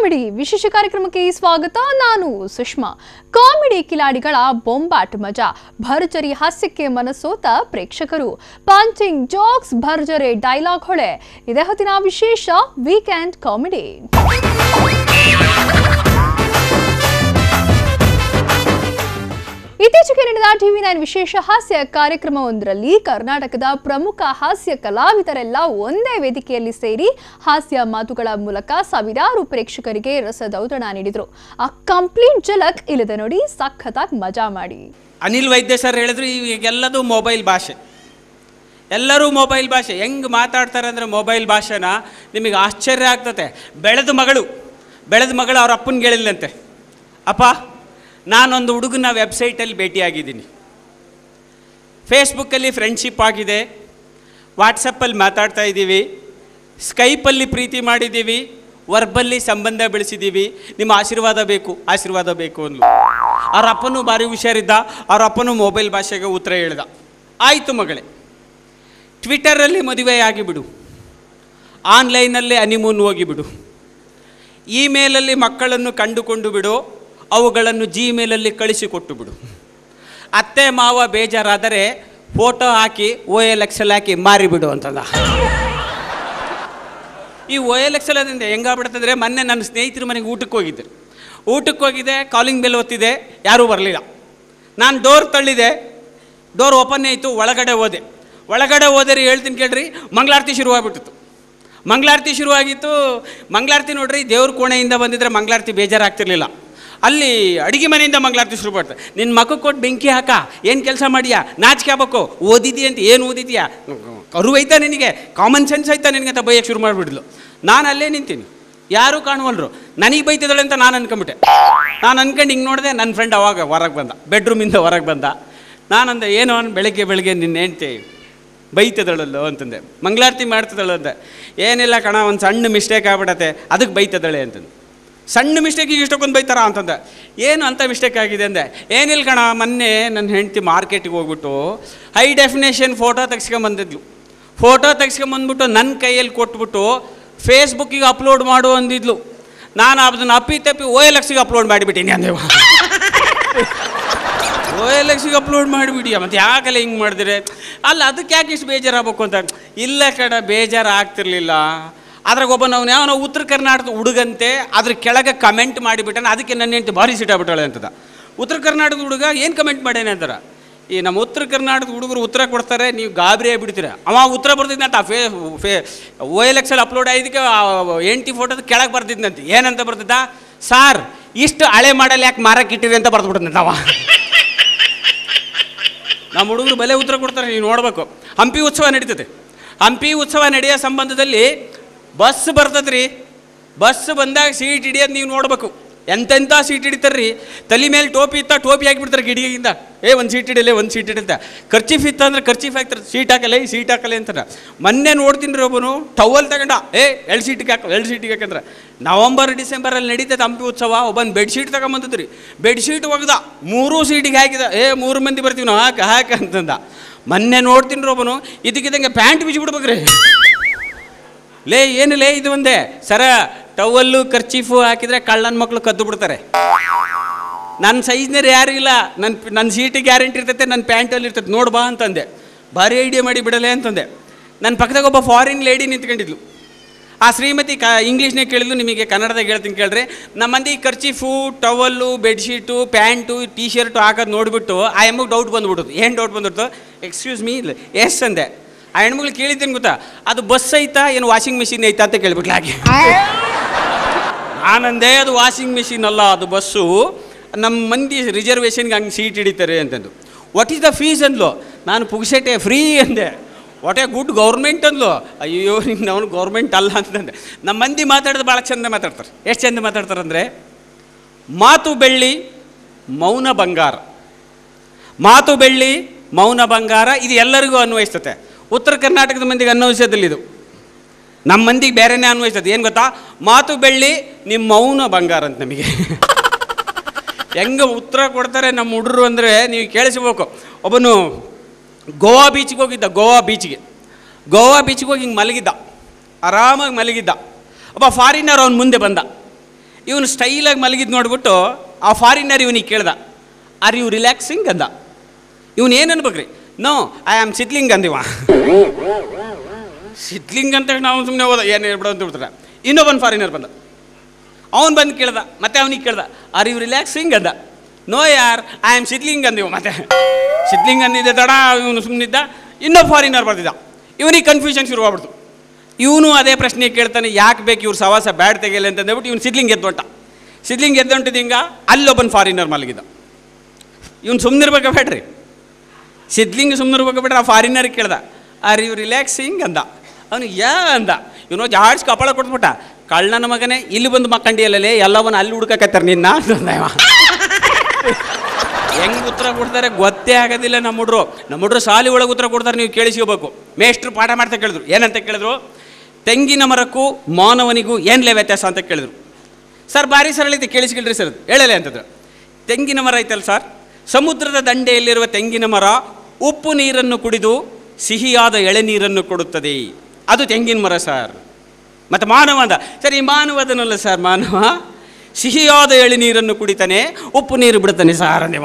Comedy ವಿಶೇಷ ಕಾರ್ಯಕ್ರಮಕ್ಕೆ ಸ್ವಾಗತ ನಾನು ಸುಷ್ಮಾ ಕಾಮಿಡಿ ಕಿಲಾಡಿಗಳ ಬೊಂಬಾಟ್ ಮಜಾ ಭರ್ಜರಿ ಹಾಸ್ಯಕ್ಕೆ ಮನಸೋತ ಪ್ರೇಕ್ಷಕರು ಪಾಂಚಿಂಗ್ ಜೋಕ್ಸ್ ಭರ್ಜರಿ ಡೈಲಾಗ್ ಹೊಳೆ ಇದೇ ಹೊತ್ತಿನ ವಿಶೇಷ ವೀಕೆಂಡ್ ಕಾಮಿಡಿ ಇತ್ತೀಚೆಗೆ ನಡೆದ ಟಿವಿ ನೈನ್ ವಿಶೇಷ ಹಾಸ್ಯ ಕಾರ್ಯಕ್ರಮವೊಂದರಲ್ಲಿ ಕರ್ನಾಟಕದ ಪ್ರಮುಖ ಹಾಸ್ಯ ಕಲಾವಿದರೆಲ್ಲ ಒಂದೇ ವೇದಿಕೆಯಲ್ಲಿ ಸೇರಿ ಹಾಸ್ಯ ಮಾತುಗಳ ಮೂಲಕ ಸಾವಿರಾರು ಪ್ರೇಕ್ಷಕರಿಗೆ ರಸದೌತಣ ನೀಡಿದ್ರು ಆ ಕಂಪ್ಲೀಟ್ ಝಲಕ್ ಇಲ್ಲದೆ ನೋಡಿ ಸಖತ್ತಾಗಿ ಮಜಾ ಮಾಡಿ ಅನಿಲ್ ವೈದ್ಯ ಸರ್ ಹೇಳಿದ್ರು ಈಗೆಲ್ಲದು ಮೊಬೈಲ್ ಭಾಷೆ ಎಲ್ಲರೂ ಮೊಬೈಲ್ ಭಾಷೆ ಹೆಂಗೆ ಮಾತಾಡ್ತಾರೆ ಅಂದರೆ ಮೊಬೈಲ್ ಭಾಷೆನ ನಿಮಗೆ ಆಶ್ಚರ್ಯ ಆಗ್ತತೆ ಬೆಳೆದ ಮಗಳು ಬೆಳೆದ ಮಗಳು ಅವ್ರ ಅಪ್ಪನಿಗೆ ಹೇಳಿಲ್ಲಂತೆ ಅಪ್ಪ ನಾನೊಂದು ಹುಡುಗನ ವೆಬ್ಸೈಟಲ್ಲಿ ಭೇಟಿಯಾಗಿದ್ದೀನಿ ಫೇಸ್ಬುಕ್ಕಲ್ಲಿ ಫ್ರೆಂಡ್ಶಿಪ್ ಆಗಿದೆ ವಾಟ್ಸಪ್ಪಲ್ಲಿ ಮಾತಾಡ್ತಾ ಇದ್ದೀವಿ ಸ್ಕೈಪಲ್ಲಿ ಪ್ರೀತಿ ಮಾಡಿದ್ದೀವಿ ವರ್ಬಲ್ಲಿ ಸಂಬಂಧ ಬೆಳೆಸಿದ್ದೀವಿ ನಿಮ್ಮ ಆಶೀರ್ವಾದ ಬೇಕು ಆಶೀರ್ವಾದ ಬೇಕು ಅಂದ್ಲು ಅವ್ರ ಅಪ್ಪನೂ ಭಾರಿ ಹುಷಾರಿದ್ದ ಅವ್ರ ಅಪ್ಪನೂ ಮೊಬೈಲ್ ಭಾಷೆಗೆ ಉತ್ತರ ಹೇಳ್ದ ಆಯಿತು ಮಗಳೇ ಟ್ವಿಟರಲ್ಲಿ ಮದುವೆ ಆಗಿಬಿಡು ಆನ್ಲೈನಲ್ಲಿ ಹನಿಮೂನ್ ಹೋಗಿಬಿಡು ಇಮೇಲಲ್ಲಿ ಮಕ್ಕಳನ್ನು ಕಂಡುಕೊಂಡು ಬಿಡು ಅವುಗಳನ್ನು ಜಿಮೇಲಲ್ಲಿ ಕಳಿಸಿಕೊಟ್ಟು ಬಿಡು ಅತ್ತೆ ಮಾವ ಬೇಜಾರಾದರೆ ಫೋಟೋ ಹಾಕಿ ಓ ಎಲ್ ಎಕ್ಸೆಲ್ ಹಾಕಿ ಮಾರಿಬಿಡು ಅಂತಂದ ಈ ಓ ಎಲ್ ಎಕ್ಸೆಲ್ ಅದರಿಂದ ಹೆಂಗಾಗ್ಬಿಡ್ತಂದ್ರೆ ಮೊನ್ನೆ ನನ್ನ ಸ್ನೇಹಿತರ ಮನೆಗೆ ಊಟಕ್ಕೆ ಹೋಗಿದ್ದೆ ಊಟಕ್ಕೆ ಹೋಗಿದ್ದೆ ಕಾಲಿಂಗ್ ಬೆಲ್ ಒತ್ತಿದೆ ಯಾರೂ ಬರಲಿಲ್ಲ ನಾನು ಡೋರ್ ತಳ್ಳಿದೆ ಡೋರ್ ಓಪನ್ ಆಯಿತು ಒಳಗಡೆ ಹೋದೆ ಒಳಗಡೆ ಹೋದರೆ ಹೇಳ್ತೀನಿ ಕೇಳ್ರಿ ಮಂಗಳಾರತಿ ಶುರುವಾಗ್ಬಿಟ್ಟಿತ್ತು ಮಂಗಳಾರತಿ ಶುರುವಾಗಿತ್ತು ಮಂಗಳಾರತಿ ನೋಡ್ರಿ ದೇವ್ರ ಕೋಣೆಯಿಂದ ಬಂದಿದ್ರೆ ಮಂಗಳಾರತಿ ಬೇಜಾರಾಗ್ತಿರ್ಲಿಲ್ಲ ಅಲ್ಲಿ ಅಡಿಗೆ ಮನೆಯಿಂದ ಮಂಗಳಾರತಿ ಶುರು ಮಾಡ್ತಾರೆ ನಿನ್ನ ಮಕ್ಕಕ್ಕೆ ಕೊಟ್ಟು ಬೆಂಕಿ ಹಾಕ ಏನು ಕೆಲಸ ಮಾಡಿಯಾ ನಾಚಿಕೆ ಆಗ್ಬೇಕು ಓದಿದ್ಯಾ ಅಂತ ಏನು ಓದಿದ್ಯಾ ಕರು ಐತಾ ನಿನಗೆ ಕಾಮನ್ ಸೆನ್ಸ್ ಐತಾ ನಿನಗೆ ಅಂತ ಬೈಯಕ್ಕೆ ಶುರು ಮಾಡಿಬಿಡ್ಲು ನಾನು ಅಲ್ಲೇ ನಿಂತೀನಿ ಯಾರೂ ಕಾಣುವಲ್ರು ನನಗೆ ಬೈತಿದ್ದಾಳೆ ಅಂತ ನಾನು ಅನ್ಕೊಂಬಿಟ್ಟೆ ನಾನು ಅನ್ಕೊಂಡು ಹಿಂಗೆ ನೋಡಿದೆ ನನ್ನ ಫ್ರೆಂಡ್ ಅವಾಗ ಹೊರಗೆ ಬಂದ ಬೆಡ್ರೂಮಿಂದ ಹೊರಗೆ ಬಂದ ನಾನಂದೆ ಏನು ಅನ್ ಬೆಳಗ್ಗೆ ಬೆಳಗ್ಗೆ ನಿನ್ನ ಹೆಂಡ್ತಿ ಬೈತದಳಲ್ಲೋ ಅಂತಂದೆ ಮಂಗಳಾರತಿ ಮಾಡ್ತಿದ್ದಾಳು ಅಂದೆ ಏನಿಲ್ಲ ಕಣ ಒಂದು ಸಣ್ಣ ಮಿಸ್ಟೇಕ್ ಆಗ್ಬಿಡತ್ತೆ ಅದಕ್ಕೆ ಬೈತದಳೆ ಅಂತಂದು ಸಣ್ಣ ಮಿಸ್ಟೇಕಿಗೆ ಇಷ್ಟಕ್ಕೊಂದು ಬೈತಾರ ಅಂತಂದೆ ಏನು ಅಂತ ಮಿಸ್ಟೇಕ್ ಆಗಿದೆ ಅಂದೆ ಏನಿಲ್ಲ ಕಣ ಮೊನ್ನೆ ನನ್ನ ಹೆಂಡ್ತಿ ಮಾರ್ಕೆಟಿಗೆ ಹೋಗ್ಬಿಟ್ಟು ಹೈ ಡೆಫಿನೇಷನ್ ಫೋಟೋ ತೆಗ್ಸ್ಕೊಂಬಂದಿದ್ಲು ಫೋಟೋ ತೆಗ್ಸ್ಕೊಂಬಂದ್ಬಿಟ್ಟು ನನ್ನ ಕೈಯಲ್ಲಿ ಕೊಟ್ಬಿಟ್ಟು ಫೇಸ್ಬುಕ್ಕಿಗೆ ಅಪ್ಲೋಡ್ ಮಾಡು ಅಂದಿದ್ಲು ನಾನು ಅದನ್ನು ಅಪ್ಪಿ ತಪ್ಪಿ ಓ ಎಲ್ ಎಕ್ಸಿಗೆ ಅಪ್ಲೋಡ್ ಮಾಡಿಬಿಟ್ಟಿನಿ ಅಂದೇವ ಓ ಎಲ್ ಎಕ್ಸಿಗೆ ಅಪ್ಲೋಡ್ ಮಾಡಿಬಿಡಿ ಮತ್ತು ಯಾಕಲ್ಲ ಹಿಂಗೆ ಮಾಡಿದ್ರೆ ಅಲ್ಲ ಅದಕ್ಕೆ ಯಾಕೆ ಇಷ್ಟು ಬೇಜಾರಾಗಬೇಕು ಅಂತ ಇಲ್ಲ ಕಣ ಬೇಜಾರು ಆಗ್ತಿರ್ಲಿಲ್ಲ ಅದ್ರಾಗ ಒಬ್ಬ ನಾವು ಯಾವ ಉತ್ತರ ಕರ್ನಾಟಕದ ಹುಡುಗಂತೆ ಅದ್ರ ಕೆಳಗೆ ಕಮೆಂಟ್ ಮಾಡಿಬಿಟ್ಟಾನೆ ಅದಕ್ಕೆ ನನ್ನ ಹೆಂಡತಿ ಭಾರಿ ಸಿಟ್ಟಾಗ್ಬಿಟ್ಟಾಳೆ ಅಂತದ ಉತ್ತರ ಕರ್ನಾಟಕದ ಹುಡುಗ ಏನು ಕಮೆಂಟ್ ಮಾಡೇನೆ ಅಂತಾರ ಈ ನಮ್ಮ ಉತ್ತರ ಕರ್ನಾಟಕದ ಹುಡುಗರು ಉತ್ತರ ಕೊಡ್ತಾರೆ ನೀವು ಗಾಬರಿ ಆಗಿಬಿಡ್ತೀರ ಅವ ಉತ್ತರ ಬರ್ತಿದ್ನಂತ ಫೇ ಫೇ ಓ ಎಲ್ ಎಕ್ಸಲ್ಲಿ ಅಪ್ಲೋಡ್ ಆಗಿದ್ದಕ್ಕೆ ಎಂಟಿ ಫೋಟೋದ ಕೆಳಗೆ ಬರ್ತಿದ್ನಂತೆ ಏನಂತ ಬರ್ತಿದ್ದ ಸಾರ್ ಇಷ್ಟು ಹಳೆ ಮಾಡಲ್ ಯಾಕೆ ಮಾರಕ್ಕೆ ಇಟ್ಟಿರಿ ಅಂತ ಬರ್ದ್ಬಿಟ್ಟಂತ ಅವ ನಮ್ಮ ಹುಡುಗರು ಬಲೆ ಉತ್ತರ ಕೊಡ್ತಾರೆ ನೀವು ನೋಡ್ಬೇಕು ಹಂಪಿ ಉತ್ಸವ ನಡೀತದೆ ಹಂಪಿ ಉತ್ಸವ ನಡೆಯೋ ಸಂಬಂಧದಲ್ಲಿ ಬಸ್ ಬರ್ತದ್ರಿ ಬಸ್ ಬಂದಾಗ ಸೀಟ್ ಹಿಡಿಯೋದು ನೀವು ನೋಡ್ಬೇಕು ಎಂತೆಂಥ ಸೀಟ್ ಹಿಡಿತಾರ್ರಿ ತಲೆ ಮೇಲೆ ಟೋಪಿ ಇತ್ತ ಟೋಪಿ ಹಾಕಿಬಿಡ್ತಾರೆ ಗಿಡಿಗಿಂದ ಏ ಒಂದು ಸೀಟ್ ಹಿಡಿಯಲ್ಲ ಒಂದು ಸೀಟ್ ಹಿಡಿತ ಖರ್ಚೀಫ್ ಇತ್ತ ಅಂದ್ರೆ ಖರ್ಚೀಫ್ ಹಾಕ್ತಾರೆ ಸೀಟ್ ಹಾಕಲ್ಲ ಈ ಸೀಟ್ ಹಾಕಲ್ಲ ಅಂತಾರೆ ಮೊನ್ನೆ ನೋಡ್ತೀನಿ ರೀ ಒಬ್ಬನು ಟವಲ್ ತಗೊಂಡ ಏ ಎರಡು ಸೀಟಿಗೆ ಹಾಕ ಎರಡು ಸೀಟಿಗೆ ಹಾಕಂದ್ರೆ ನವಂಬರ್ ಡಿಸೆಂಬರಲ್ಲಿ ನಡೀತದೆ ಹಂಪಿ ಉತ್ಸವ ಒಬ್ಬನ ಬೆಡ್ಶೀಟ್ ತಗೊಂಬಂದಿದ್ರಿ ಬೆಡ್ಶೀಟ್ ಒಗ್ದ ಮೂರೂ ಸೀಟಿಗೆ ಹಾಕಿದ ಏ ಮೂರು ಮಂದಿ ಬರ್ತೀವಿ ನಾವು ಹಾಕ ಹಾಕ ಅಂತಂದ ಮೊನ್ನೆ ನೋಡ್ತೀನಿ ರೀ ಒಬ್ಬನು ಇದಕ್ಕಿದಂಗೆ ಪ್ಯಾಂಟ್ ಬಿಚ್ಚಿಬಿಡ್ಬೇಕ್ರಿ ಲೇ ಏನು ಲೇ ಇದು ಒಂದೇ ಸರ ಟವಲ್ಲು ಖರ್ಚೀಫು ಹಾಕಿದ್ರೆ ಕಳ್ಳನ ಮಕ್ಕಳು ಕದ್ದು ಬಿಡ್ತಾರೆ ನನ್ನ ಸೈಜ್ನರು ಯಾರು ಇಲ್ಲ ನನ್ನ ನನ್ನ ಸೀಟಿಗೆ ಗ್ಯಾರಂಟಿ ಇರ್ತೈತೆ ನನ್ನ ಪ್ಯಾಂಟಲ್ಲಿ ಇರ್ತೈತೆ ನೋಡು ಬಾ ಅಂತಂದೆ ಭಾರಿ ಐಡಿಯಾ ಮಾಡಿ ಬಿಡಲೆ ಅಂತಂದೆ ನನ್ನ ಪಕ್ಕದಾಗ ಒಬ್ಬ ಫಾರಿನ್ ಲೇಡಿ ನಿಂತ್ಕೊಂಡಿದ್ಲು ಆ ಶ್ರೀಮತಿ ಕ ಇಂಗ್ಲೀಷ್ನಾಗ ಕೇಳಿದ್ಲು ನಿಮಗೆ ಕನ್ನಡದಾಗ ಹೇಳ್ತೀನಿ ಕೇಳ್ರಿ ನಮ್ಮ ಮಂದಿ kerchief towel bedsheet pant T shirt ಹಾಕೋದು ನೋಡಿಬಿಟ್ಟು ಆ ಎಮ್ಮಗೆ ಡೌಟ್ ಬಂದ್ಬಿಟ್ಟು ಏನು ಡೌಟ್ ಬಂದ್ಬಿಡ್ತು ಎಕ್ಸ್ಕ್ಯೂಸ್ ಮೀ ಎಸ್ ಅಂದೆ ಆ ಹೆಣ್ಮಗಳು ಕೇಳಿದ್ದೇನು ಗೊತ್ತಾ ಅದು ಬಸ್ ಐತಾ ಏನು ವಾಷಿಂಗ್ ಮಿಷಿನ್ ಐತಾ ಅಂತ ಕೇಳ್ಬಿಟ್ಲ ಹಾಗೆ ನಾನಂದೇ ಅದು ವಾಷಿಂಗ್ ಮಿಷಿನ್ ಅಲ್ಲ ಅದು ಬಸ್ಸು ನಮ್ಮ ಮಂದಿ ರಿಸರ್ವೇಷನ್ಗೆ ಹಂಗೆ ಸೀಟ್ ಹಿಡಿತಾರೆ ಅಂತಂದು ವಾಟ್ ಈಸ್ ದ ಫೀಸ್ ಅಂದ್ಲು ನಾನು ಪುಗ್ಸೆಟೆ ಫ್ರೀ ಅಂದೆ ವಾಟ್ ಎ ಗುಡ್ ಗೌರ್ಮೆಂಟ್ ಅಂದ್ಲು ಅಯ್ಯೋ ನಿನ್ನ ಅವನು ಗೌರ್ಮೆಂಟ್ ಅಲ್ಲ ಅಂತಂದೆ ನಮ್ಮ ಮಂದಿ ಮಾತಾಡೋದು ಭಾಳ ಚಂದ ಮಾತಾಡ್ತಾರೆ ಎಷ್ಟು ಚಂದ ಮಾತಾಡ್ತಾರೆ ಅಂದರೆ ಮಾತು ಬೆಳ್ಳಿ ಮೌನ ಬಂಗಾರ ಮಾತು ಬೆಳ್ಳಿ ಮೌನ ಬಂಗಾರ ಇದು ಎಲ್ಲರಿಗೂ ಅನ್ವಯಿಸ್ತತೆ ಉತ್ತರ ಕರ್ನಾಟಕದ ಮಂದಿಗೆ ಅನ್ವಯಿಸೋದಿಲ್ಲ ಇದು ನಮ್ಮ ಮಂದಿಗೆ ಬೇರೆನೇ ಅನ್ವಯಿಸ್ತದೆ ಏನು ಗೊತ್ತಾ ಮಾತು ಬೆಳ್ಳಿ ನಿಮ್ಮ ಮೌನ ಬಂಗಾರ ಅಂತ ನಮಗೆ ಹೆಂಗೆ ಉತ್ತರ ಕೊಡ್ತಾರೆ ನಮ್ಮ ಹುಡುಗರು ಅಂದರೆ ನೀವು ಕೇಳಿಸ್ಬೇಕು ಒಬ್ಬನು ಗೋವಾ ಬೀಚ್ಗೆ ಹೋಗಿದ್ದ ಗೋವಾ ಬೀಚ್ಗೆ ಗೋವಾ ಬೀಚ್ಗೆ ಹೋಗಿ ಹಿಂಗೆ ಮಲಗಿದ್ದ ಆರಾಮಾಗಿ ಮಲಗಿದ್ದ ಒಬ್ಬ ಫಾರಿನರ್ ಅವ್ನ ಮುಂದೆ ಬಂದ ಇವನು ಸ್ಟೈಲಾಗಿ ಮಲಗಿದ್ದು ನೋಡ್ಬಿಟ್ಟು ಆ ಫಾರಿನರ್ ಇವನಿಗೆ ಕೇಳ್ದ ಆರ್ ಯು ರಿಲ್ಯಾಕ್ಸಿಂಗ್ ಅಂದ ಇವನು ಏನು ಅನ್ಬೇಕ್ರಿ ನೋ ಐ ಆಮ್ ಸಿದ್ಲಿಂಗ್ ಅಂದಿವ ಸಿದ್ಲಿಂಗ್ ಅಂತ ನಾವು ಸುಮ್ಮನೆ ಹೋದ ಏನು ಹೇಳ್ಬಿಡೋ ಅಂತ ಬಿಡ್ತಾರೆ ಇನ್ನೊಬ್ಬನ ಫಾರಿನರ್ ಬಂದ ಅವನು ಬಂದು ಕೇಳ್ದ ಮತ್ತೆ ಅವನಿಗೆ ಕೇಳ್ದ ಆರ್ ಯು ರಿಲ್ಯಾಕ್ಸಿಂಗ್ ಅಂದ ನೋ ಯಾರ್ ಐ ಆಮ್ ಸಿದ್ಲಿಂಗ್ ಅಂದಿವ ಮತ್ತೆ ಸಿದ್ಲಿಂಗ್ ಅಂದಿದ್ದೆ ತಡ ಇವನು ಸುಮ್ಮನಿದ್ದ ಇನ್ನೊಬ್ಬ ಫಾರಿನರ್ ಬರ್ತಿದ್ದ ಇವನಿಗೆ ಕನ್ಫ್ಯೂಷನ್ ಶುರುವಾಗ್ಬಿಡ್ತು ಇವನು ಅದೇ ಪ್ರಶ್ನೆ ಕೇಳ್ತಾನೆ ಯಾಕೆ ಬೇಕು ಇವ್ರು ಸವಾಸ ಬ್ಯಾಡ್ ತೆಗೆಯಲ್ಲ ಅಂತ ಅಂದ್ಬಿಟ್ಟು ಇವ್ನು ಸಿದ್ಲಿಂಗ್ ಎದ್ದೊಟ್ಟ ಸಿದ್ಲಿಂಗ್ ಎದ್ದೊಂಟಿದ್ದು ಹಿಂಗ ಅಲ್ಲೊಬ್ಬನ ಫಾರಿನರ್ ಮಲಗಿದ್ದ ಇವ್ನು ಸುಮ್ಮನಿರ್ಬೇಕು ಬೇಡ್ರಿ ಸಿದ್ಲಿಂಗ್ ಸುಮ್ಮನಿರ್ಬೇಕು ಬಿಟ್ರೆ ಆ ಫಾರಿನರ್ ಕೇಳ್ದ ಆರ್ ಯು ರಿಲ್ಯಾಕ್ಸಿಂಗ್ ಅಂದ ಅವನು ಯಾ ಅಂದ ಇವನು ಜಾಡ್ಸ್ ಕಪಾಳ ಕೊಟ್ಬಿಟ್ಟ ಕಳ್ಳನ ಮಗನೇ ಇಲ್ಲಿ ಬಂದು ಮಕ್ಕಂಡಿಯಲ್ಲೇ ಎಲ್ಲವನ್ನ ಅಲ್ಲಿ ಹುಡ್ಕಕತ್ತಾರ ನಿನ್ನ ಅಂತಂದ ಇವ. ಹೆಂಗ್ ಉತ್ತರ ಕೊಡ್ತಾರೆ ಗೊತ್ತೇ ಆಗೋದಿಲ್ಲ ನಮ್ಮ ಹುಡ್ರು ನಮ್ಮ ಹುಡ್ರು ಸಾಲಿ ಒಳಗೆ ಉತ್ತರ ಕೊಡ್ತಾರೆ ನೀವು ಕೇಳಿಸ್ಕೋಬೇಕು ಮೇಷ್ಟ್ರು ಪಾಠ ಮಾಡ್ತಾ ಕೇಳಿದ್ರು ಏನಂತ ಕೇಳಿದ್ರು ತೆಂಗಿನ ಮರಕ್ಕೂ ಮಾನವನಿಗೂ ಏನ್ಲೇ ವ್ಯತ್ಯಾಸ ಅಂತ ಕೇಳಿದ್ರು ಸರ್ ಭಾರಿ ಸರಳಿತೆ ಕೇಳಿಸ್ಕೊಳ್ರಿ ಸರ್ ಹೇಳಲೆ ಅಂತಂದ್ರು ತೆಂಗಿನ ಮರ ಐತಲ್ಲ ಸರ್ ಸಮುದ್ರದ ದಂಡೆಯಲ್ಲಿರುವ ತೆಂಗಿನ ಮರ ಉಪ್ಪು ನೀರನ್ನು ಕುಡಿದು ಸಿಹಿಯಾದ ಎಳೆನೀರನ್ನು ಕೊಡುತ್ತದೆ ಅದು ತೆಂಗಿನ ಮರ ಸರ್ ಮತ್ತು ಮಾನವ ಅಂದ ಸರ್ ಈ ಮಾನವ ಅದನ್ನಲ್ಲ ಸರ್ ಮಾನವ ಸಿಹಿಯಾದ ಎಳೆನೀರನ್ನು ಕುಡಿತಾನೆ ಉಪ್ಪು ನೀರು ಬಿಡ್ತಾನೆ ಸಾರ್ ಅಂದೇವ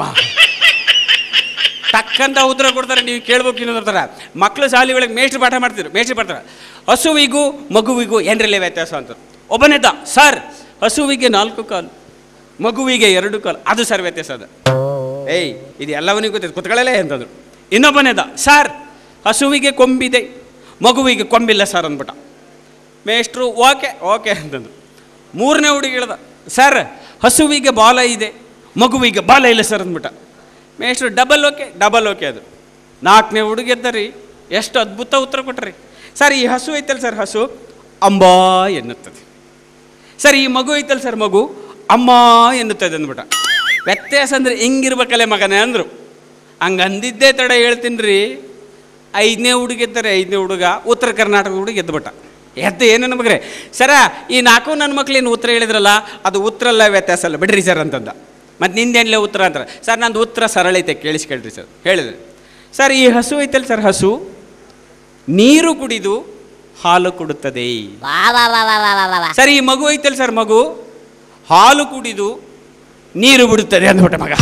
ಟಕ್ಕಂತ ಉತ್ತರ ಕೊಡ್ತಾರೆ ನೀವು ಕೇಳ್ಬೇಕು ಇನ್ನೊಂದ್ರ ಮಕ್ಕಳು ಶಾಲೆ ಒಳಗೆ ಮೇಷ್ಟ್ರು ಪಾಠ ಮಾಡ್ತಿದ್ರು ಮೇಷ್ಟ್ರು ಪಾಠ ಹಸುವಿಗೂ ಮಗುವಿಗೂ ಏನ್ರಲ್ಲೇ ವ್ಯತ್ಯಾಸ ಅಂತ ಒಬ್ಬನೇದ ಸರ್ ಹಸುವಿಗೆ ನಾಲ್ಕು ಕಾಲು ಮಗುವಿಗೆ ಎರಡು ಕಾಲು ಅದು ಸರ್ ವ್ಯತ್ಯಾಸ ಅದು ಏಯ್ ಇದು ಎಲ್ಲವನಿಗೂ ಗೊತ್ತಿದೆ ಕುತ್ಕೊಳ್ಳಲೇ ಅಂತಂದ್ರು ಇನ್ನೊಬ್ಬನೇದ ಸರ್ ಹಸುವಿಗೆ ಕೊಂಬಿದೆ ಮಗುವಿಗೆ ಕೊಂಬಿಲ್ಲ ಸರ್ ಅಂದ್ಬಿಟ್ಟ ಮೇಷ್ಟ್ರು ಓಕೆ ಓಕೆ ಅಂತಂದ್ರು ಮೂರನೇ ಹುಡುಗಿ ಹೇಳ್ದ ಸರ್ ಹಸುವಿಗೆ ಬಾಲ ಇದೆ ಮಗುವಿಗೆ ಬಾಲ ಇಲ್ಲ ಸರ್ ಅಂದ್ಬಿಟ್ಟ ಮೇಷ್ಟ್ರು ಡಬಲ್ ಓಕೆ ಡಬಲ್ ಓಕೆ ಅದು ನಾಲ್ಕನೇ ಹುಡುಗಿ ಎದ್ದರಿ ಎಷ್ಟು ಅದ್ಭುತ ಉತ್ತರ ಕೊಟ್ರಿ ಸರ್ ಈ ಹಸು ಐತಲ್ಲ ಸರ್ ಹಸು ಅಂಬಾ ಎನ್ನುತ್ತದೆ ಸರ್ ಈ ಮಗು ಐತಲ್ಲ ಸರ್ ಮಗು ಅಮ್ಮ ಎನ್ನುತ್ತದೆ ಅಂದ್ಬಿಟ್ಟ ವ್ಯತ್ಯಾಸ ಅಂದ್ರೆ ಹಿಂಗಿರ್ಬೇಕಲ್ಲೇ ಮಗನೇ ಅಂದರು ಹಂಗೆ ಅಂದಿದ್ದೇ ತಡ ಹೇಳ್ತೀನಿ ರೀ ಐದನೇ ಹುಡುಗ ಎತ್ತಾರೆ ಐದನೇ ಹುಡುಗ ಉತ್ತರ ಕರ್ನಾಟಕದ ಹುಡುಗ ಎದ್ದುಬಿಟ್ಟ ಎದ್ದು ಏನು ಮಗ್ರೆ ಸರ ಈ ನಾಲ್ಕು ನನ್ನ ಮಕ್ಳು ಏನು ಉತ್ತರ ಹೇಳಿದ್ರಲ್ಲ ಅದು ಉತ್ತರ ಅಲ್ಲ ವ್ಯತ್ಯಾಸ ಅಲ್ಲ ಬಿಡ್ರಿ ಸರ್ ಅಂತಂದ ಮತ್ತು ನಿಂದೇನಿಲ್ಲ ಉತ್ತರ ಅಂತಾರೆ ಸರ್ ನಂದು ಉತ್ತರ ಸರಳ ಐತೆ ಕೇಳಿಸ್ಕೊಳ್ರಿ ಸರ್ ಹೇಳಿದ್ರೆ ಸರ್ ಈ ಹಸು ಐತಲ್ಲ ಸರ್ ಹಸು ನೀರು ಕುಡಿದು ಹಾಲು ಕೊಡುತ್ತದೆ ವಾ ವಾ ವಾ ವಾ ವಾ ವಾ ವಾ ವಾ. ಸರ್ ಈ ಮಗು ಐತಲ್ಲ ಸರ್ ಮಗು ಹಾಲು ಕುಡಿದು ನೀರು ಬಿಡುತ್ತದೆ ಅಂದ್ಬಿಟ್ಟ ಮಗ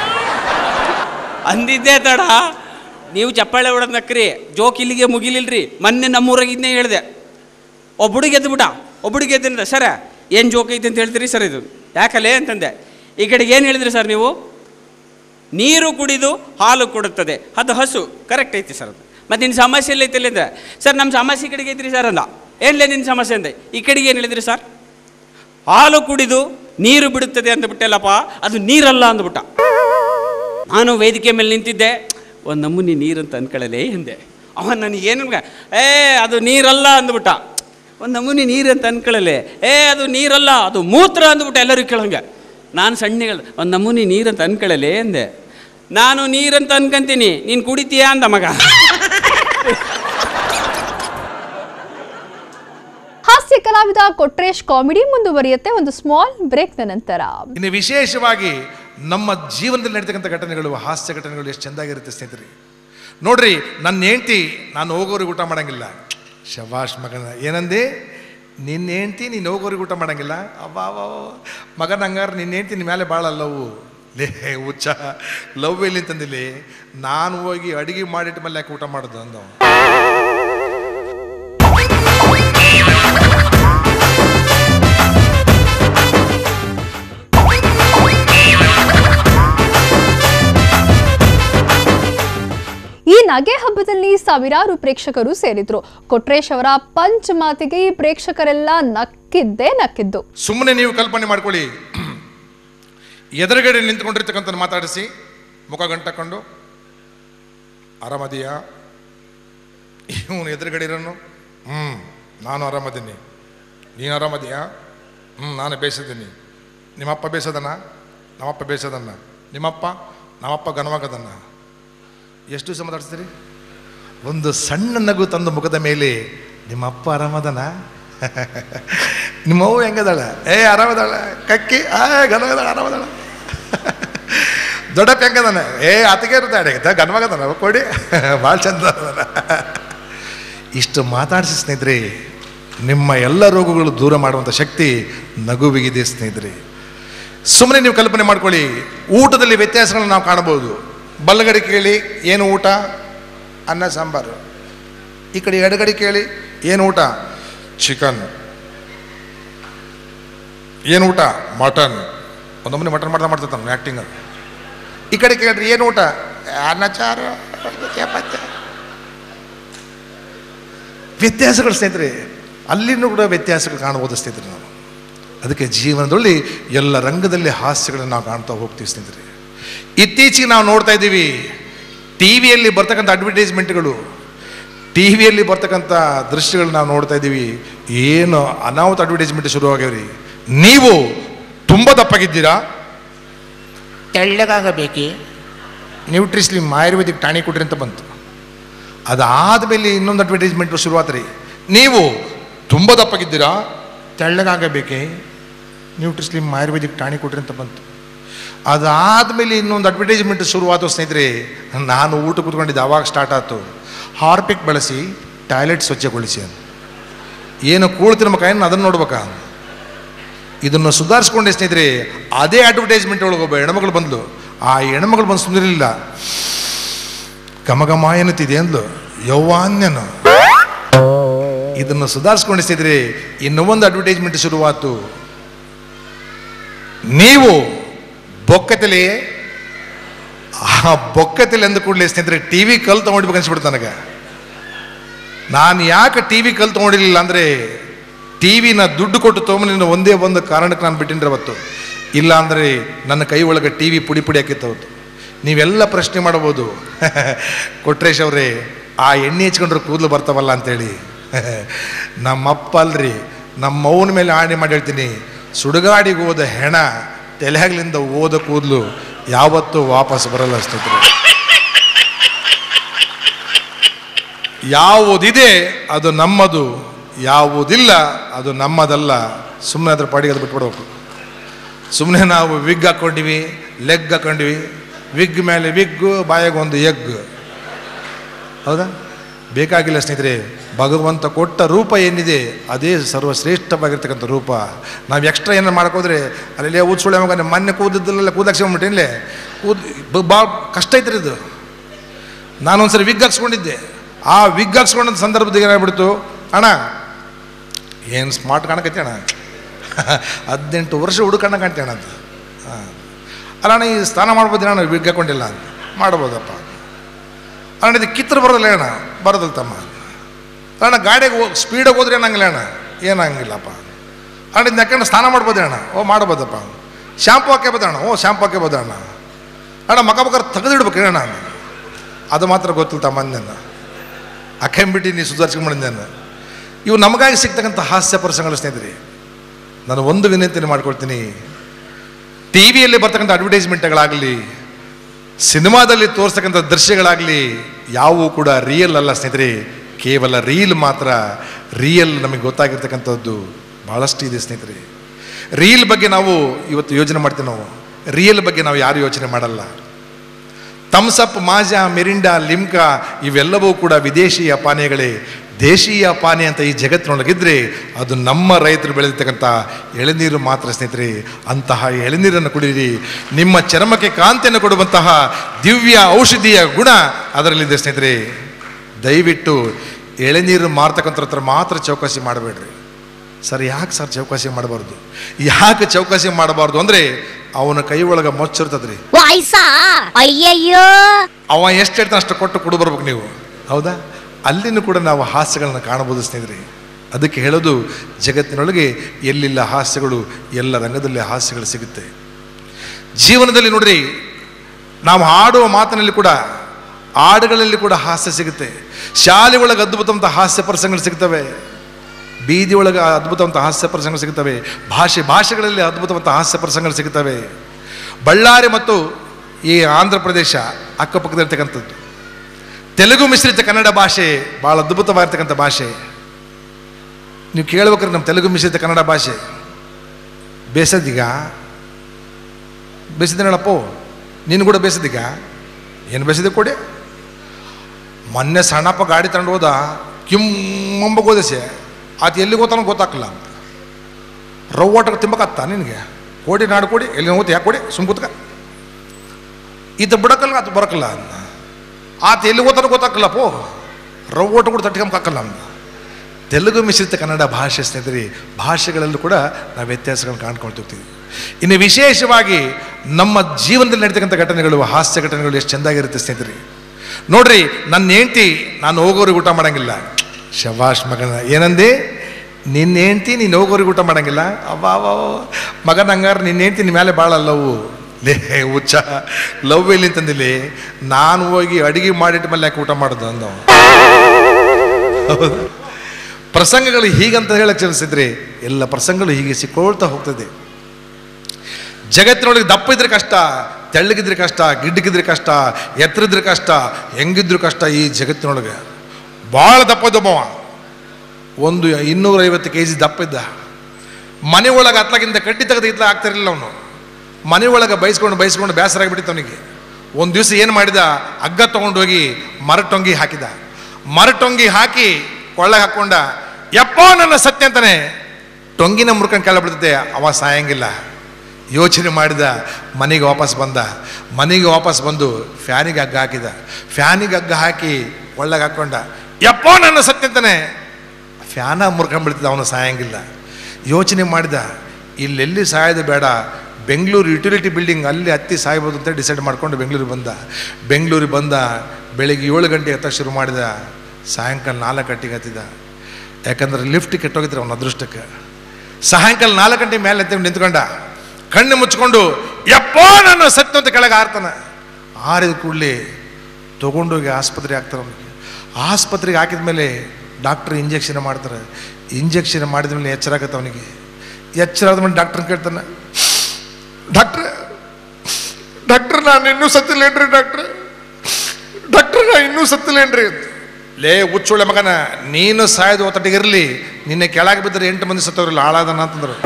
ಅಂದಿದ್ದೇ ತಡ ನೀವು ಚಪ್ಪಾಳೆ ಹೊಡೆದ್ ನಕ್ರಿ ಜೋಕ್ ಇಲ್ಲಿಗೆ ಮುಗಿಲಿಲ್ರಿ ಮೊನ್ನೆ ನಮ್ಮೂರಾಗ ಇದನ್ನೇ ಹೇಳಿದೆ ಒಬ್ಬ ಹುಡುಗ ಎದ್ದುಬಿಟ್ಟ ಒಬ್ಬ ಹುಡುಗ ಎದ್ದಿಂದ ಸರ ಏನು ಜೋಕ್ ಐತೆ ಅಂತ ಹೇಳ್ತೀರಿ ಸರ್ ಇದು ಯಾಕಲ್ಲೇ ಅಂತಂದೆ ಈ ಕಡೆಗೆ ಏನು ಹೇಳಿದ್ರಿ ಸರ್ ನೀವು ನೀರು ಕುಡಿದು ಹಾಲು ಕೊಡುತ್ತದೆ ಅದು ಹಸು ಕರೆಕ್ಟ್ ಐತಿ ಸರ್ ಅದು ಮತ್ತು ನಿನ್ನ ಸಮಸ್ಯೆ ಎಲ್ಲ ಐತಿಲ್ಲ ಅಂದ್ರೆ ಸರ್ ನಮ್ಮ ಸಮಸ್ಯೆ ಈ ಕಡೆಗೆ ಐತ್ರಿ ಸರ್ ಅಂದ ಏನ್ಲೇ ನಿನ್ನ ಸಮಸ್ಯೆ ಅಂದೆ ಈ ಕಡೆಗೆ ಏನು ಹೇಳಿದ್ರಿ ಸರ್ ಹಾಲು ಕುಡಿದು ನೀರು ಬಿಡುತ್ತದೆ ಅಂದ್ಬಿಟ್ಟೆಲ್ಲಪ್ಪ ಅದು ನೀರಲ್ಲ ಅಂದ್ಬಿಟ್ಟ ನಾನು ವೇದಿಕೆ ಮೇಲೆ ನಿಂತಿದ್ದೆ ಒಂದು ನಮೂನಿ ನೀರಂತ ಅನ್ಕೊಳ್ಳಲೇ ಎಂದೆ ಅವನು ನನಗೇನು ಏ ಅದು ನೀರಲ್ಲ ಅಂದ್ಬಿಟ್ಟ ಒಂದು ನಮೂನಿ ನೀರಂತ ಅನ್ಕೊಳ್ಳಲೆ ಏ ಅದು ನೀರಲ್ಲ ಅದು ಮೂತ್ರ ಅಂದ್ಬಿಟ್ಟು ಎಲ್ಲರಿಗೂ ಕೇಳಂಗೆ ನಾನು ಸಣ್ಣಗಳು ಒಂದು ನಮೂನಿ ನೀರಂತ ಅನ್ಕೊಳ್ಳಲೆ ಎಂದೆ ನಾನು ನೀರಂತ ಅನ್ಕೊಂತೀನಿ ನೀನು ಕುಡಿತೀಯಾ ಅಂದ ಮಗ ಹಾಸ್ಯ ಕಲಾವಿದ ಕೊಟ್ರೇಶ್ ಕಾಮಿಡಿ ಮುಂದುವರಿಯುತ್ತೆ ಒಂದು ಸ್ಮಾಲ್ ಬ್ರೇಕ್ನ ನಂತರ ಇನ್ನು ವಿಶೇಷವಾಗಿ ನಮ್ಮ ಜೀವನದಲ್ಲಿ ನಡೀತಕ್ಕಂಥ ಘಟನೆಗಳು ಹಾಸ್ಯ ಘಟನೆಗಳು ಎಷ್ಟು ಚೆಂದಾಗಿರುತ್ತೆ ಸ್ನೇಹಿತರೆ ನೋಡ್ರಿ ನನ್ನ ಹೆಂಡ್ತಿ ನಾನು ಹೋಗೋರಿಗೆ ಊಟ ಮಾಡಂಗಿಲ್ಲ ಶಬಾಷ್ ಮಗನ ಏನಂದೆ ನಿನ್ನ ಹೆಂಡ್ತಿ ನೀನು ಹೋಗೋರಿಗೆ ಊಟ ಮಾಡಂಗಿಲ್ಲ ಅಬ್ಬಾ ಅಬ್ಬಾ ಮಗನ ಹಂಗಾರೆ ನಿನ್ನ ಹೆಂಡ್ತಿ ನಿನ್ನ ಮೇಲೆ ಭಾಳ ಲವ್ ಲೇ ಹುಚ್ಚ ಲವ್ ಎಲ್ಲಿ ಅಂತಂದಿಲ್ಲಿ ನಾನು ಹೋಗಿ ಅಡಿಗೆ ಮಾಡಿಟ್ಟ ಮೇಲೆ ಯಾಕೆ ಊಟ ಮಾಡೋದು ಅಂದ ಈ ನಗೆ ಹಬ್ಬದಲ್ಲಿ ಸಾವಿರಾರು ಪ್ರೇಕ್ಷಕರು ಸೇರಿದ್ರು ಕೊಟ್ರೇಶ್ ಅವರ ಪಂಚ್ ಮಾತಿಗೆ ಈ ಪ್ರೇಕ್ಷಕರೆಲ್ಲ ನಕ್ಕಿದ್ದೇ ನಕ್ಕಿದ್ದು ಸುಮ್ಮನೆ ನೀವು ಕಲ್ಪನೆ ಮಾಡ್ಕೊಳ್ಳಿ ಎದುರುಗಡೆ ನಿಂತ್ಕೊಂಡಿರ್ತಕ್ಕಂಥ ಮಾತಾಡಿಸಿ ಮುಖ ಗಂಟಕೊಂಡು ಆರಾಮದೀಯಾ ಇವನು ಎದುರುಗಡೆ ಇರೋನು ಹ್ಞೂ ನಾನು ಆರಾಮದೀನಿ ನೀನು ಆರಾಮದೀಯಾ ಹ್ಞೂ ನಾನು ಬೇಯಿಸಿದ್ದೀನಿ ನಿಮ್ಮಪ್ಪ ಬೇಯಿಸೋದನ್ನ ನಮ್ಮಪ್ಪ ಬೇಯಿಸೋದನ್ನ ನಿಮ್ಮಪ್ಪ ನಮ್ಮಪ್ಪ ಗನವಾಗದನ್ನ ಎಷ್ಟು ದಿವಸ ಮಾತಾಡ್ತೀರಿ ಒಂದು ಸಣ್ಣ ನಗು ತಂದು ಮುಖದ ಮೇಲೆ ನಿಮ್ಮಪ್ಪ ಆರಾಮದನ ನಿಮ್ಮವ್ವ ಹೆಂಗದಾಳ ಏ ಆರಾಮದಾಳ ಕಕ್ಕಿ ಆ ಗನಗದಾಳ ಆರಾಮದಾಳ ದೊಡ್ಡಪ್ಪ ಹೆಂಗದಾನ ಏ ಆತಗೆ ಇರ್ತಾಳೆ ಗನ್ಮಗದಾನ ಕೊಡಿ ಭಾಳ ಚಂದ ಅದಾನ ಇಷ್ಟು ಮಾತಾಡಿಸಿ ಸ್ನೇಹಿತರೆ ನಿಮ್ಮ ಎಲ್ಲ ರೋಗಗಳು ದೂರ ಮಾಡುವಂಥ ಶಕ್ತಿ ನಗುವಿಗಿದೆ ಸ್ನೇಹಿತರೆ ಸುಮ್ಮನೆ ನೀವು ಕಲ್ಪನೆ ಮಾಡ್ಕೊಳ್ಳಿ ಊಟದಲ್ಲಿ ವ್ಯತ್ಯಾಸಗಳನ್ನು ನಾವು ಕಾಣಬಹುದು ಬಲ್ಲಗಡೆ ಕೇಳಿ ಏನು ಊಟ ಅನ್ನ ಸಾಂಬಾರು ಈ ಕಡೆ ಎಡಗಡೆ ಕೇಳಿ ಏನು ಊಟ ಚಿಕನ್ ಏನು ಊಟ ಮಟನ್ ಒಂದೊಮ್ಮೆ ಮಟನ್ ಮಾಡ್ತಾ ಮಾಡ್ತಾನೆ ಆ್ಯಕ್ಟಿಂಗ್ ಈ ಕಡೆ ಕೇಳ್ರಿ ಏನು ಊಟ ಅನ್ನ ಚಾರು ಚಪಾತಿ ವ್ಯತ್ಯಾಸಗಳು ಸ್ನೇಹಿತರೆ ಅಲ್ಲಿನೂ ಕೂಡ ವ್ಯತ್ಯಾಸಗಳು ಕಾಣಬಹುದು ಸ್ನೇಹಿತರೆ ನಾವು ಅದಕ್ಕೆ ಜೀವನದಲ್ಲಿ ಎಲ್ಲ ರಂಗದಲ್ಲಿ ಹಾಸ್ಯಗಳನ್ನು ನಾವು ಕಾಣ್ತಾ ಹೋಗ್ತೀವಿ ಸ್ನೇಹಿತರೆ ಇತ್ತೀಚೆಗೆ ನಾವು ನೋಡ್ತಾ ಇದ್ದೀವಿ ಟಿ ವಿಯಲ್ಲಿ ಬರ್ತಕ್ಕಂಥ ಅಡ್ವರ್ಟೈಸ್ಮೆಂಟ್ಗಳು ಟಿ ವಿಯಲ್ಲಿ ಬರ್ತಕ್ಕಂಥ ದೃಶ್ಯಗಳು ನಾವು ನೋಡ್ತಾ ಇದ್ದೀವಿ ಏನು ಅನಾಹುತ ಅಡ್ವರ್ಟೈಸ್ಮೆಂಟ್ ಶುರುವಾಗ್ಯಾವ್ರಿ ನೀವು ತುಂಬ ದಪ್ಪಾಗಿದ್ದೀರಾ ತೆಳ್ಳಗಾಗಬೇಕಿ ನ್ಯೂಟ್ರಿಸ್ಲಿಮ್ ಆಯುರ್ವೇದಿಕ್ ಟಾಣಿ ಕೊಡ್ರಿ ಅಂತ ಬಂತು ಅದಾದಮೇಲೆ ಇನ್ನೊಂದು ಅಡ್ವರ್ಟೈಸ್ಮೆಂಟ್ ಶುರುವಾತು ರೀ ನೀವು ತುಂಬ ದಪ್ಪಾಗಿದ್ದೀರಾ ತೆಳ್ಳಗಾಗಬೇಕೆ ನ್ಯೂಟ್ರಿಸ್ಲಿಮ್ ಆಯುರ್ವೇದಿಕ್ ಟಾಣಿ ಕೊಡ್ರಿ ಅಂತ ಬಂತು ಅದಾದಮೇಲೆ ಇನ್ನೊಂದು ಅಡ್ವರ್ಟೈಸ್ಮೆಂಟ್ ಶುರುವಾತು ಸ್ನೇಹಿತರೆ ನಾನು ಊಟ ಕೂತ್ಕೊಂಡಿದ್ದೆ ಅವಾಗ ಸ್ಟಾರ್ಟ್ ಆಯ್ತು ಹಾರ್ಪಿಕ್ ಬಳಸಿ ಟಾಯ್ಲೆಟ್ ಸ್ವಚ್ಛಗೊಳಿಸಿ ಅಂತ ಏನು ಕೂಳ್ತಿನ ಮಕ್ಕ ಏನು ಅದನ್ನು ನೋಡ್ಬೇಕಾ ಇದನ್ನು ಸುಧಾರಿಸ್ಕೊಂಡೆ ಸ್ನೇಹಿತರೆ ಅದೇ ಅಡ್ವರ್ಟೈಸ್ಮೆಂಟ್ ಒಳಗೆ ಒಬ್ಬ ಹೆಣ್ಮಗಳು ಬಂದ್ಲು ಆ ಹೆಣ್ಮಗಳು ಬಂದು ಸುಂದರಿಲ್ಲ ಘಮ ಘಮ ಎನ್ನುತ್ತಿದೆ ಅಂದ್ಲು ಯೌವಾನ್ಯನು ಇದನ್ನು ಸುಧಾರಿಸ್ಕೊಂಡು ಸ್ನೇಹಿತರೆ ಇನ್ನೂ ಒಂದು ಅಡ್ವರ್ಟೈಸ್ಮೆಂಟ್ ಶುರುವಾತು ನೀವು ಬೊಕ್ಕತಲಿ ಆ ಬೊಕ್ಕತಲಿ ಅಂದ ಕೂಡಲೇ ಸ್ನೇಹಿತರೆ ಟಿ ವಿ ಕಲ್ ತೊಗೊಂಡ್ಬೇಕು ಅನ್ಸ್ಬಿಡ್ತು ನನಗೆ ನಾನು ಯಾಕೆ ಟಿ ವಿ ಕಲ್ ತೊಗೊಂಡಿರಲಿಲ್ಲ ಅಂದರೆ ಟಿ ವಿನ ದುಡ್ಡು ಕೊಟ್ಟು ತೊಗೊಂಬನಿನ ಒಂದೇ ಒಂದು ಕಾರಣಕ್ಕೆ ನಾನು ಬಿಟ್ಟಿನ್ರೆ ಅವತ್ತು ಇಲ್ಲ ಅಂದರೆ ನನ್ನ ಕೈ ಒಳಗೆ ಟಿ ವಿ ಪುಡಿ ಪುಡಿ ಹಾಕಿತ್ತು ಅವತ್ತು ನೀವೆಲ್ಲ ಪ್ರಶ್ನೆ ಮಾಡಬಹುದು ಕೊಟ್ರೇಶ್ ಅವರೇ ಆ ಎಣ್ಣೆ ಹಚ್ಕೊಂಡ್ರೆ ಕೂದಲು ಬರ್ತಾವಲ್ಲ ಅಂತೇಳಿ ನಮ್ಮಪ್ಪ ಅಲ್ರಿ ನಮ್ಮ ಮೌನ ಮೇಲೆ ಆಣೆ ಮಾಡಿ ಹೇಳ್ತೀನಿ ಸುಡುಗಾಡಿಗೆ ಹೋದ ಹೆಣ ತಲೆಹಗಲಿಂದ ಓದ ಕೂದಲು ಯಾವತ್ತೂ ವಾಪಸ್ ಬರಲ್ಲ ಸ್ನೇಹಿತರೆ ಯಾವುದಿದೆ ಅದು ನಮ್ಮದು ಯಾವುದಿಲ್ಲ ಅದು ನಮ್ಮದಲ್ಲ ಸುಮ್ಮನೆ ಅದ್ರ ಪಾಡಿಗೆ ಅದು ಬಿಟ್ಬಿಡ್ಬೇಕು ಸುಮ್ಮನೆ ನಾವು ವಿಗ್ ಹಾಕ್ಕೊಂಡಿವಿ ಲೆಗ್ ಹಾಕ್ಕೊಂಡಿವಿ ವಿಗ್ ಮೇಲೆ ವಿಗ್ಗು ಬಾಯಾಗ ಒಂದು ಎಗ್ ಹೌದಾ ಬೇಕಾಗಿಲ್ಲ ಸ್ನೇಹಿತರೆ ಭಗವಂತ ಕೊಟ್ಟ ರೂಪ ಏನಿದೆ ಅದೇ ಸರ್ವಶ್ರೇಷ್ಠವಾಗಿರ್ತಕ್ಕಂಥ ರೂಪ ನಾವು ಎಕ್ಸ್ಟ್ರಾ ಏನಾರು ಮಾಡ್ಕೋದ್ರೆ ಅಲ್ಲೇ ಊದ್ಸುಳೆ ಮಗ ಮೊನ್ನೆ ಕೂದದ್ದಲ್ಲ ಕೂದಾಕ್ಸ್ಕೊಂಡ್ಬಿಟ್ಟಿನ್ಲೆ ಕೂದ್ ಭಾಳ ಕಷ್ಟ ಐತ್ರಿ ಇದು ನಾನೊಂದ್ಸರಿ ವಿಗ್ ಹಾಕ್ಸ್ಕೊಂಡಿದ್ದೆ ಆ ವಿಗ್ ಹಾಕ್ಸ್ಕೊಂಡ ಸಂದರ್ಭದಾಗ ಏನಾಗ್ಬಿಡ್ತು ಅಣ್ಣ ಏನು ಸ್ಮಾರ್ಟ್ ಕಾಣಕತ್ತಿ ಅಣ್ಣ ಹದಿನೆಂಟು ವರ್ಷ ಹುಡುಕಣ್ಣ ಕಾಣ್ತಿ ಅಣ್ಣ ಅಂತ ಹಾಂ ಅಲ್ಲ ಅಣ್ಣ ಈ ಸ್ನಾನ ಮಾಡ್ಬೋದು ಅಣ್ಣ ವಿಗ್ ಹಾಕೊಂಡಿಲ್ಲ ಅಂತ ಮಾಡ್ಬೋದಪ್ಪ ಅಣ್ಣ ಇದು ಕಿತ್ತರು ಬರೋದಿಲ್ಲ ಅಣ್ಣ ಬರೋದಿಲ್ಲ ತಮ್ಮ ಅಣ್ಣ ಗಾಡಿಗೆ ಹೋಗಿ ಸ್ಪೀಡಾಗಿ ಹೋದ್ರೆ ಏನಾಗಿಲ್ಲ ಅಣ್ಣ ಏನಾಗಿಲ್ಲಪ್ಪ ಅಣ್ಣ ಇದು ಯಾಕಂದ್ರೆ ಸ್ನಾನ ಮಾಡ್ಬೋದು ಅಣ್ಣ ಓ ಮಾಡ್ಬೋದಪ್ಪ ಶಾಂಪು ಹಾಕ್ಯಬೋದು ಅಣ್ಣ ಓ ಶಾಂಪು ಹಾಕ್ಯಬೋದು ಅಣ್ಣ ಅಣ್ಣ ಮಕ ಮಕ ತೆಗೆದಿಡ್ಬೇಕು ಅಣ್ಣ ಅದು ಮಾತ್ರ ಗೊತ್ತಿಲ್ಲ ತಮ್ಮ ಅಂದೆನ ಅಕ್ಕಂಬಿಟ್ಟು ನೀ ಸುಧಾರಿಸ್ಕೊಂಡ್ಬಂದೇನು ಇವು ನಮಗಾಗಿ ಸಿಗ್ತಕ್ಕಂಥ ಹಾಸ್ಯ ಪ್ರಸಂಗಗಳು ಸ್ನೇಹಿತರೆ ನಾನು ಒಂದು ವಿನಂತಿಯನ್ನು ಮಾಡ್ಕೊಳ್ತೀನಿ ಟಿ ವಿಯಲ್ಲಿ ಬರ್ತಕ್ಕಂಥ ಅಡ್ವರ್ಟೈಸ್ಮೆಂಟ್ಗಳಾಗಲಿ ಸಿನಿಮಾದಲ್ಲಿ ತೋರಿಸ್ತಕ್ಕಂಥ ದೃಶ್ಯಗಳಾಗಲಿ ಯಾವುವು ಕೂಡ ರಿಯಲ್ ಅಲ್ಲ ಸ್ನೇಹಿತರೆ ಕೇವಲ ರೀಲ್ ಮಾತ್ರ ರಿಯಲ್ ನಮಗೆ ಗೊತ್ತಾಗಿರ್ತಕ್ಕಂಥದ್ದು ಭಾಳಷ್ಟು ಇದೆ ಸ್ನೇಹಿತರೆ ರೀಲ್ ಬಗ್ಗೆ ನಾವು ಇವತ್ತು ಯೋಚನೆ ಮಾಡ್ತೀವಿ ನಾವು ರಿಯಲ್ ಬಗ್ಗೆ ನಾವು ಯಾರು ಯೋಚನೆ ಮಾಡಲ್ಲ ಥಮ್ಸಪ್ ಮಾಜಾ ಮಿರಿಂಡಾ ಲಿಮ್ಕಾ ಇವೆಲ್ಲವೂ ಕೂಡ ವಿದೇಶೀಯ ಪಾನೀಯಗಳೇ ದೇಶೀಯ ಪಾನೀಯ ಅಂತ ಈ ಜಗತ್ತಿನೊಳಗಿದ್ರೆ ಅದು ನಮ್ಮ ರೈತರು ಬೆಳೆದಿರ್ತಕ್ಕಂಥ ಎಳೆನೀರು ಮಾತ್ರ ಸ್ನೇಹಿತರೆ ಅಂತಹ ಎಳೆನೀರನ್ನು ಕುಡಿಯಿರಿ ನಿಮ್ಮ ಚರ್ಮಕ್ಕೆ ಕಾಂತಿಯನ್ನು ಕೊಡುವಂತಹ ದಿವ್ಯ ಔಷಧಿಯ ಗುಣ ಅದರಲ್ಲಿದೆ ಸ್ನೇಹಿತರೆ ದಯವಿಟ್ಟು ಎಳೆನೀರು ಮಾರ್ತಕ್ಕಂಥವ್ರ ಹತ್ರ ಮಾತ್ರ ಚೌಕಾಸಿ ಮಾಡಬೇಡ್ರಿ ಸರ್ ಯಾಕೆ ಸರ್ ಚೌಕಾಸಿ ಮಾಡಬಾರ್ದು ಯಾಕೆ ಚೌಕಾಸಿ ಮಾಡಬಾರ್ದು ಅಂದರೆ ಅವನ ಕೈ ಒಳಗೆ ಮೊಚ್ಚಿರ್ತದ್ರಿ ವಯಸ್ಸಾ ಅಯ್ಯಯ್ಯೋ ಅವ ಎಷ್ಟು ಹೇಳ್ತಾನೆ ಅಷ್ಟು ಕೊಟ್ಟು ಕೊಡು ಬರ್ಬೇಕು ನೀವು ಹೌದಾ ಅಲ್ಲಿನೂ ಕೂಡ ನಾವು ಹಾಸ್ಯಗಳನ್ನ ಕಾಣಬಹುದು ಸ್ನೇಹಿತರೆ ಅದಕ್ಕೆ ಹೇಳೋದು ಜಗತ್ತಿನೊಳಗೆ ಎಲ್ಲಿಲ್ಲ ಹಾಸ್ಯಗಳು ಎಲ್ಲ ರಂಗದಲ್ಲಿ ಹಾಸ್ಯಗಳು ಸಿಗುತ್ತೆ ಜೀವನದಲ್ಲಿ ನೋಡ್ರಿ ನಾವು ಆಡುವ ಮಾತಿನಲ್ಲಿ ಕೂಡ ಹಾಡುಗಳಲ್ಲಿ ಕೂಡ ಹಾಸ್ಯ ಸಿಗುತ್ತೆ ಶಾಲೆ ಒಳಗೆ ಅದ್ಭುತವಂತ ಹಾಸ್ಯ ಪ್ರಸಂಗಗಳು ಸಿಗ್ತವೆ ಬೀದಿ ಒಳಗೆ ಅದ್ಭುತವಂತ ಹಾಸ್ಯ ಪ್ರಸಂಗಗಳು ಸಿಗ್ತವೆ ಭಾಷೆ ಭಾಷೆಗಳಲ್ಲಿ ಅದ್ಭುತವಂತ ಹಾಸ್ಯ ಪ್ರಸಂಗಗಳು ಸಿಗ್ತವೆ ಬಳ್ಳಾರಿ ಮತ್ತು ಈ ಆಂಧ್ರ ಪ್ರದೇಶ ಅಕ್ಕಪಕ್ಕದಲ್ಲಿರ್ತಕ್ಕಂಥದ್ದು ತೆಲುಗು ಮಿಶ್ರಿತ ಕನ್ನಡ ಭಾಷೆ ಭಾಳ ಅದ್ಭುತವಾಗಿರ್ತಕ್ಕಂಥ ಭಾಷೆ ನೀವು ಕೇಳ್ಬೇಕಾದ್ರೆ ನಮ್ಮ ತೆಲುಗು ಮಿಶ್ರಿತ ಕನ್ನಡ ಭಾಷೆ ಬೇಸದೀಗ ಬೇಸಿದ್ದೇನಳಪ್ಪ ನೀನು ಕೂಡ ಬೇಸದೀಗ ಏನು ಬೇಸಿದೆ ಕೊಡಿ ಮೊನ್ನೆ ಸಣ್ಣಪ್ಪ ಗಾಡಿ ತಗೊಂಡು ಹೋದ ಕಿಮ್ಮಂಬ ಹೋದಸೆ ಆತ ಎಲ್ಲಿಗೆ ಹೋಗ್ತಾನೋ ಗೊತ್ತಾಗಲ್ಲ ಅಂತ ರವ್ವಾಟಕ್ಕೆ ತಿಂಬಕತ್ತ ನಿನಗೆ ಕೋಡಿ ನಾಡು ಕೊಡಿ ಎಲ್ಲಿ ಹೋಗ್ತಿ ಯಾಕೆ ಕೊಡಿ ಸುಮ್ ಕೂತ್ಕ ಈತ ಬಿಡಕ್ಕಲ್ಲ ಆತ ಬರಕಲ್ಲ ಅಂದ ಆತ ಎಲ್ಲಿ ಹೋಗ್ತಾನೋ ಗೊತ್ತಾಗಲ್ಲ ಪೋ ರವ್ವಾಟ ಕೂಡ ತಟ್ಕೊಂಬಕ್ಕಲ್ಲ ಅಂದ ತೆಲುಗು ಮಿಶ್ರಿತ ಕನ್ನಡ ಭಾಷೆ ಸ್ನೇಹಿತರೆ ಭಾಷೆಗಳಲ್ಲೂ ಕೂಡ ನಾವು ವ್ಯತ್ಯಾಸಗಳನ್ನು ಕಾಣ್ಕೊಳ್ತಾ ಹೋಗ್ತೀವಿ ಇನ್ನು ವಿಶೇಷವಾಗಿ ನಮ್ಮ ಜೀವನದಲ್ಲಿ ನಡೀತಕ್ಕಂಥ ಘಟನೆಗಳು ಹಾಸ್ಯ ಘಟನೆಗಳು ಎಷ್ಟು ಚೆಂದಾಗಿರುತ್ತೆ ಸ್ನೇಹಿತರೆ ನೋಡ್ರಿ ನನ್ನ ಹೆಂಡ್ತಿ ನಾನು ಹೋಗೋರಿಗೆ ಊಟ ಮಾಡಂಗಿಲ್ಲ ಶವಾಶ್ ಮಗನ ಏನಂದೆ ನಿನ್ನ ಹೆಂಡ್ತಿ ನೀನು ಹೋಗೋರಿಗೆ ಊಟ ಮಾಡಂಗಿಲ್ಲ ಅವ ಅವ ಮಗನ ಹಂಗಾರೆ ನಿನ್ನ ಹೆಂಡ್ತಿ ನಿನ್ನ ಮೇಲೆ ಭಾಳ ಲವ್ ಲೇ ಹುಚ್ಚ ಲವ್ ಎಲ್ಲಿ ತಂದಿಲ್ಲಿ ನಾನು ಹೋಗಿ ಅಡಿಗೆ ಮಾಡಿಟ್ಟ ಮೇಲೆ ಯಾಕೆ ಊಟ ಮಾಡೋದು ಅಂದವ ಪ್ರಸಂಗಗಳು ಹೀಗಂತ ಹೇಳಕ್ ಚಲಿಸಿದ್ರೆ ಎಲ್ಲ ಪ್ರಸಂಗಗಳು ಹೀಗೆ ಸಿಕ್ಕೊಳ್ತಾ ಹೋಗ್ತದೆ ಜಗತ್ತಿನೊಳಗೆ ದಪ್ಪ ಇದ್ರೆ ಕಷ್ಟ ತೆಳ್ಳಗಿದ್ರೆ ಕಷ್ಟ ಗಿಡ್ಡಗಿದ್ರೆ ಕಷ್ಟ ಎತ್ತರಿದ್ರೆ ಕಷ್ಟ ಹೆಂಗಿದ್ರು ಕಷ್ಟ ಈ ಜಗತ್ತಿನೊಳಗೆ ಭಾಳ ದಪ್ಪ ದಮ್ಮವ ಒಂದು ಇನ್ನೂರೈವತ್ತು ಕೆ ಜಿ ದಪ್ಪ ಇದ್ದ ಮನೆ ಒಳಗೆ ಅತ್ಲಾಗಿಂದ ಕಡ್ಡಿ ತೆಗೆದು ಇತ್ಲ ಆಗ್ತಿರಲಿಲ್ಲ ಅವನು ಮನೆ ಒಳಗೆ ಬೈಸ್ಕೊಂಡು ಬೈಸ್ಕೊಂಡು ಬೇಸರ ಆಗಿಬಿಟ್ಟಿತ್ತು ಅವನಿಗೆ ಒಂದು ದಿವಸ ಏನು ಮಾಡಿದ ಹಗ್ಗ ತೊಗೊಂಡೋಗಿ ಮರಟೊಂಗಿ ಹಾಕಿದ ಮರಟೊಂಗಿ ಹಾಕಿ ಕೊಳ್ಳಗೆ ಹಾಕ್ಕೊಂಡ ಯಪ್ಪೋ ನನ್ನ ಸತ್ಯ ಅಂತಾನೆ ಟೊಂಗಿನ ಮುರ್ಕೊಂಡು ಕೆಳ ಬಿಡ್ತದೆ ಅವ ಸಾಯಂಗಿಲ್ಲ ಯೋಚನೆ ಮಾಡಿದ ಮನೆಗೆ ವಾಪಸ್ ಬಂದ ಮನೆಗೆ ವಾಪಸ್ ಬಂದು ಫ್ಯಾನಿಗೆ ಹಗ್ಗ ಹಾಕಿದ ಫ್ಯಾನಿಗೆ ಹಗ್ಗ ಹಾಕಿ ಒಳಗೆ ಹಾಕ್ಕೊಂಡ ಯಪ್ಪೋ ನನ್ನ ಸತ್ಯ ಅಂತಾನೆ ಫ್ಯಾನ ಮುರ್ಕೊಂಡ್ಬಿಡ್ತಿದ್ದ ಅವನು ಸಾಯಂಗಿಲ್ಲ ಯೋಚನೆ ಮಾಡಿದ ಇಲ್ಲೆಲ್ಲಿ ಸಾಯೋದು ಬೇಡ ಬೆಂಗಳೂರು ಯುಟಿಲಿಟಿ ಬಿಲ್ಡಿಂಗ್ ಅಲ್ಲಿ ಹತ್ತಿ ಸಾಯ್ಬೋದು ಅಂತ ಡಿಸೈಡ್ ಮಾಡ್ಕೊಂಡು ಬೆಂಗಳೂರಿಗೆ ಬಂದ ಬೆಂಗಳೂರಿಗೆ ಬಂದ ಬೆಳಿಗ್ಗೆ ಏಳು ಗಂಟೆ ಎತ್ತ ಶುರು ಮಾಡಿದ ಸಾಯಂಕಾಲ ನಾಲ್ಕು ಗಂಟೆಗೆ ಹತ್ತಿದ ಯಾಕಂದ್ರೆ ಲಿಫ್ಟ್ ಕೆಟ್ಟೋಗಿದ್ರೆ ಅವನ ಅದೃಷ್ಟಕ್ಕೆ ಸಾಯಂಕಾಲ ನಾಲ್ಕು ಗಂಟೆ ಮೇಲೆ ಎತ್ತಿ ನಿಂತ್ಕೊಂಡ ಕಣ್ಣು ಮುಚ್ಕೊಂಡು ಯಪ್ಪೋ ನನ್ನ ಸತ್ತು ಅಂತ ಕೆಳಗೆ ಆರ್ತಾನ ಆರಿದ ಕೂಡಲೇ ತೊಗೊಂಡೋಗಿ ಆಸ್ಪತ್ರೆಗೆ ಹಾಕ್ತಾರೆ ಅವನಿಗೆ ಆಸ್ಪತ್ರೆಗೆ ಹಾಕಿದ ಮೇಲೆ ಡಾಕ್ಟ್ರ್ ಇಂಜೆಕ್ಷನ್ ಮಾಡ್ತಾರೆ ಇಂಜೆಕ್ಷನ್ ಮಾಡಿದ ಮೇಲೆ ಎಚ್ಚರ ಆಗತ್ತೆ ಅವನಿಗೆ ಎಚ್ಚರ ಆದ ಮೇಲೆ ಡಾಕ್ಟ್ರ್ ಕೇಳ್ತಾನೆ ಡಾಕ್ಟ್ರ್ ಡಾಕ್ಟ್ರ್ ನಾನು ಇನ್ನೂ ಸತ್ತಿಲ್ಲೇನ್ರಿ ಡಾಕ್ಟ್ರ್ ಡಾಕ್ಟ್ರ್ ನಾ ಇನ್ನೂ ಸತ್ತಿಲ್ಲೇನ್ರಿ ಅಂತ ಲೇ ಹುಚ್ಚುಳೆ ಮಗನ ನೀನು ಸಾಯ್ದು ಒತ್ತಟಿಗೆ ಇರಲಿ ನಿನ್ನೆ ಕೆಳಗೆ ಬಿದ್ದರೆ ಎಂಟು ಮಂದಿ ಸತ್ತವ್ರಲ್ಲ ಹಾಳಾದನ ಅಂತಂದ್ರು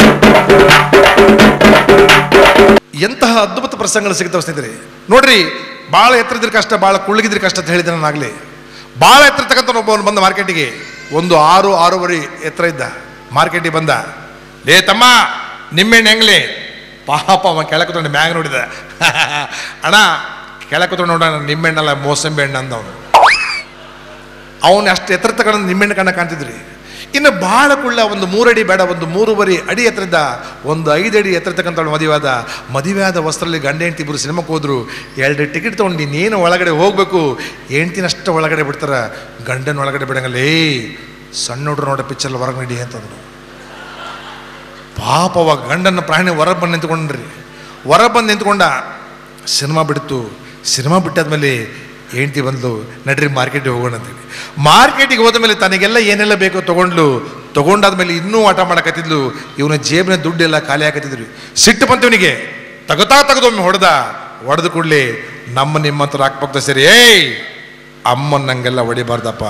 ಎಂತಹ ಅದ್ಭುತ ಪ್ರಸಂಗಗಳು ಸಿಗ್ತಾವೆ ಸ್ನೇಹಿತರೆ ನೋಡ್ರಿ ಭಾಳ ಎತ್ತರದಿದ್ರೆ ಕಷ್ಟ ಭಾಳ ಕುಳ್ಳಗಿದ್ರೆ ಕಷ್ಟ ಅಂತ ಹೇಳಿದೆ ನಾನಾಗಲಿ ಭಾಳ ಎತ್ತರ ತಕ್ಕಂತ ಒಬ್ಬವನು ಬಂದ ಮಾರ್ಕೆಟಿಗೆ ಒಂದು ಆರು ಆರೂವರೆ ಎತ್ತರ ಇದ್ದ ಮಾರ್ಕೆಟಿಗೆ ಬಂದ ಲೇ ತಮ್ಮ ನಿಮ್ಮೆಣ್ಣೆ ಹೆಂಗ್ಲಿ ಪಾಪ ಅವ ಕೆಳ ಕೂತ್ಕೊಂಡು ಮ್ಯಾಗ ನೋಡಿದ ಅಣ್ಣ ಕೆಳ ಕೂತ್ಕೊಂಡು ನೋಡ ನಿಮ್ಮೆಣ್ಣಲ್ಲ ಮೋಸಂಬಿ ಹಣ್ಣು ಅಂದವನು ಅವನು ಅಷ್ಟು ಎತ್ತರ ತಗೊಂಡು ನಿಮ್ಮೆಣ್ಣೆ ಕಣ್ಣ ಕಾಣ್ತಿದ್ರಿ ಇನ್ನು ಭಾಳ ಕುಳ್ಳ ಒಂದು ಮೂರಡಿ ಬೇಡ ಒಂದು ಮೂರುವರೆ ಅಡಿ ಎತ್ತರದ ಒಂದು ಐದು ಅಡಿ ಎತ್ತರ ತಕ್ಕಂಥವಳು ಮದುವೆಯಾದ ಮದುವೆಯಾದ ವಸ್ತ್ರದಲ್ಲಿ ಗಂಡ ಹೆಂಡತಿ ಇಬ್ಬರು ಸಿನಿಮಾಕ್ಕೆ ಹೋದ್ರು ಎರಡು ಟಿಕೆಟ್ ತೊಗೊಂಡು ಇನ್ನೇನು ಒಳಗಡೆ ಹೋಗಬೇಕು ಹೆಂಡ್ತಿನಷ್ಟು ಒಳಗಡೆ ಬಿಡ್ತಾರ ಗಂಡನ ಒಳಗಡೆ ಬಿಡಂಗಲ್ಲ ಏ ಸಣ್ಣ ಹುಡ್ರು ನೋಡ ಪಿಕ್ಚರ್ ಹೊರಗೆ ನಡಿ ಅಂತಂದ್ರು ಪಾಪವ ಗಂಡನ ಪ್ರಾಣಿ ಹೊರ ಬಂದು ನಿಂತ್ಕೊಂಡ್ರಿ ಹೊರ ಬಂದು ನಿಂತ್ಕೊಂಡ ಸಿನಿಮಾ ಬಿಡ್ತು ಸಿನಿಮಾ ಬಿಟ್ಟಾದ್ಮೇಲೆ ಹೆಂಡ್ತಿ ಬಂದ್ಲು ನಡ್ರಿ ಮಾರ್ಕೆಟಿಗೆ ಹೋಗೋಣ ಅಂತೇಳಿ ಮಾರ್ಕೆಟಿಗೆ ಹೋದ ಮೇಲೆ ತನಗೆಲ್ಲ ಏನೆಲ್ಲ ಬೇಕೋ ತೊಗೊಂಡ್ಲು ತೊಗೊಂಡಾದ್ಮೇಲೆ ಇನ್ನೂ ಆಟ ಮಾಡಕತ್ತಿದ್ಲು ಇವನ ಜೇಬಿನ ದುಡ್ಡೆಲ್ಲ ಖಾಲಿ ಹಾಕತ್ತಿದ್ರು ಸಿಟ್ಟು ಬಂತವನಿಗೆ ತಗತಾ ತೆಗೆದೊಮ್ಮೆ ಹೊಡೆದ ಹೊಡೆದ ಕೂಡಲೇ ನಮ್ಮ ನಿಮ್ಮ ಹತ್ರ ಹಾಕ್ಬೇಕು ಸರಿ ಏಯ್ ಅಮ್ಮನ ನಂಗೆಲ್ಲ ಹೊಡಿಬಾರ್ದಪ್ಪ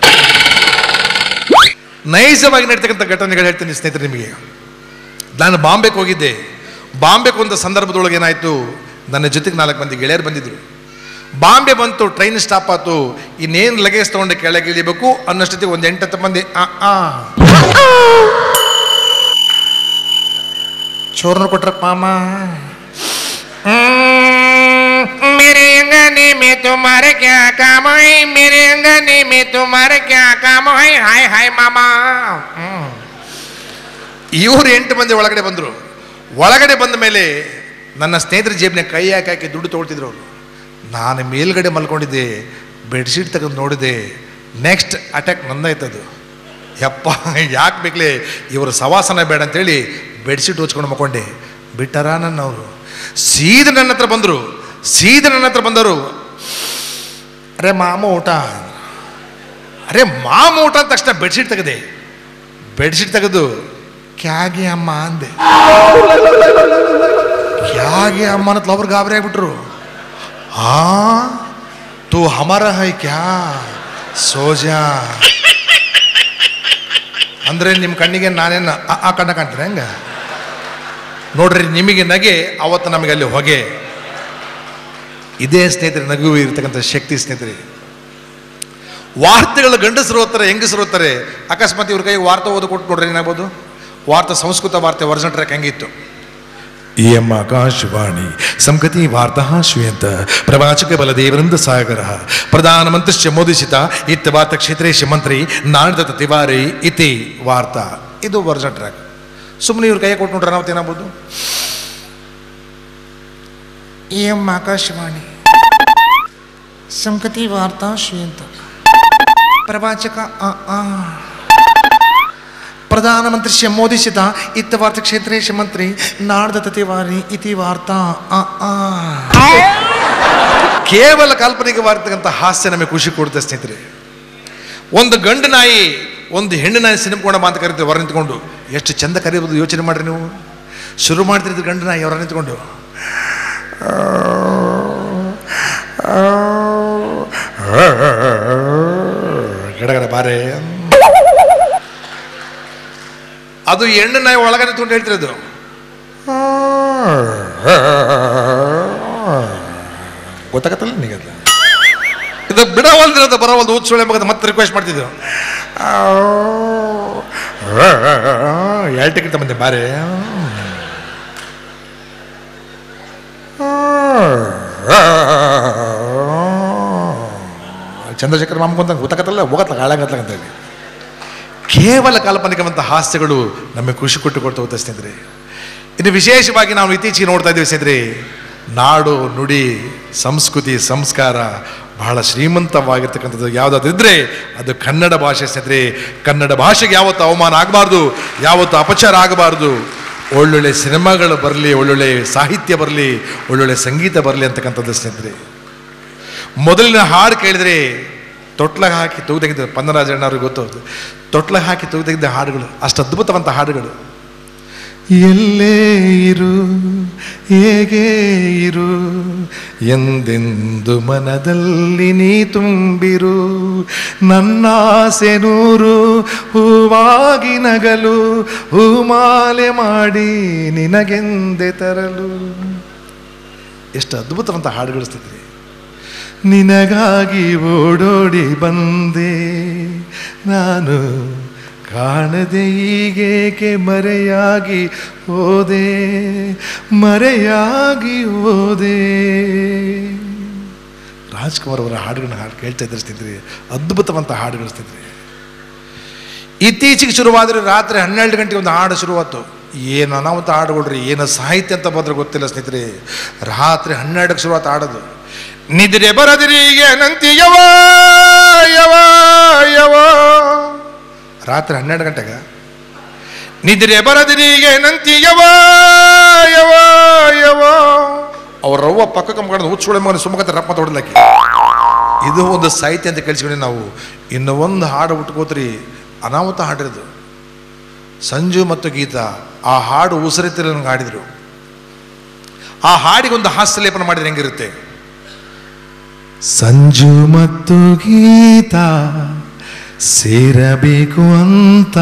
ನೈಜವಾಗಿ ನಡೀತಕ್ಕಂಥ ಘಟನೆಗಳು ಹೇಳ್ತೀನಿ ಸ್ನೇಹಿತರೆ ನಿಮಗೆ ನಾನು ಬಾಂಬೆಗೆ ಹೋಗಿದ್ದೆ ಬಾಂಬೆಗೆ ಒಂದು ಸಂದರ್ಭದೊಳಗೆ ಏನಾಯಿತು ನನ್ನ ಜೊತೆಗೆ ನಾಲ್ಕು ಮಂದಿ ಗೆಳೆಯರು ಬಂದಿದ್ರು ಬಾಂಬೆ ಬಂತು ಟ್ರೈನ್ ಸ್ಟಾಪ್ ಆಯ್ತು ಇನ್ನೇನು ಲಗೇಜ್ ತೊಗೊಂಡು ಕೆಳಗೆ ಇಳಿಬೇಕು ಅನ್ನೋಷ್ಟೊತ್ತಿಗೆ ಒಂದು ಎಂಟತ್ತು ಮಂದಿ ಆ ಆ ಚೋರ್ನ ಕೊಟ್ರ ಪಾಮ मेरे अंगने में तुम्हारे क्या काम है मेरे अंगने में तुम्हारे क्या काम है हाय हाय मामा ಹ್ಮ್. ಇವರು ಎಂಟು ಮಂದಿ ಒಳಗಡೆ ಬಂದರು ಒಳಗಡೆ ಬಂದ ಮೇಲೆ ನನ್ನ ಸ್ನೇಹಿತರ ಜೇಬಿನ ಕೈ ಹಾಕಿ ಹಾಕಿ ದುಡ್ಡು ತೊಗೊಳ್ತಿದ್ರು ಅವರು ನಾನು ಮೇಲ್ಗಡೆ ಮಲ್ಕೊಂಡಿದ್ದೆ ಬೆಡ್ಶೀಟ್ ತೆಗೆದು ನೋಡಿದೆ ನೆಕ್ಸ್ಟ್ ಅಟ್ಯಾಕ್ ನಂದಾಯ್ತದು ಯಪ್ಪ ಯಾಕೆ ಬೇಕಲೇ ಇವರು ಸವಾಸನ ಬೇಡ ಅಂತೇಳಿ ಬೆಡ್ಶೀಟ್ ಹೊಚ್ಕೊಂಡು ಮಕ್ಕೊಂಡೆ ಬಿಟ್ಟರ ನನ್ನವರು ಸೀದಾ ನನ್ನ ಹತ್ರ ಬಂದರು ಸೀದಾ ನನ್ನ ಹತ್ರ ಬಂದರು ಅರೆ ಮಾಮ ಊಟ ಅರೆ ಮಾಮ ಊಟ ಅಂದ ತಕ್ಷಣ ಬೆಡ್ಶೀಟ್ ತೆಗೆದೆ ಬೆಡ್ಶೀಟ್ ತೆಗೆದು ಕ್ಯಾಗೆ ಅಮ್ಮ ಅಂದೆ ಕ್ಯಾಗೆ ಅಮ್ಮ ಅನ್ನತ್ ಒಬ್ರು ಗಾಬರಿ ಆಗ್ಬಿಟ್ರು ಹಾ ತೂ ಹಮಾರ ಹೈ ಕ್ಯಾ ಸೋಜಾ ಅಂದ್ರೆ ನಿಮ್ಮ ಕಣ್ಣಿಗೆ ನಾನೇನು ಆ ಆ ಕಣ್ಣ ಕಾಣ್ತಾರೆ ಹೆಂಗ ನೋಡ್ರಿ ನಿಮಗೆ ನಗೆ ಅವತ್ತು ನಮಗೆ ಅಲ್ಲಿ ಹೊಗೆ ಇದೇ ಸ್ನೇಹಿತರೆ ನಗು ಇರ್ತಕ್ಕಂಥ ಶಕ್ತಿ ಸ್ನೇಹಿತರೆ ವಾರ್ತೆಗಳು ಗಂಡಸರು ಓದ್ತಾರೆ ಹೆಂಗಸರು ಓದ್ತಾರೆ ಅಕಸ್ಮಾತ್ ಇವ್ರ ಕೈಗೆ ವಾರ್ತೆ ಓದಿ ಕೊಟ್ಟು ನೋಡ್ರಿ ಏನಾಗ್ಬೋದು ವಾರ್ತೆ ಸಂಸ್ಕೃತ ವಾರ್ತೆ ವರ್ಜನ್ ಟ್ರ್ಯಾಕ್ ಹೆಂಗಿತ್ತು ಇಎಂ ಆಕಾಶವಾಣಿ ಸಂಗತಿ ವಾರ್ತಾ ಶ್ವೇತ ಪ್ರವಾಚಕ ಬಲದೇವರಿಂದ ಸಾಗರ ಪ್ರಧಾನಮಂತ್ರಿಶ್ಚ ಮೋದಿಸಿತ ಇತ್ತ ವಾರ್ತಾ ಕ್ಷೇತ್ರೇಶ ಮಂತ್ರಿ ನಾಡಿದ ತಿವಾರಿ ಇತಿ ವಾರ್ತಾ ಇದು ವರ್ಜನ್ ಟ್ರ್ಯಾಕ್ ಸುಮ್ಮನೆ ಇವ್ರ ಕೈ ಕೊಟ್ಟು ನೋಡ್ರೆ ನಾವು ಏನಾಗ್ಬೋದು ಎಂ ಆಕಾಶವಾಣಿ ಸಂಗತಿ ವಾರ್ತಾ ಶ್ವೇತ ಪ್ರವಾಚಕ ಅ ಆ ಪ್ರಧಾನಮಂತ್ರಿ ಮೋದಿಸಿದ ಇತ್ತ ವಾರ್ತಾ ಕ್ಷೇತ್ರೇಶ ಮಂತ್ರಿ ನಾಡ್ದ ತತಿವಾರಿ ಇತಿ ವಾರ್ತಾ ಅ ಆ ಕೇವಲ ಕಾಲ್ಪನಿಕವಾಗಿರ್ತಕ್ಕಂಥ ಹಾಸ್ಯ ನಮಗೆ ಖುಷಿ ಕೊಡುತ್ತೆ ಸ್ನೇಹಿತರೆ ಒಂದು ಗಂಡು ನಾಯಿ ಒಂದು ಹೆಣ್ಣು ನಾಯಿ ಸಿನಿಮ್ಕೊಂಡ ಮಾತು ಕರೀತೀವಿ ಹೊರ ನಿಂತ್ಕೊಂಡು ಎಷ್ಟು ಚಂದ ಕರೀಬೋದು ಯೋಚನೆ ಮಾಡ್ರಿ ನೀವು ಶುರು ಮಾಡ್ತಿರ್ತೀರಿ ಗಂಡು ನಾಯಿ ಹೊರ ನಿಂತ್ಕೊಂಡು ಗಡಗಡ ಬಾರೆ ಅದು ಹೆಣ್ಣು ನಾಯಿ ಒಳಗೆ ನಿಂತ್ಕೊಂಡು ಹೇಳ್ತಿರೋದು ಗೊತ್ತಾಗತ್ತಲ್ಲ ನಿಗಲ್ಲ ಇದು ಬಿಡವಲ್ದಿರೋದು ಬರವಲ್ದು ಊದ್ಸುಳೆ ಮಗದ ಮತ್ತೆ ರಿಕ್ವೆಸ್ಟ್ ಮಾಡ್ತಿದ್ದೆವು ಎರಡು ಟಿಕೆಟ್ ಬಂದೆ ಬಾರೆ ಚಂದ್ರಶೇಖರ್ ಮಾಮಕೊಂತ ಗೊತ್ತಾಗತ್ತಲ್ಲ ಹೋಗತ್ತಲ್ಲ ಹಾಳಾಗತ್ತಲ್ಲ ಹೇಳಿ ಕೇವಲ ಕಾಲ್ಪನಿಕವಂತ ಹಾಸ್ಯಗಳು ನಮಗೆ ಖುಷಿ ಕೊಟ್ಟು ಕೊಡ್ತಾ ಹೋಗ್ತಾ ಸ್ನೇಹಿತರೆ ಇನ್ನು ವಿಶೇಷವಾಗಿ ನಾವು ಇತ್ತೀಚೆಗೆ ನೋಡ್ತಾ ಇದ್ದೀವಿ ಸ್ನೇಹಿತರೆ ನಾಡು ನುಡಿ ಸಂಸ್ಕೃತಿ ಸಂಸ್ಕಾರ ಬಹಳ ಶ್ರೀಮಂತವಾಗಿರ್ತಕ್ಕಂಥದ್ದು ಯಾವುದಾದ್ರೂ ಇದ್ದರೆ ಅದು ಕನ್ನಡ ಭಾಷೆ ಸ್ನೇಹಿತರೆ ಕನ್ನಡ ಭಾಷೆಗೆ ಯಾವತ್ತೂ ಅವಮಾನ ಆಗಬಾರ್ದು ಯಾವತ್ತೂ ಅಪಚಾರ ಆಗಬಾರ್ದು ಒಳ್ಳೊಳ್ಳೆ ಸಿನಿಮಾಗಳು ಬರಲಿ ಒಳ್ಳೊಳ್ಳೆ ಸಾಹಿತ್ಯ ಬರಲಿ ಒಳ್ಳೊಳ್ಳೆ ಸಂಗೀತ ಬರಲಿ ಅಂತಕ್ಕಂಥದ್ದು ಸ್ನೇಹಿತರೆ ಮೊದಲಿನ ಹಾಡು ಕೇಳಿದರೆ ತೊಟ್ಲಾಗ ಹಾಕಿ ತೆಗೆದ ಪನ್ನರಾಜಣ್ಣವ್ರಿಗೆ ಗೊತ್ತು ತೊಟ್ಲಾಗ ಹಾಕಿ ತೆಗೆದ ಹಾಡುಗಳು ಅಷ್ಟು ಅದ್ಭುತವಂತ ಹಾಡುಗಳು ಎಲ್ಲೇ ಇರು ಹೇಗೆ ಇರು ಎಂದೆಂದು ಮನದಲ್ಲಿ ನೀ ತುಂಬಿರು ನನ್ನಾಸೆ ನೂರು ಹೂವಾಗಿ ನಗಲು ಹೂಮಾಲೆ ಮಾಡಿ ನಿನಗೆಂದೆ ತರಲು ಎಷ್ಟು ಅದ್ಭುತವಂತ ಹಾಡುಗಳು ಸ್ಥಿತಿ ನಿನಗಾಗಿ ಓಡೋಡಿ ಬಂದೆ ನಾನು ಕಾಣದೆ ಈಗೇಕೆ ಮರೆಯಾಗಿ ಹೋದೆ ಮರೆಯಾಗಿ ಹೋದೆ ರಾಜ್ಕುಮಾರ್ ಅವರ ಹಾಡುಗಳನ್ನ ಹಾಡು ಕೇಳ್ತಾ ಇದ್ರೆ ಸ್ನೇಹಿತರೆ ಅದ್ಭುತವಂತ ಹಾಡುಗಳು ಸ್ನೇಹಿತರೆ ಇತ್ತೀಚೆಗೆ ಶುರುವಾದರೆ ರಾತ್ರಿ ಹನ್ನೆರಡು ಗಂಟೆಗೆ ಒಂದು ಹಾಡು ಶುರುವಾಯ್ತು ಏನು ಅನಾಹುತ ಹಾಡುಗಳ್ರಿ ಏನು ಸಾಹಿತ್ಯ ಅಂತ ಬಂದ್ರೆ ಗೊತ್ತಿಲ್ಲ ಸ್ನೇಹಿತರೆ ರಾತ್ರಿ ಹನ್ನೆರಡಕ್ಕೆ ಶುರುವಾತ ಹಾಡೋದು ನಿದ್ರೆ ಬರದಿರಿಗೆ ನಂತಿ ಯವ ಯವ ಯವ ರಾತ್ರಿ ಹನ್ನೆರಡು ಗಂಟೆಗೆ ನಿದ್ರೆ ಬರದಿರಿಗೆ ನಂತಿ ಯವ ಯವ ಯವ ಅವ್ರ ರವ್ವ ಪಕ್ಕಕ್ಕೆ ಮಗನ ಹುಚ್ಚುಳೆ ಮಗನ ಸುಮ್ಮಕತ್ತೆ ರಪ್ಪ ತೊಡಲಕ್ಕೆ ಇದು ಒಂದು ಸಾಹಿತ್ಯ ಅಂತ ಕೇಳಿಸ್ಕೊಂಡೆ ನಾವು ಇನ್ನು ಒಂದು ಹಾಡು ಹುಟ್ಕೋತ್ರಿ ಅನಾಹುತ ಹಾಡಿರೋದು ಸಂಜು ಮತ್ತು ಗೀತಾ ಆ ಹಾಡು ಉಸಿರಿತಿರ ನಂಗೆ ಹಾಡಿದರು ಆ ಹಾಡಿಗೆ ಒಂದು ಹಾಸ್ಯಲೇಪನ ಮಾಡಿದ್ರೆ ಹೆಂಗಿರುತ್ತೆ ಸಂಜು ಮತ್ತು ಗೀತಾ ಸೇರಬೇಕು ಅಂತ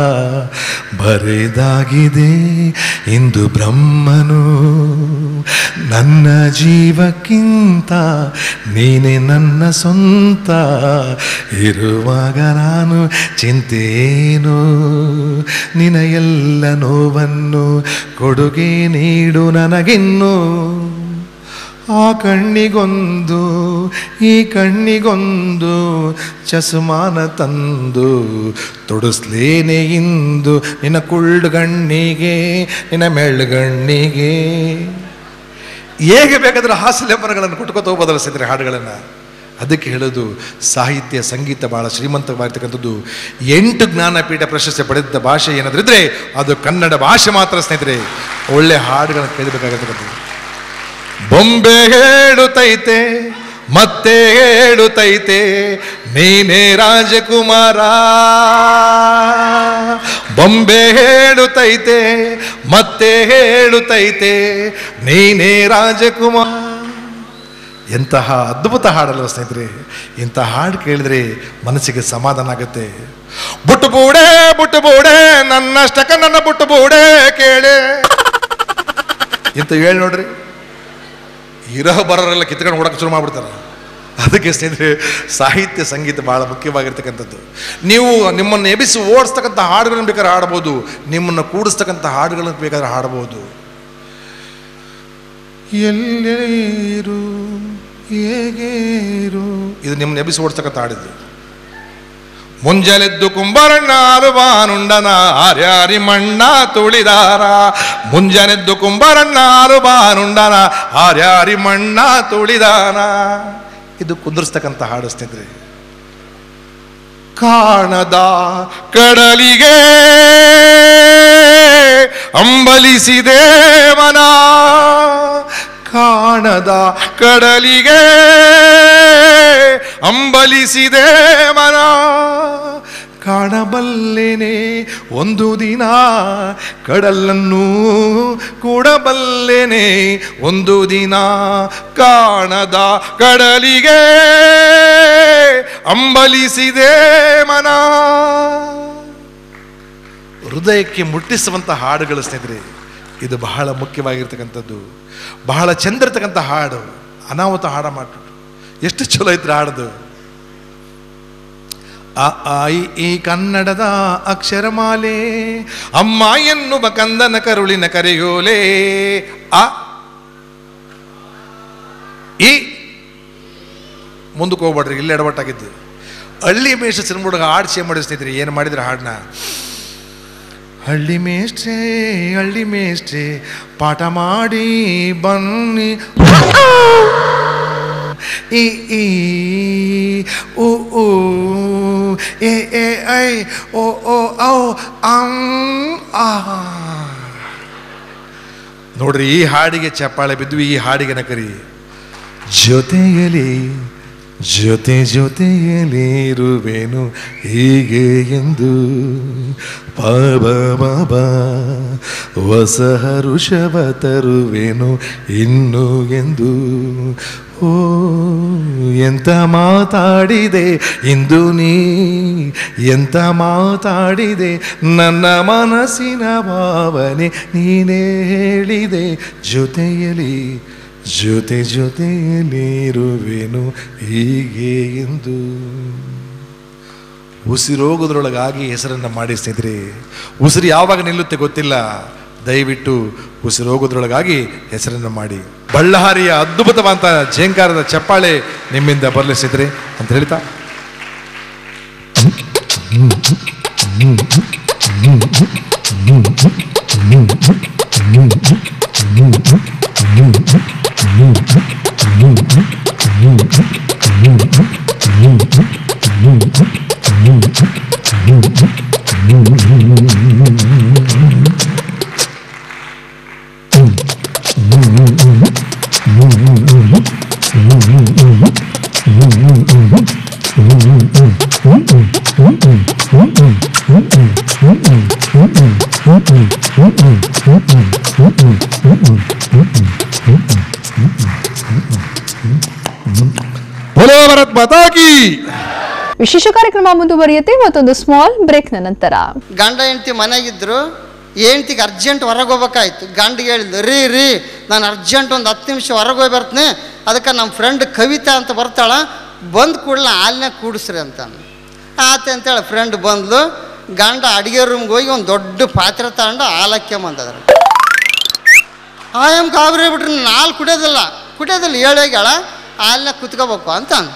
ಬರೆದಾಗಿದೆ ಇಂದು ಬ್ರಹ್ಮನು ನನ್ನ ಜೀವಕ್ಕಿಂತ ನೀನೆ ನನ್ನ ಸ್ವಂತ ಇರುವಾಗ ನಾನು ಚಿಂತೇನು ನಿನ ಎಲ್ಲ ನೋವನ್ನು ಕೊಡುಗೆ ನೀಡು ನನಗಿನ್ನು ಆ ಕಣ್ಣಿಗೊಂದು ಈ ಕಣ್ಣಿಗೊಂದು ಚಸುಮಾನ ತಂದು ತೊಡಸ್ಲೇನೆ ಇಂದು ನಿನ್ನ ಕುಳ್ಳುಗಣ್ಣಿಗೆ ನಿನ್ನ ಮೆಳ್ಳುಗಣ್ಣಿಗೆ ಹೇಗೆ ಬೇಕಾದ್ರೆ ಹಾಸ್ಯಲೇಪನಗಳನ್ನು ಕೊಟ್ಕೋತ ಹೋಗ್ಬೋದಲ್ಲ ಸ್ನೇಹಿತರೆ ಹಾಡುಗಳನ್ನು ಅದಕ್ಕೆ ಹೇಳೋದು ಸಾಹಿತ್ಯ ಸಂಗೀತ ಬಹಳ ಶ್ರೀಮಂತವಾಗಿರ್ತಕ್ಕಂಥದ್ದು ಎಂಟು ಜ್ಞಾನಪೀಠ ಪ್ರಶಸ್ತಿ ಪಡೆದ ಭಾಷೆ ಏನಾದ್ರೂ ಇದ್ರೆ ಅದು ಕನ್ನಡ ಭಾಷೆ ಮಾತ್ರ ಸ್ನೇಹಿತರೆ ಒಳ್ಳೆ ಹಾಡುಗಳನ್ನು ಕೇಳಬೇಕಾಗಿರ್ತಕ್ಕಂಥದ್ದು ಬೊಂಬೆ ಹೇಳುತ್ತೈತೆ ಮತ್ತೆ ಹೇಳುತ್ತೈತೆ ನೀನೇ ರಾಜಕುಮಾರ ಬೊಂಬೆ ಹೇಳುತ್ತೈತೆ ಮತ್ತೆ ಹೇಳುತ್ತೈತೆ ನೀನೇ ರಾಜಕುಮಾರ ಎಂತಹ ಅದ್ಭುತ ಹಾಡಲ್ಲ ಸ್ನೇಹಿತರೆ ಇಂಥ ಹಾಡು ಕೇಳಿದ್ರೆ ಮನಸ್ಸಿಗೆ ಸಮಾಧಾನ ಆಗುತ್ತೆ ಬುಟ್ಟು ಬೂಡೆ ಬುಟ್ಟು ಬೂಡೆ ನನ್ನಷ್ಟಕ ನನ್ನ ಬುಟ್ಟು ಬೂಡೆ ಕೇಳೆ ಇಂಥ ಹೇಳಿ ನೋಡ್ರಿ ಇರೋ ಬರೋರೆಲ್ಲ ಕಿತ್ಕೊಂಡು ಓಡಕ್ಕೆ ಶುರು ಮಾಡ್ಬಿಡ್ತಾರೆ ಅದಕ್ಕೆ ಸ್ನೇಹಿತರೆ ಸಾಹಿತ್ಯ ಸಂಗೀತ ಬಹಳ ಮುಖ್ಯವಾಗಿರ್ತಕ್ಕಂಥದ್ದು ನೀವು ನಿಮ್ಮನ್ನು ಎಬಿಸಿ ಓಡಿಸ್ತಕ್ಕಂಥ ಹಾಡುಗಳನ್ನು ಬೇಕಾದ್ರೆ ಹಾಡ್ಬೋದು ನಿಮ್ಮನ್ನು ಕೂಡಿಸ್ತಕ್ಕಂಥ ಹಾಡುಗಳನ್ನು ಬೇಕಾದ್ರೆ ಹಾಡ್ಬೋದು ಎಲ್ಲೇರು ಹೇಗೇರು ಇದು ನಿಮ್ಮನ್ನ ಎಬಿಸಿ ಓಡಿಸ್ತಕ್ಕಂಥ ಹಾಡಿದ್ದು ಮುಂಜಾನೆದ್ದು ಕುಂಬರಣ್ಣ ಅರುಬಾನುಂಡನ ಆರ್ಯಾರಿ ಮಣ್ಣ ತುಳಿದಾರ ಮುಂಜಾನೆದ್ದು ಕುಂಬರಣ್ಣ ಅರುಬಾನುಂಡನ ಆರ್ಯಾರಿ ಮಣ್ಣ ತುಳಿದಾನ ಇದು ಕುಂದಿರ್ತಕ್ಕಂಥ ಹಾಡು ಸ್ನೇಹಿತರೆ ಕಾಣದ ಕಡಲಿಗೆ ಅಂಬಲಿಸಿದೆ ಮನ ಕಾಣದ ಕಡಲಿಗೆ ಅಂಬಲಿಸಿದೆ ಮನ ಕಾಣಬಲ್ಲೆನೆ ಒಂದು ದಿನ ಕಡಲನ್ನು ಕೂಡಬಲ್ಲೆನೆ ಒಂದು ದಿನ ಕಾಣದ ಕಡಲಿಗೆ ಅಂಬಲಿಸಿದೆ ಮನ ಹೃದಯಕ್ಕೆ ಮುಟ್ಟಿಸುವಂಥ ಹಾಡುಗಳು ಸ್ನೇಹಿತರೆ ಇದು ಬಹಳ ಮುಖ್ಯವಾಗಿರ್ತಕ್ಕಂಥದ್ದು ಬಹಳ ಚಂದ ಇರ್ತಕ್ಕಂಥ ಹಾಡು ಅನಾಹುತ ಹಾಡ ಮಾಡ್ಬಿಟ್ಟು ಎಷ್ಟು ಚಲೋ ಐತ್ರಿ ಹಾಡ್ದು ಅ ಆ ಇ ಈ ಕನ್ನಡದ ಅಕ್ಷರಮಾಲೆ ಅಮ್ಮ ಎನ್ನುವ ಕಂದನ ಕರುಳಿನ ಕರೆಯೋಲೆ ಅ ಈ ಮುಂದಕ್ಕೆ ಹೋಗ್ಬೇಡ್ರಿ ಇಲ್ಲಿ ಎಡವಟ್ಟಾಗಿದ್ದು ಹಳ್ಳಿ ಮೇಷ ಸಿನಿಮಾ ಹಾಡು ಚೇಂಜ್ ಮಾಡಿ ಸ್ನೇಹಿತರೆ ಏನು ಮಾಡಿದ್ರೆ ಹಾಡನ್ನ ಹಳ್ಳಿ ಮೇಷ್ಟ್ರೆ ಹಳ್ಳಿ ಮೇಷ್ಟ್ರೆ ಪಾಠ ಮಾಡಿ ಬನ್ನಿ ಈ ಈ ಉ ಉ ಎ ಎ ಐ ಓ ಓ ಔ ಅಂ ಆ ನೋಡ್ರಿ ಈ ಹಾಡಿಗೆ ಚಪ್ಪಾಳೆ ಬಿದ್ದು ಈ ಹಾಡಿಗೆ ನಕರಿ ಜೊತೆಯಲಿ ಜೊತೆ ಜೊತೆಯಲಿ ಇರುವೆನು ಹೀಗೆ ಎಂದು ಪಾಬ ಬಾಬ ಹೊಸ ಹರುಷವ ತರುವೆನು ಇನ್ನು ಎಂದು ಓ ಎಂತ ಮಾತಾಡಿದೆ ಇಂದು ನೀ ಎಂತ ಮಾತಾಡಿದೆ ನನ್ನ ಮನಸ್ಸಿನ ಭಾವನೆ ನೀನೇ ಹೇಳಿದೆ ಜೊತೆಯಲಿ ಜೊತೆ ಜೊತೆಯಲ್ಲಿರುವೆನು ಹೀಗೆ ಎಂದು ಉಸಿರೋಗೋದ್ರೊಳಗಾಗಿ ಹೆಸರನ್ನು ಮಾಡಿ ಸ್ನೇಹಿತರೆ ಉಸಿರು ಯಾವಾಗ ನಿಲ್ಲುತ್ತೆ ಗೊತ್ತಿಲ್ಲ ದಯವಿಟ್ಟು ಉಸಿರೋಗೋದ್ರೊಳಗಾಗಿ ಹೆಸರನ್ನು ಮಾಡಿ ಬಳ್ಳಾರಿಯ ಅದ್ಭುತವಾದ ಝೇಂಕಾರದ ಚಪ್ಪಾಳೆ ನಿಮ್ಮಿಂದ ಬರಲಿ ಸ್ನೇಹಿತರೆ ಅಂತ ಹೇಳ್ತಾ ಬೋಲೋ ಭರತ್ ಮಾತಾ ಕಿ ವಿಶೇಷ ಕಾರ್ಯಕ್ರಮ ಮುಂದುವರಿಯುತ್ತೆ ಮತ್ತೊಂದು ಸ್ಮಾಲ್ ಬ್ರೇಕ್ನ ನಂತರ ಗಂಡ ಹೆಂಡ್ತಿ ಮನೆಗಿದ್ರು ಹೆಂಡ್ತಿಗೆ ಅರ್ಜೆಂಟ್ ಹೊರಗೆ ಹೋಗ್ಬೇಕಾಯ್ತು ಗಂಡಿಗೆ ಹೇಳಿದ್ದು ರೀ ರೀ ನಾನು ಅರ್ಜೆಂಟ್ ಒಂದು ಹತ್ತು ನಿಮಿಷ ಹೊರಗೆ ಹೋಗಿ ಬರ್ತೀನಿ ಅದಕ್ಕೆ ನಮ್ಮ ಫ್ರೆಂಡ್ ಕವಿತಾ ಅಂತ ಬರ್ತಾಳ ಬಂದು ಕೂಡಲೇ ಹಾಲ್ನಾಗ ಕೂಡಿಸ್ರಿ ಅಂತ ಆತೆ ಅಂತೇಳಿ ಫ್ರೆಂಡ್ ಬಂದ್ಲು ಗಂಡ ಅಡುಗೆ ರೂಮ್ಗೆ ಹೋಗಿ ಒಂದು ದೊಡ್ಡ ಪಾತ್ರೆ ತಗೊಂಡು ಹಾಲಕ್ಕೆ ಬಂದದ್ರು ಆಯಮ್ ಗಾಬರಿ ಬಿಟ್ರಿ ನಾನು ಹಾಲು ಕುಡಿಯೋದಿಲ್ಲ ಕುಡಿಯೋದಿಲ್ಲ ಹೇಳೋಗ್ಯಾಳ ಹಾಲ್ನಾಗ ಕುತ್ಕೋಬೇಕು ಅಂತ ಅಂದ.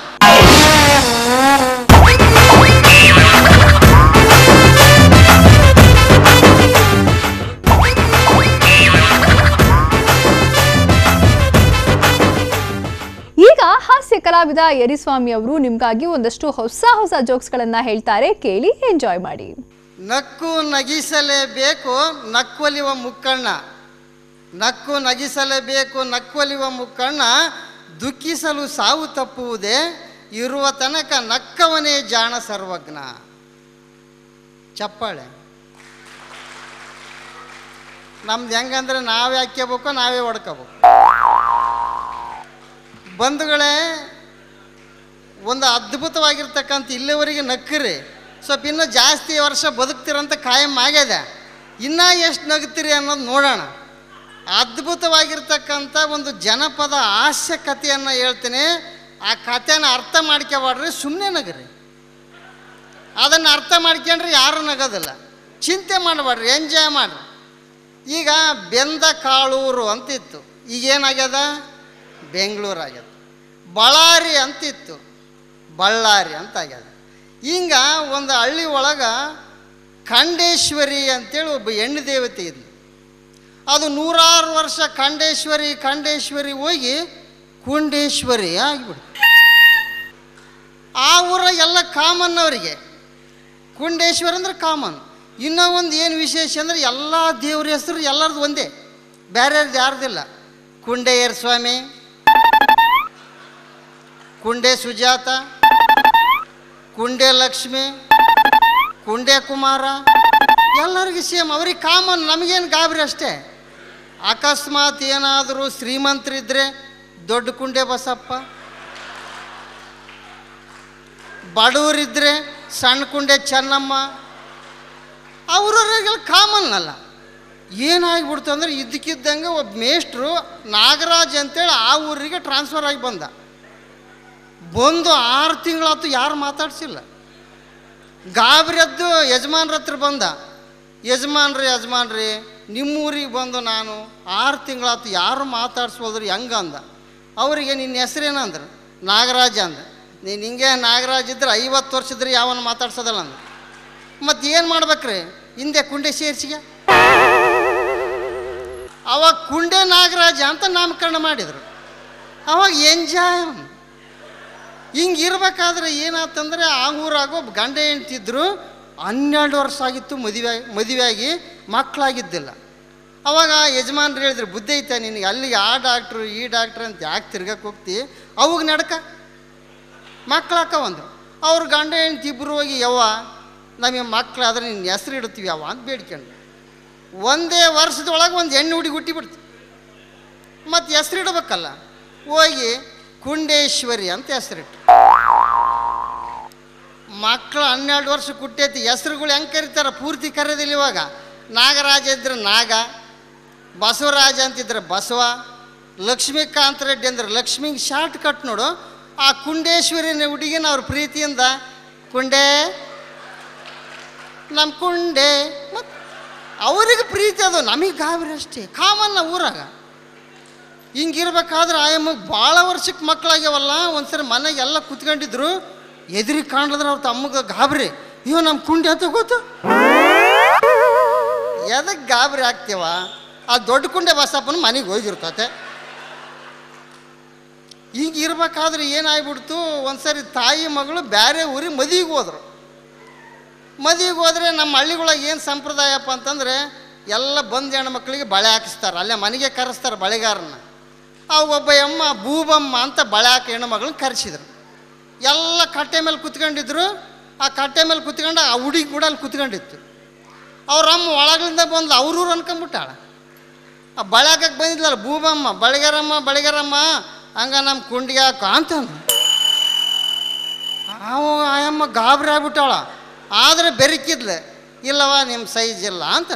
ಈಗ ಹಾಸ್ಯ ಕಲಾವಿದ ಯರಿಸ್ವಾಮಿ ಅವರು ನಿಮ್ಗಾಗಿ ಒಂದಷ್ಟು ಹೊಸ ಹೊಸ ಜೋಕ್ಸ್ಗಳನ್ನ ಹೇಳ್ತಾರೆ ಕೇಳಿ ಎಂಜಾಯ್ ಮಾಡಿ ನಕ್ಕು ನಗಿಸಲೇಬೇಕು ನಕ್ಕೊಲಿವ ಮುಕ್ಕಣ್ಣ ನಕ್ಕು ನಗಿಸಲೇಬೇಕು ನಕ್ಕೊಲಿವ ಮುಕ್ಕಣ್ಣ ದುಃಖಿಸಲು ಸಾವು ತಪ್ಪುವುದೇ ಇರುವ ತನಕ ನಕ್ಕವನೇ ಜಾಣ ಸರ್ವಜ್ಞ ಚಪ್ಪಾಳೆ ನಮ್ದು ಹೆಂಗಂದ್ರೆ ನಾವೇ ಹಾಕ್ಕೋಬೇಕು ನಾವೇ ಹೊಡ್ಕೋಬೇಕು ಬಂಧುಗಳೇ ಒಂದು ಅದ್ಭುತವಾಗಿರ್ತಕ್ಕಂಥ ಇಲ್ಲಿವರೆಗೆ ನಕ್ಕಿರಿ ಸ್ವಲ್ಪ ಇನ್ನೂ ಜಾಸ್ತಿ ವರ್ಷ ಬದುಕ್ತಿರಂತ ಕಾಯಂ ಆಗ್ಯದ ಇನ್ನೂ ಎಷ್ಟು ನಗ್ತೀರಿ ಅನ್ನೋದು ನೋಡೋಣ ಅದ್ಭುತವಾಗಿರ್ತಕ್ಕಂಥ ಒಂದು ಜನಪದ ಹಾಸ್ಯ ಕಥೆಯನ್ನು ಹೇಳ್ತೀನಿ ಆ ಕಥೆನ ಅರ್ಥ ಮಾಡ್ಕೊಬಾಡ್ರಿ ಸುಮ್ಮನೆ ನಗರಿ ಅದನ್ನು ಅರ್ಥ ಮಾಡ್ಕೊಂಡ್ರೆ ಯಾರೂ ನಗೋದಿಲ್ಲ ಚಿಂತೆ ಮಾಡಬೇಡ್ರಿ ಎಂಜಾಯ್ ಮಾಡ್ರಿ ಈಗ ಬೆಂದ ಕಾಳೂರು ಅಂತಿತ್ತು ಈಗೇನಾಗ್ಯದ ಬೆಂಗಳೂರು ಆಗ್ಯದ ಬಳ್ಳಾರಿ ಅಂತಿತ್ತು ಬಳ್ಳಾರಿ ಅಂತ ಆಗ್ಯದ ಹಿಂಗ ಒಂದು ಹಳ್ಳಿ ಒಳಗೆ ಖಂಡೇಶ್ವರಿ ಅಂತೇಳಿ ಒಬ್ಬ ಹೆಣ್ಣು ದೇವತೆ ಇದ್ಲು ಅದು ನೂರಾರು ವರ್ಷ ಖಂಡೇಶ್ವರಿ ಖಂಡೇಶ್ವರಿ ಹೋಗಿ ಕುಂಡೇಶ್ವರಿ ಆಗಿಬಿಡ್ತು ಆ ಊರ ಎಲ್ಲ ಕಾಮನ್ ಅವರಿಗೆ ಕುಂಡೇಶ್ವರ ಅಂದ್ರೆ ಕಾಮನ್ ಇನ್ನೂ ಒಂದು ಏನು ವಿಶೇಷ ಅಂದರೆ ಎಲ್ಲ ದೇವ್ರ ಹೆಸರು ಎಲ್ಲರದು ಒಂದೇ ಬೇರೆಯವ್ರದ್ದು ಯಾರ್ದಿಲ್ಲ ಕುಂಡೆಯರ್ ಸ್ವಾಮಿ ಕುಂಡೆ ಸುಜಾತ ಕುಂಡೆ ಲಕ್ಷ್ಮಿ ಕುಂಡೆ ಕುಮಾರ ಎಲ್ಲರಿಗೂ ಸೇಮ್ ಅವ್ರಿಗೆ ಕಾಮನ್ ನಮಗೇನು ಗಾಬರಿ ಅಷ್ಟೇ ಅಕಸ್ಮಾತ್ ಏನಾದರೂ ಶ್ರೀಮಂತರಿದ್ದರೆ ದೊಡ್ಡ ಕುಂಡೆ ಬಸಪ್ಪ ಬಡವರಿದ್ದರೆ ಸಣ್ಣ ಕುಂಡೆ ಚೆನ್ನಮ್ಮ ಅವ್ರವ್ರಿಗೆಲ್ಲ ಕಾಮನ್ ಅಲ್ಲ ಏನಾಗ್ಬಿಡ್ತು ಅಂದ್ರೆ ಇದ್ದಕ್ಕಿದ್ದಂಗೆ ಒಬ್ಬ ಮೇಷ್ಟ್ರು ನಾಗರಾಜ್ ಅಂತೇಳಿ ಆ ಊರಿಗೆ ಟ್ರಾನ್ಸ್ಫರ್ ಆಗಿ ಬಂದ ಬಂದು ಆರು ತಿಂಗಳಾತು ಯಾರು ಮಾತಾಡ್ಸಿಲ್ಲ ಗಾಬರಿಯದ್ದು ಯಜಮಾನ್ರ ಹತ್ರ ಬಂದ ಯಜಮಾನ್ರಿ ಯಜಮಾನ್ರಿ ನಿಮ್ಮೂರಿಗೆ ಬಂದು ನಾನು ಆರು ತಿಂಗಳಾತು ಯಾರು ಮಾತಾಡ್ಸ್ಬೋದ್ರಿ ಹೆಂಗ ಅಂದ ಅವರಿಗೆ ನಿನ್ನ ಹೆಸ್ರೇನಂದ್ರೆ ನಾಗರಾಜ ಅಂದ ನೀನು ಹಿಂಗೆ ನಾಗರಾಜ್ ಇದ್ರೆ ಐವತ್ತು ವರ್ಷದ್ರಿ ಯಾವನ್ನ ಮಾತಾಡ್ಸೋದಲ್ಲ ಅಂದ ಮತ್ತು ಏನು ಮಾಡ್ಬೇಕ್ರಿ ಹಿಂದೆ ಕುಂಡೆ ಸೇರ್ಸಿಗೆ ಅವಾಗ ಕುಂಡೆ ನಾಗರಾಜ ಅಂತ ನಾಮಕರಣ ಮಾಡಿದರು ಅವಾಗ ಎಂಜಾಯ್ ಹಿಂಗೆ ಇರ್ಬೇಕಾದ್ರೆ ಏನಾತಂದ್ರೆ ಆ ಊರಾಗ ಒಬ್ಬ ಗಂಡ ಹೆಂಡ್ತಿದ್ರು ಹನ್ನೆರಡು ವರ್ಷ ಆಗಿತ್ತು ಮದುವೆ ಮದುವೆಯಾಗಿ ಮಕ್ಕಳಾಗಿದ್ದಿಲ್ಲ ಅವಾಗ ಯಜಮಾನ್ರು ಹೇಳಿದ್ರು ಬುದ್ಧಿ ಐತೆ ನಿನಗೆ ಅಲ್ಲಿಗೆ ಆ ಡಾಕ್ಟ್ರು ಈ ಡಾಕ್ಟ್ರು ಅಂತ ಯಾಕೆ ತಿರ್ಗಕ್ಕೆ ಹೋಗ್ತಿ ಅವಾಗ ನಡ್ಕ ಮಕ್ಕಳಾಕ ಒಂದು ಅವ್ರ ಗಂಡ ಹೆಂಡ್ತಿ ಇಬ್ಬರು ಹೋಗಿ ಯವ್ವ ನಮಗೆ ಮಕ್ಕಳಾದ್ರೆ ನಿನ್ನ ಹೆಸ್ರು ಇಡ್ತೀವಿ ಯಾವ ಅಂತ ಬೇಡ್ಕೊಂಡು ಒಂದೇ ವರ್ಷದೊಳಗೆ ಒಂದು ಹೆಣ್ಣು ಹುಡುಗಿ ಹುಟ್ಟಿಬಿಡ್ತು ಮತ್ತು ಹೆಸ್ರು ಇಡಬೇಕಲ್ಲ ಹೋಗಿ ಕುಂಡೇಶ್ವರಿ ಅಂತ ಹೆಸರಿಟ್ಟು ಮಕ್ಕಳು ಹನ್ನೆರಡು ವರ್ಷ ಕುಟ್ಟೈತಿ ಹೆಸ್ರುಗಳು ಹೆಂಗೆ ಕರೀತಾರೆ ಪೂರ್ತಿ ಕರೆಯೋದಿಲ್ಲ ಇವಾಗ ನಾಗರಾಜ ಇದ್ರೆ ನಾಗ ಬಸವರಾಜ ಅಂತಿದ್ರೆ ಬಸವ ಲಕ್ಷ್ಮೀಕಾಂತ ರೆಡ್ಡಿ ಅಂದ್ರೆ ಲಕ್ಷ್ಮಿಗೆ ಶಾರ್ಟ್ ಕಟ್ ನೋಡು ಆ ಕುಂಡೇಶ್ವರಿನ ಹುಡುಗಿನ ಅವ್ರ ಪ್ರೀತಿಯಿಂದ ಕುಂಡೆ ನಮ್ಮ ಕುಂಡೆ ಮತ್ತು ಅವ್ರಿಗೆ ಪ್ರೀತಿ ಅದು ನಮಗೆ ಗಾಬರಿ ಅಷ್ಟೇ ಕಾಮನ್ನ ಊರಾಗ ಹಿಂಗಿರ್ಬೇಕಾದ್ರೆ ಆಯಮ್ಮಗೆ ಭಾಳ ವರ್ಷಕ್ಕೆ ಮಕ್ಕಳಾಗ್ಯಾವಲ್ಲ ಒಂದ್ಸರಿ ಮನೆಗೆ ಎಲ್ಲ ಕುತ್ಕೊಂಡಿದ್ರು ಎದುರಿಗೆ ಕಾಣಿದ್ರೆ ಅವ್ರ ತಮ್ಮಗೆ ಗಾಬರಿ ಅಯ್ಯೋ ನಮ್ಮ ಕುಂಡಿ ಅಂತ ಗೊತ್ತು ಎದಕ್ಕೆ ಗಾಬರಿ ಆಗ್ತೀವ ಆ ದೊಡ್ಡ ಕುಂಡೆ ಬಸಪ್ಪನ ಮನೆಗೆ ಹೋಗಿರ್ತತೆ ಈಗ ಇರ್ಬೇಕಾದ್ರೆ ಏನಾಗ್ಬಿಡ್ತು ಒಂದ್ಸರಿ ತಾಯಿ ಮಗಳು ಬೇರೆ ಊರಿಗೆ ಮದುವೆಗೆ ಹೋದ್ರು ಮದುವೆಗೆ ಹೋದರೆ ನಮ್ಮ ಹಳ್ಳಿಗೊಳಗೆ ಏನು ಸಂಪ್ರದಾಯಪ್ಪ ಅಂತಂದರೆ ಎಲ್ಲ ಬಂದು ಹೆಣ್ಮಕ್ಳಿಗೆ ಬಳೆ ಹಾಕಿಸ್ತಾರೆ ಅಲ್ಲೇ ಮನೆಗೆ ಕರೆಸ್ತಾರೆ ಬಳೆಗಾರನ್ನ ಆ ಒಬ್ಬ ಅಮ್ಮ ಬೂಬಮ್ಮ ಅಂತ ಬಳೆ ಹಾಕಿ ಹೆಣ್ಮಗಳನ್ನ ಕರೆಸಿದ್ರು ಎಲ್ಲ ಕಟ್ಟೆ ಮೇಲೆ ಕುತ್ಕೊಂಡಿದ್ರು ಆ ಕಟ್ಟೆ ಮೇಲೆ ಕುತ್ಕೊಂಡು ಆ ಹುಡುಗಿ ಕೂಡ ಅಲ್ಲಿ ಕುತ್ಕೊಂಡಿತ್ತು ಅವ್ರ ಅಮ್ಮ ಒಳಗಳಿಂದ ಬಂದು ಅವ್ರೂರು ಅನ್ಕೊಂಬಿಟ್ಟಾಳ ಆ ಬಳೆ ಹಾಕಕ್ಕೆ ಬಂದಿದ್ಲಲ್ಲ ಬೂಬಮ್ಮ ಬಳೆಗಾರಮ್ಮ ಬಳೆಗಾರಮ್ಮ ಹಂಗ ನಮ್ಮ ಕುಂಡಿಗೆ ಹಾಕ ಅಂತ ಅಂದ್ರು. ಅವ ಆಯಮ್ಮ ಗಾಬರಿ ಆಗ್ಬಿಟ್ಟಾಳ ಆದರೆ ಬೆರಕಿದ್ಲೆ ಇಲ್ಲವ ನಿಮ್ಮ ಸೈಜ್ ಇಲ್ಲ ಅಂತ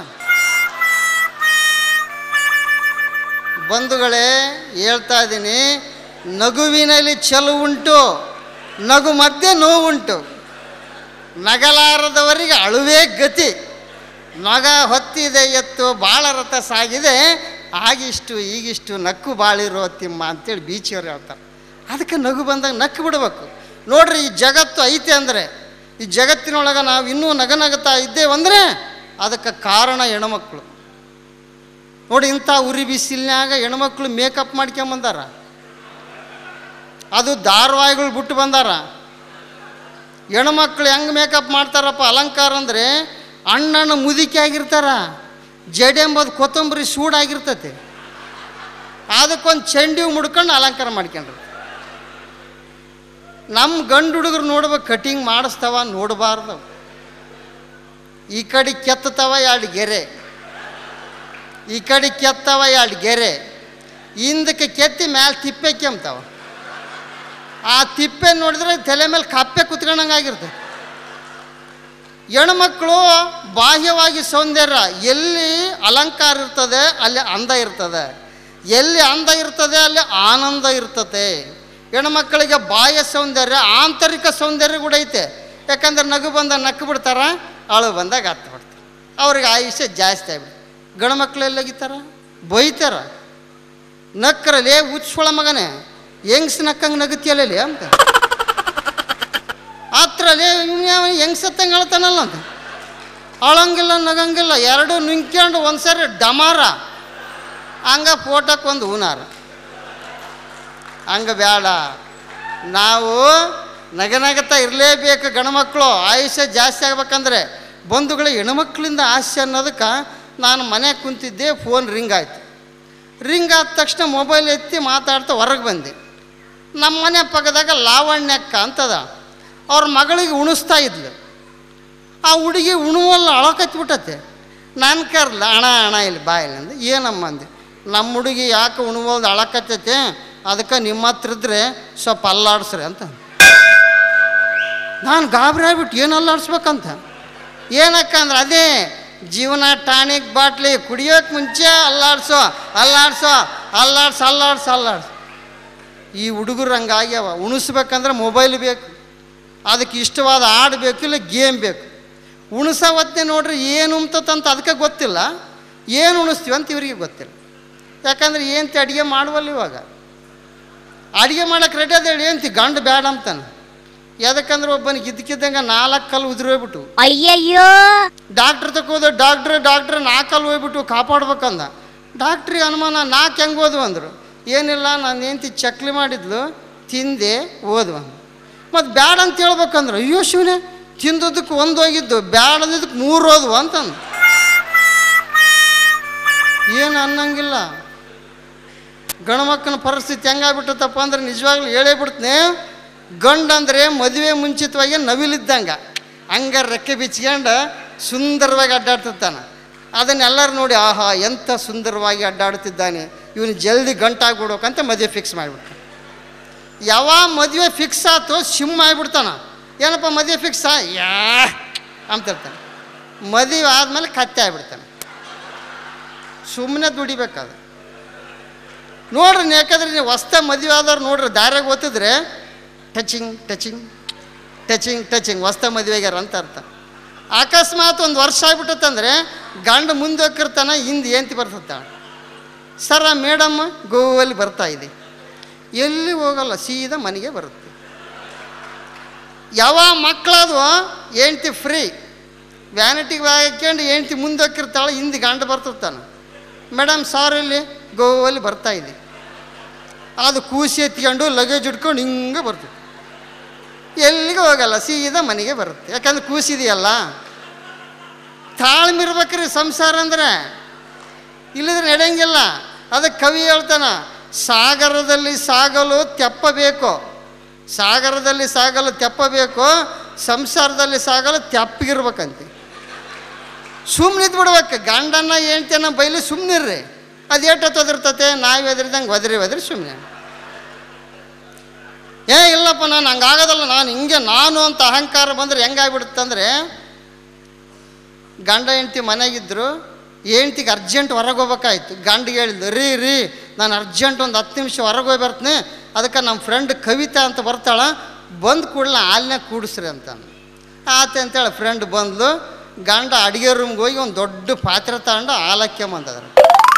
ಬಂಧುಗಳೇ ಹೇಳ್ತಾ ಇದ್ದೀನಿ ನಗುವಿನಲ್ಲಿ ಚೆಲುವುಂಟು ನಗು ಮಧ್ಯೆ ನೋವುಂಟು ನಗಲಾರದವರಿಗೆ ಅಳುವೇ ಗತಿ ನಗ ಹೊತ್ತಿದೆ ಎತ್ತು ಬಾಳ ರಥ ಸಾಗಿದೆ ಆಗಿಷ್ಟು ಈಗಿಷ್ಟು ನಕ್ಕು ಬಾಳಿರೋ ತಿಮ್ಮ ಅಂತೇಳಿ ಬೀಚಿಯವ್ರು ಹೇಳ್ತಾರೆ ಅದಕ್ಕೆ ನಗು ಬಂದಾಗ ನಕ್ಕು ಬಿಡಬೇಕು ನೋಡ್ರಿ ಈ ಜಗತ್ತು ಐತೆ ಅಂದರೆ ಈ ಜಗತ್ತಿನೊಳಗೆ ನಾವು ಇನ್ನೂ ನಗನಗುತ್ತಾ ಇದ್ದೇವಂದರೆ ಅದಕ್ಕೆ ಕಾರಣ ಹೆಣ್ಮಕ್ಳು ನೋಡಿ ಇಂಥ ಉರಿ ಬಿಸಿಲಿನ್ಯಾಗ ಹೆಣ್ಮಕ್ಳು ಮೇಕಪ್ ಮಾಡ್ಕೊಂಬಂದಾರ ಅದು ಧಾರಾವಾಹಿಗಳು ಬಿಟ್ಟು ಬಂದಾರ ಹೆಣ್ಮಕ್ಳು ಹೆಂಗೆ ಮೇಕಪ್ ಮಾಡ್ತಾರಪ್ಪ ಅಲಂಕಾರ ಅಂದರೆ ಅಣ್ಣನ ಮುದುಕಿ ಆಗಿರ್ತಾರ ಜಡೆ ಎಂಬುದು ಕೊತ್ತಂಬರಿ ಸೂಡಾಗಿರ್ತೈತಿ ಅದಕ್ಕೊಂದು ಚೆಂಡಿ ಹೂ ಮುಡ್ಕೊಂಡು ಅಲಂಕಾರ ಮಾಡ್ಕೊಂಡ್ರು ನಮ್ಮ ಗಂಡು ಹುಡುಗರು ನೋಡ್ಬೇಕು ಕಟಿಂಗ್ ಮಾಡಿಸ್ತಾವ ನೋಡಬಾರ್ದು ಈ ಕಡೆ ಕೆತ್ತತವ ಎರಡು ಗೆರೆ ಈ ಕಡೆ ಕೆತ್ತವ ಎರಡು ಗೆರೆ ಹಿಂದಕ್ಕೆ ಕೆತ್ತಿ ಮ್ಯಾಲೆ ತಿಪ್ಪೆ ಕೆಮ್ತಾವ ಆ ತಿಪ್ಪೆ ನೋಡಿದ್ರೆ ತಲೆ ಮೇಲೆ ಕಪ್ಪೆ ಕುತ್ಕೊಂಡಂಗೆ ಆಗಿರ್ತದೆ ಹೆಣ್ಮಕ್ಳು ಬಾಹ್ಯವಾಗಿ ಸೌಂದರ್ಯ ಎಲ್ಲಿ ಅಲಂಕಾರ ಇರ್ತದೆ ಅಲ್ಲಿ ಅಂದ ಇರ್ತದೆ ಎಲ್ಲಿ ಅಂದ ಇರ್ತದೆ ಅಲ್ಲಿ ಆನಂದ ಇರ್ತದೆ ಹೆಣ್ಮಕ್ಕಳಿಗೆ ಬಾಹ್ಯ ಸೌಂದರ್ಯ ಆಂತರಿಕ ಸೌಂದರ್ಯ ಕೂಡ ಐತೆ ಯಾಕಂದ್ರೆ ನಗು ಬಂದಾಗ ನಕ್ಕು ಬಿಡ್ತಾರ ಅಳು ಬಂದಾಗ ಹತ್ತು ಬಿಡ್ತಾರೆ ಅವ್ರಿಗೆ ಆಯುಷ್ಯ ಜಾಸ್ತಿ ಆಗ್ಬಿಡುತ್ತೆ ಗಂಡು ಮಕ್ಳು ಎಲ್ಲೋಗಿತ್ತಾರ ಬೈತಾರ ನಕ್ಕರಲ್ಲಿ ಉಚ್ಛೊಳ ಮಗನೇ ಹೆಂಗ್ಸ್ ನಕ್ಕಂಗೆ ನಗುತ್ತಿಯಲ್ಲೇ ಅಂತ ಹತ್ರಲ್ಲಿ ಹೆಂಗ್ ಸತ್ತಂಗೆ ಹೇಳ್ತಾನಲ್ಲ ಅಂತ ಅಳಂಗಿಲ್ಲ ನಗಂಗಿಲ್ಲ ಎರಡು ನುಂಗ್ಕೊಂಡು ಒಂದ್ಸರಿ ಡಮಾರ ಹಂಗ ಫೋಟೋಕ್ಕೆ ಒಂದು ಹೂನಾರ ಹಂಗೆ ಬೇಡ ನಾವು ನಗನಗತಾ ಇರಲೇಬೇಕು ಗಂಡ್ಮಕ್ಳು ಆಯುಷ್ಯ ಜಾಸ್ತಿ ಆಗ್ಬೇಕಂದ್ರೆ ಬಂಧುಗಳು ಹೆಣ್ಮಕ್ಳಿಂದ ಆಸೆ ಅನ್ನೋದಕ್ಕೆ ನಾನು ಮನೆಗೆ ಕುಂತಿದ್ದೆ ಫೋನ್ ರಿಂಗ್ ಆಯಿತು ರಿಂಗ್ ಆದ ತಕ್ಷಣ ಮೊಬೈಲ್ ಎತ್ತಿ ಮಾತಾಡ್ತಾ ಹೊರಗೆ ಬಂದೆ ನಮ್ಮ ಮನೆ ಪಕ್ಕದಾಗ ಲಾವಣ್ಯಕ್ಕ ಅಂತದ ಅವ್ರ ಮಗಳಿಗೆ ಉಣಿಸ್ತಾ ಇದ್ಲು ಆ ಹುಡುಗಿ ಉಣುವಲ್ಲ ಅಳಕತ್ಬಿಟ್ಟತೆ ನಾನು ಕರ್ಲ ಹಣ ಹಣ ಇಲ್ಲಿ ಬಾ ಇಲ್ಲಿ ಅಂದೆ ಏನಮ್ಮ ಅಂದೆ ನಮ್ಮ ಹುಡುಗಿ ಯಾಕೆ ಉಣುವಲ್ದು ಅಳಕತ್ತೈತೆ ಅದಕ್ಕೆ ನಿಮ್ಮ ಹತ್ರ ಇದ್ರೆ ಸ್ವಲ್ಪ ಅಲ್ಲಾಡ್ಸ್ರಿ ಅಂತ ನಾನು ಗಾಬರಿ ಆಗ್ಬಿಟ್ಟು ಏನು ಅಲ್ಲಾಡ್ಸ್ಬೇಕಂತ ಏನಕ್ಕ ಅಂದ್ರೆ ಅದೇ ಜೀವನ ಟಾನಿಕ್ ಬಾಟ್ಲಿ ಕುಡಿಯೋಕೆ ಮುಂಚೆ ಅಲ್ಲಾಡ್ಸೋ ಅಲ್ಲಾಡ್ಸೋ ಅಲ್ಲಾಡ್ಸು ಅಲ್ಲಾಡ್ಸು ಅಲ್ಲಾಡ್ಸು ಈ ಹುಡುಗರು ಹಂಗಾಗ್ಯಾವ ಉಣಿಸ್ಬೇಕಂದ್ರೆ ಮೊಬೈಲ್ ಬೇಕು ಅದಕ್ಕೆ ಇಷ್ಟವಾದ ಹಾಡು ಬೇಕು ಇಲ್ಲ ಗೇಮ್ ಬೇಕು ಉಣಿಸೋ ಹೊತ್ತೆ ನೋಡ್ರಿ ಏನು ಉಮ್ತತಂತ ಅದಕ್ಕೆ ಗೊತ್ತಿಲ್ಲ ಏನು ಉಣಿಸ್ತೀವಿ ಅಂತ ಇವರಿಗೆ ಗೊತ್ತಿಲ್ಲ ಯಾಕಂದ್ರೆ ಏನಂತ ಅಡುಗೆ ಮಾಡುವಲ್ಲ ಇವಾಗ ಅಡುಗೆ ಮಾಡಕ್ಕೆ ರೆಡಿ ಅದ ಹೇಳಿ ಏನಂತಿ ಗಂಡು ಬೇಡ ಅಂತಾನೆ ಯಾಕಂದ್ರೆ ಒಬ್ಬನಿಗೆ ಇದ್ದಕ್ಕಿದ್ದಂಗೆ ನಾಲ್ಕು ಕಲ್ಲು ಉದುರೋಗ್ಬಿಟ್ಟು ಅಯ್ಯಯ್ಯೋ ಡಾಕ್ಟ್ರ್ ತಕೋದು ಡಾಕ್ಟ್ರ್ ಡಾಕ್ಟ್ರ್ ನಾಲ್ಕಲ್ಲಿ ಹೋಗ್ಬಿಟ್ಟು ಕಾಪಾಡ್ಬೇಕಂದ ಡಾಕ್ಟ್ರಿಗೆ ಅನುಮಾನ ನಾಲ್ಕು ಹೆಂಗೆ ಓದು ಅಂದರು ಏನಿಲ್ಲ ನಾನು ಹೆಂಡ್ತಿ ಚಕ್ಲಿ ಮಾಡಿದ್ಲು ತಿಂದೆ ಓದ್ವ ಮತ್ತು ಬ್ಯಾಡ ಅಂತ ಹೇಳ್ಬೇಕಂದ್ರೆ ಅಯ್ಯೋ ಶಿವನೇ ತಿಂದದಕ್ಕೆ ಒಂದು ಹೋಗಿದ್ದು ಬ್ಯಾಡ ಅಂದಿದ್ದಕ್ಕೆ ಮೂರು ಓದ್ವು ಅಂತಂದು ಏನು ಅನ್ನಂಗಿಲ್ಲ ಗಣಮಕ್ಕನ ಪರಿಸ್ಥಿತಿ ಹೆಂಗಾಗ್ಬಿಟ್ಟತಪ್ಪ ಅಂದ್ರೆ ನಿಜವಾಗ್ಲೂ ಹೇಳೇ ಬಿಡ್ತೀನಿ ಗಂಡಂದ್ರೆ ಮದುವೆ ಮುಂಚಿತವಾಗಿ ನವಿಲಿದ್ದಂಗೆ ಹಂಗ ರೆಕ್ಕೆ ಬಿಚ್ಕೊಂಡು ಸುಂದರವಾಗಿ ಅಡ್ಡಾಡ್ತಿರ್ತಾನೆ ಅದನ್ನೆಲ್ಲರೂ ನೋಡಿ ಆಹಾ ಎಂಥ ಸುಂದರವಾಗಿ ಅಡ್ಡಾಡುತ್ತಿದ್ದಾನೆ ಇವನು ಜಲ್ದಿ ಗಂಟಾಗ್ಬಿಡ್ಬೇಕಂತ ಮದುವೆ ಫಿಕ್ಸ್ ಮಾಡಿಬಿಡ್ತಾನೆ ಯಾವಾಗ ಮದುವೆ ಫಿಕ್ಸ್ ಆಯ್ತು ಸಿಮ್ ಆಗಿಬಿಡ್ತಾನ ಏನಪ್ಪ ಮದುವೆ ಫಿಕ್ಸಾ ಯಾ ಅಂತಿರ್ತಾನೆ ಮದುವೆ ಆದಮೇಲೆ ಕತ್ತೆ ಆಗಿಬಿಡ್ತಾನೆ ಸುಮ್ಮನೆ ದುಡಿಬೇಕಾದ ನೋಡ್ರಿ ಯಾಕಂದ್ರೆ ನೀವು ಹೊಸ್ತ ಮದುವೆ ಆದವ್ರು ನೋಡ್ರಿ ದಾರ್ಯಾಗ ಓದಿದ್ರೆ ಟಚಿಂಗ್ ಟಚಿಂಗ್ ಟಚಿಂಗ್ ಟಚಿಂಗ್ ಹೊಸ್ತ ಮದುವೆಗ್ಯಾರ ಅಂತ ಅರ್ಥ ಅಕಸ್ಮಾತ್ ಒಂದು ವರ್ಷ ಆಗ್ಬಿಟ್ಟತ್ತಂದ್ರೆ ಗಂಡ ಮುಂದೆ ಹೋಗಿರ್ತಾನ ಹಿಂದೆ ಏಂತಿ ಬರ್ತತ್ತ ಸರ ಮೇಡಮ್ ಗೋವಲ್ಲಿ ಬರ್ತಾ ಇದೆ ಎಲ್ಲಿ ಹೋಗಲ್ಲ ಸೀದಾ ಮನೆಗೆ ಬರುತ್ತೆ ಯಾವ ಮಕ್ಕಳದು ಹೆಂಡ್ತಿ ಫ್ರೀ ವ್ಯಾನಿಟಿಗೆ ಹಾಕ್ಕೊಂಡು ಹೆಂಡ್ತಿ ಮುಂದೆ ಹೋಗಿರ್ತಾಳೆ ಹಿಂದೆ ಗಂಡ ಬರ್ತಿರ್ತಾನೆ ಮೇಡಮ್ ಸಾರ್ ಇಲ್ಲಿ ಗೋವಲ್ಲಿ ಬರ್ತಾ ಇದೆ ಅದು ಕೂಸಿ ಎತ್ಕೊಂಡು ಲಗೇಜ್ ಇಟ್ಕೊಂಡು ಹಿಂಗೆ ಬರ್ತದೆ ಎಲ್ಲಿಗೆ ಹೋಗಲ್ಲ ಸೀದಾ ಮನೆಗೆ ಬರುತ್ತೆ ಯಾಕಂದ್ರೆ ಕೂಸಿದೆಯಲ್ಲ ತಾಳ್ಮೆ ಇರ್ಬೇಕ್ರಿ ಸಂಸಾರ ಅಂದ್ರೆ ಇಲ್ಲದ್ರೆ ನಡೆಯಂಗಿಲ್ಲ ಅದಕ್ಕೆ ಕವಿ ಹೇಳ್ತಾನ ಸಾಗರದಲ್ಲಿ ಸಾಗಲು ತೆಪ್ಪಬೇಕು ಸಾಗರದಲ್ಲಿ ಸಾಗಲು ತೆಪ್ಪಬೇಕು ಸಂಸಾರದಲ್ಲಿ ಸಾಗಲು ತೆಪ್ಪಗಿರ್ಬೇಕಂತೆ ಸುಮ್ಮನೆ ಬಿಡ್ಬೇಕು ಗಂಡನ್ನ ಹೇಳ್ತೇನ ಬೈಲಿ ಸುಮ್ಮನಿರ್ರಿ ಅದು ಏಟತ್ತು ಒದಿರ್ತತೆ ನಾವು ಎದ್ರಿದಂಗೆ ಒದರಿ ಒದರಿ ಸುಮ್ಮನೆ ಏ ಇಲ್ಲಪ್ಪ ನಾನು ಹಂಗಾಗೋದಲ್ಲ ನಾನು ಹಿಂಗೆ ನಾನು ಅಂತ ಅಹಂಕಾರ ಬಂದರೆ ಹೆಂಗಾಗ್ಬಿಡುತ್ತಂದ್ರೆ ಗಂಡ ಹೆಂಡ್ತಿ ಮನೆಗಿದ್ರು ಹೆಂಡ್ತಿಗೆ ಅರ್ಜೆಂಟ್ ಹೊರಗೆ ಹೋಗ್ಬೇಕಾಯ್ತು ಗಂಡಿಗೆ ಹೇಳಿದ್ದು ರೀ ರೀ ನಾನು ಅರ್ಜೆಂಟ್ ಒಂದು ಹತ್ತು ನಿಮಿಷ ಹೊರಗೆ ಹೋಗಿ ಬರ್ತೀನಿ ಅದಕ್ಕೆ ನಮ್ಮ ಫ್ರೆಂಡ್ ಕವಿತಾ ಅಂತ ಬರ್ತಾಳ ಬಂದು ಕೂಡಲೇ ಹಾಲ್ನಾಗ ಕೂಡಿಸ್ರಿ ಅಂತ ಆತ ಅಂತೇಳಿ ಫ್ರೆಂಡ್ ಬಂದ್ಲು ಗಂಡ ಅಡುಗೆ ರೂಮ್ಗೆ ಹೋಗಿ ಒಂದು ದೊಡ್ಡ ಪಾತ್ರೆ ತಗೊಂಡು ಹಾಲಕ್ಕೆ ಬಂದದ್ರು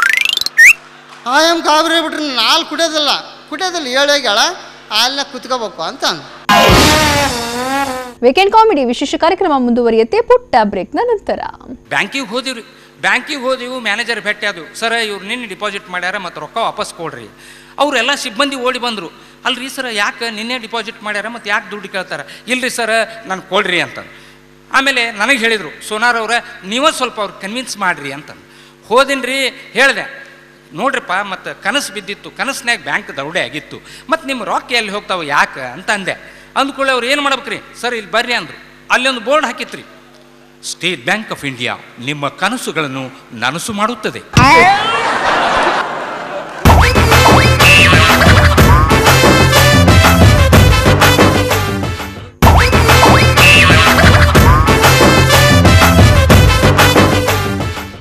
ಆಯಮ್ ಗಾಬರಿ ಬಿಟ್ರಿ ನಾನು ಹಾಲು ಕುಡಿಯೋದಿಲ್ಲ ಕುಡಿಯೋದಿಲ್ಲ ಹೇಳೋಗ್ಯಾಳ ಹಾಲ್ನಾಗ ಕುತ್ಕೋಬೇಕು ಅಂತ ಅಂದ ವೀಕೆಂಡ್ ಕಾಮಿಡಿ ವಿಶೇಷ ಕಾರ್ಯಕ್ರಮ ಮುಂದುವರಿಯುತ್ತೆ ಪುಟ್ಟ ಬ್ರೇಕ್ನ ನಂತರ ಬ್ಯಾಂಕಿಗೆ ಹೋದಿವ್ರಿ ಬ್ಯಾಂಕಿಗೆ ಹೋದಿವು ಮ್ಯಾನೇಜರ್ ಭೇಟಿ ಆದವು ಸರ್ ಇವ್ರು ನಿನ್ನೆ ಡಿಪಾಸಿಟ್ ಮಾಡ್ಯಾರ ಮತ್ತು ರೊಕ್ಕ ವಾಪಸ್ ಕೊಡ್ರಿ ಅವರೆಲ್ಲ ಸಿಬ್ಬಂದಿ ಓಡಿ ಬಂದರು ಅಲ್ರಿ ಸರ್ ಯಾಕೆ ನಿನ್ನೆ ಡಿಪಾಸಿಟ್ ಮಾಡ್ಯಾರ ಮತ್ತು ಯಾಕೆ ದುಡ್ಡು ಕೇಳ್ತಾರೆ ಇಲ್ರಿ ಸರ್ ನಾನು ಕೊಡ್ರಿ ಅಂತ ಆಮೇಲೆ ನನಗೆ ಹೇಳಿದರು ಸೋನಾರ್ ಅವ್ರ ನೀವೇ ಸ್ವಲ್ಪ ಅವ್ರು ಕನ್ವಿನ್ಸ್ ಮಾಡಿರಿ ಅಂತಂದು ಹೋದಿನ್ರಿ ಹೇಳಿದೆ ನೋಡ್ರಿಪ್ಪ ಮತ್ತು ಕನಸು ಬಿದ್ದಿತ್ತು ಕನಸ್ನ್ಯಾಗ ಬ್ಯಾಂಕ್ ದರೋಡೆ ಆಗಿತ್ತು ಮತ್ತು ನಿಮ್ಮ ರೊಕ್ಕ ಎಲ್ಲಿ ಹೋಗ್ತಾವೆ ಯಾಕೆ ಅಂತ ಅಂದೆ ಅಂದ್ಕೊಳ್ಳಿ ಅವ್ರು ಏನು ಮಾಡ್ಬೇಕ್ರಿ ಸರ್ ಇಲ್ಲಿ ಬರ್ರಿ ಅಂದರು ಅಲ್ಲಿ ಒಂದು ಬೋರ್ಡ್ ಹಾಕಿತ್ರಿ ಸ್ಟೇಟ್ ಬ್ಯಾಂಕ್ ಆಫ್ ಇಂಡಿಯಾ ನಿಮ್ಮ ಕನಸುಗಳನ್ನು ನನಸು ಮಾಡುತ್ತದೆ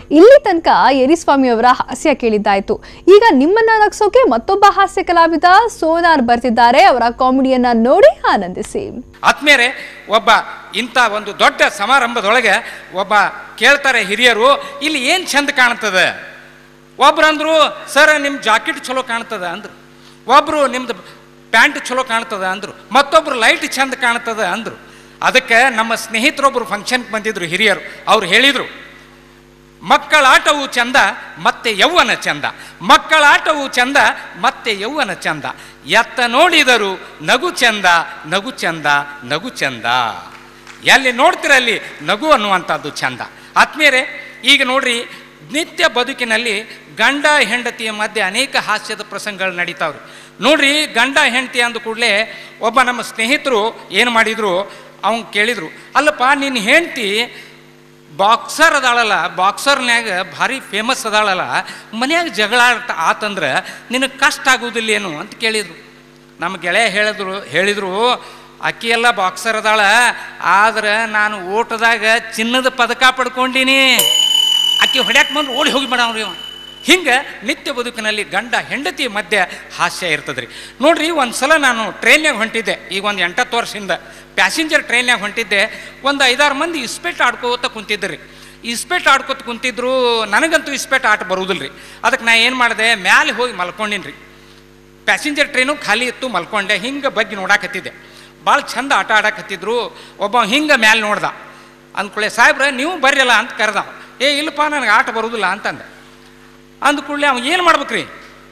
ಇಲ್ಲಿ ತನಕ ಯರಿಸ್ವಾಮಿ ಅವರ ಹಾಸ್ಯ ಕೇಳಿದ್ದಾಯ್ತು ಈಗ ನಿಮ್ಮನ್ನ ನಗ್ಸೋಕೆ ಮತ್ತೊಬ್ಬ ಹಾಸ್ಯ ಕಲಾವಿದ ಸೋನಾರ್ ಬರ್ತಿದ್ದಾರೆ ಅವರ ಕಾಮಿಡಿಯನ್ನ ನೋಡಿ ಆನಂದಿಸಿ ಆದ್ಮೇಲೆ ಒಬ್ಬ ಇಂಥ ಒಂದು ದೊಡ್ಡ ಸಮಾರಂಭದೊಳಗೆ ಒಬ್ಬ ಕೇಳ್ತಾರೆ ಹಿರಿಯರು ಇಲ್ಲಿ ಏನು ಚಂದ ಕಾಣ್ತದೆ ಒಬ್ರು ಅಂದ್ರು ಸರ್ ನಿಮ್ಮ ಜಾಕೆಟ್ ಚಲೋ ಕಾಣ್ತದ ಅಂದ್ರು ಒಬ್ರು ನಿಮ್ದು ಪ್ಯಾಂಟ್ ಚಲೋ ಕಾಣ್ತದ ಅಂದ್ರು ಮತ್ತೊಬ್ರು ಲೈಟ್ ಚಂದ ಕಾಣ್ತದ ಅಂದ್ರು ಅದಕ್ಕೆ ನಮ್ಮ ಸ್ನೇಹಿತರೊಬ್ರು ಫಂಕ್ಷನ್ಗೆ ಬಂದಿದ್ರು ಹಿರಿಯರು ಅವ್ರು ಹೇಳಿದರು ಮಕ್ಕಳ ಆಟವು ಚಂದ ಮತ್ತೆ ಯೌವನ ಚಂದ ಮಕ್ಕಳ ಆಟವು ಚಂದ ಮತ್ತೆ ಯೌವನ ಚಂದ ಎತ್ತ ನೋಡಿದರು ನಗು ಚಂದ ನಗು ಚಂದ ನಗು ಚಂದ ಎಲ್ಲಿ ನೋಡ್ತಿರಲ್ಲಿ ನಗು ಅನ್ನುವಂಥದ್ದು ಚಂದ ಆತ್ಮೀಯರೇ ಈಗ ನೋಡ್ರಿ ನಿತ್ಯ ಬದುಕಿನಲ್ಲಿ ಗಂಡ ಹೆಂಡತಿಯ ಮಧ್ಯೆ ಅನೇಕ ಹಾಸ್ಯದ ಪ್ರಸಂಗಗಳು ನಡೀತಾವ್ರಿ ನೋಡ್ರಿ ಗಂಡ ಹೆಂಡತಿ ಅಂದ ಕೂಡಲೇ ಒಬ್ಬ ನಮ್ಮ ಸ್ನೇಹಿತರು ಏನು ಮಾಡಿದ್ರು ಅವ್ನು ಕೇಳಿದರು ಅಲ್ಲಪ್ಪ ನಿನ್ನ ಹೆಂಡತಿ ಬಾಕ್ಸರ್ ಅದಾಳಲ್ಲ ಬಾಕ್ಸರ್ನ್ಯಾಗ ಭಾರಿ ಫೇಮಸ್ ಅದಾಳಲ್ಲ ಮನ್ಯಾಗ ಜಗಳ ಆಟ ಆತಂದ್ರೆ ನಿನಗೆ ಕಷ್ಟ ಆಗುವುದಿಲ್ಲ ಏನು ಅಂತ ಕೇಳಿದರು ನಮ್ಮ ಗೆಳೆಯ ಹೇಳಿದ್ರು ಹೇಳಿದರು ಅಕ್ಕಿ ಎಲ್ಲ ಬಾಕ್ಸರ್ ಅದಾಳ ಆದ್ರೆ ನಾನು ಓಟದಾಗ ಚಿನ್ನದ ಪದಕ ಪಡ್ಕೊಂಡೀನಿ ಅಕ್ಕಿ ಹೊಡ್ಯಾಕ್ ಬಂದು ಓಡಿ ಹೋಗಿ ಅವ್ರಿ ಇವ ಹಿಂಗೆ ನಿತ್ಯ ಬದುಕಿನಲ್ಲಿ ಗಂಡ ಹೆಂಡತಿ ಮಧ್ಯೆ ಹಾಸ್ಯ ಇರ್ತದ್ರಿ ನೋಡ್ರಿ ಒಂದು ಸಲ ನಾನು ಟ್ರೈನ್ಯಾಗ ಹೊಂಟಿದ್ದೆ ಈಗ ಒಂದು ಎಂಟತ್ತು ವರ್ಷದಿಂದ ಪ್ಯಾಸೆಂಜರ್ ಟ್ರೈನ್ಯಾಗ ಹೊಂಟಿದ್ದೆ ಒಂದು ಐದಾರು ಮಂದಿ ಇಸ್ಪೇಟ್ ಆಡ್ಕೋತ ಕುಂತಿದ್ರಿ ಇಸ್ಪೇಟ್ ಆಡ್ಕೋತ ಕುಂತಿದ್ರು ನನಗಂತೂ ಇಸ್ಪೇಟ್ ಆಟ ಬರುವುದಿಲ್ಲ ರೀ ಅದಕ್ಕೆ ನಾ ಏನು ಮಾಡಿದೆ ಮ್ಯಾಲೆ ಹೋಗಿ ಮಲ್ಕೊಂಡಿನಿ ರೀ ಪ್ಯಾಸೆಂಜರ್ ಟ್ರೈನು ಖಾಲಿ ಇತ್ತು ಮಲ್ಕೊಂಡೆ ಹಿಂಗೆ ಬಗ್ಗೆ ನೋಡಾಕತ್ತಿದ್ದೆ ಭಾಳ ಚಂದ ಆಟ ಆಡಕತ್ತಿದ್ರು ಒಬ್ಬ ಹಿಂಗೆ ಮ್ಯಾಲೆ ನೋಡ್ದ ಅಂದ್ಕೊಳ್ಳೆ ಸಾಹೇಬ್ರ ನೀವು ಬರ್ರಲ್ಲ ಅಂತ ಕರೆದ ಏ ಇಲ್ಲಪ್ಪ ನನಗೆ ಆಟ ಬರೋದಿಲ್ಲ ಅಂತಂದೆ ಅಂದ ಕೂಡಲೇ ಅವ ಏನು ಮಾಡ್ಬೇಕ್ರಿ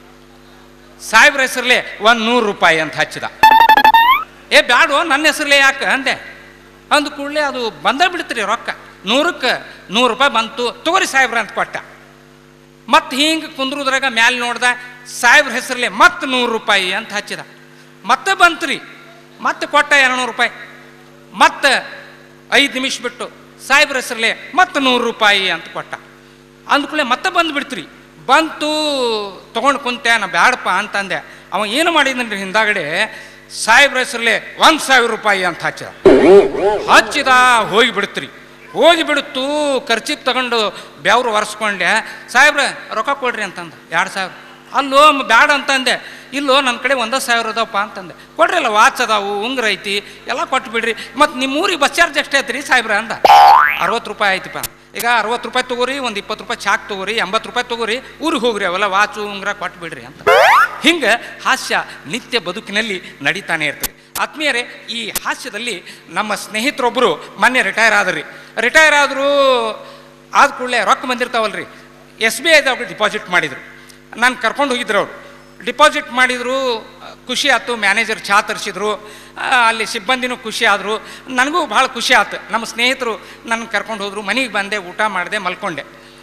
ಸಾಹೇಬ್ರ ಹೆಸರಲ್ಲೇ ಒಂದು ನೂರು ರೂಪಾಯಿ ಅಂತ ಹಚ್ಚಿದ ಏ ಬ್ಯಾಡು ನನ್ನ ಹೆಸರಲ್ಲೇ ಯಾಕೆ ಅಂದೆ ಅಂದ ಕೂಡಲೇ ಅದು ಬಂದ ಬಿಡ್ತೀರಿ ರೊಕ್ಕ ನೂರಕ್ಕೆ ನೂರು ರೂಪಾಯಿ ಬಂತು ತಗೋರಿ ಸಾಹೇಬ್ರ ಅಂತ ಕೊಟ್ಟ ಮತ್ತೆ ಹಿಂಗೆ ಕುಂದ್ರುದ್ರಾಗ ಮ್ಯಾಲೆ ನೋಡ್ದ ಸಾಹೇಬ್ರ ಹೆಸರಲ್ಲೇ ಮತ್ತೆ ನೂರು ರೂಪಾಯಿ ಅಂತ ಹಚ್ಚಿದ ಮತ್ತೆ ಬಂತ್ರಿ ಮತ್ತೆ ಕೊಟ್ಟ ಎರಡುನೂರು ರೂಪಾಯಿ ಮತ್ತೆ ಐದು ನಿಮಿಷ ಬಿಟ್ಟು ಸಾಹೇಬ್ರ ಹೆಸರಲ್ಲೇ ಮತ್ತೆ ನೂರು ರೂಪಾಯಿ ಅಂತ ಕೊಟ್ಟ ಅಂದ್ಕೂಳೆ ಮತ್ತೆ ಬಂದು ಬಿಡ್ತ್ರಿ ಬಂತು ತೊಗೊಂಡು ಕುಂತೆ ನಾ ಬ್ಯಾಡಪ್ಪ ಅಂತಂದೆ ಅವ ಏನು ಮಾಡಿದ್ರಿ ಹಿಂದಾಗಡೆ ಸಾಹೇಬ್ರ ಹೆಸರಲ್ಲೇ ಒಂದು ಸಾವಿರ ರೂಪಾಯಿ ಅಂತ ಹಚ್ಚಿದ ಹಚ್ಚಿದ ಹೋಗಿ ಬಿಡ್ತ್ರಿ ಹೋಗಿ ಬಿಡುತ್ತು ಖರ್ಚಿಗೆ ತಗೊಂಡು ಬೆವ್ರು ಒರೆಸ್ಕೊಂಡೆ ಸಾಹೇಬ್ರ ರೊಕ್ಕ ಕೊಡ್ರಿ ಅಂತಂದ ಎರಡು ಸಾವಿರ ಅಲ್ಲೋ ಮ- ಬ್ಯಾಡ ಅಂತಂದೆ ಇಲ್ಲೋ ನನ್ನ ಕಡೆ ಒಂದೇ ಸಾವಿರ ಅದಾವಪ್ಪ ಅಂತಂದೆ ಕೊಡ್ರಿ ಅಲ್ಲ ವಾಚ್ ಅದಾವು ಉಂಗ್ರ ಐತಿ ಎಲ್ಲ ಕೊಟ್ಟು ಬಿಡ್ರಿ ಮತ್ತು ನಿಮ್ಮ ಊರಿಗೆ ಬಸ್ ಚಾರ್ಜ್ ಎಷ್ಟೇ ಐತ್ರಿ ಸಾಹೇಬ್ರ ಅಂದ ಅರವತ್ತು ರೂಪಾಯಿ ಆಯ್ತಪ್ಪ ಈಗ ಅರವತ್ತು ರೂಪಾಯಿ ತೊಗೋರಿ ಒಂದು ಇಪ್ಪತ್ತು ರೂಪಾಯಿ ಚಾಕ್ ತೊಗೋರಿ ಎಂಬತ್ತು ರೂಪಾಯಿ ತೊಗೋರಿ ಊರಿಗೆ ಹೋಗ್ರಿ ಅವೆಲ್ಲ ವಾಚು ಉಂಗ್ರ ಕೊಟ್ಟು ಬಿಡ್ರಿ ಅಂತ ಹಿಂಗೆ ಹಾಸ್ಯ ನಿತ್ಯ ಬದುಕಿನಲ್ಲಿ ನಡೀತಾನೆ ಇರ್ತದೆ ಆತ್ಮೀಯರೇ ಈ ಹಾಸ್ಯದಲ್ಲಿ ನಮ್ಮ ಸ್ನೇಹಿತರೊಬ್ಬರು ಮೊನ್ನೆ ರಿಟೈರ್ ಆದ್ರಿ ರಿಟೈರ್ ಆದರೂ ಆದ ಕೂಡಲೇ ರೊಕ್ಕ ಬಂದಿರ್ತಾವಲ್ರಿ ಎಸ್ ಬಿ ಐದಾಗ ಡಿಪಾಸಿಟ್ ಮಾಡಿದರು ನಾನು ಕರ್ಕೊಂಡು ಹೋಗಿದ್ರು ಅವರು ಡಿಪಾಸಿಟ್ ಮಾಡಿದರು ಖುಷಿ ಆಯ್ತು ಮ್ಯಾನೇಜರ್ ಚಹಾ ತರಿಸಿದ್ರು ಅಲ್ಲಿ ಸಿಬ್ಬಂದಿನೂ ಖುಷಿ ಆದರು ನನಗೂ ಭಾಳ ಖುಷಿ ಆಯ್ತು ನಮ್ಮ ಸ್ನೇಹಿತರು ನನ್ನ ಕರ್ಕೊಂಡು ಹೋದರು ಮನೆಗೆ ಬಂದೆ ಊಟ ಮಾಡಿದೆ ಮಲ್ಕೊಂಡೆ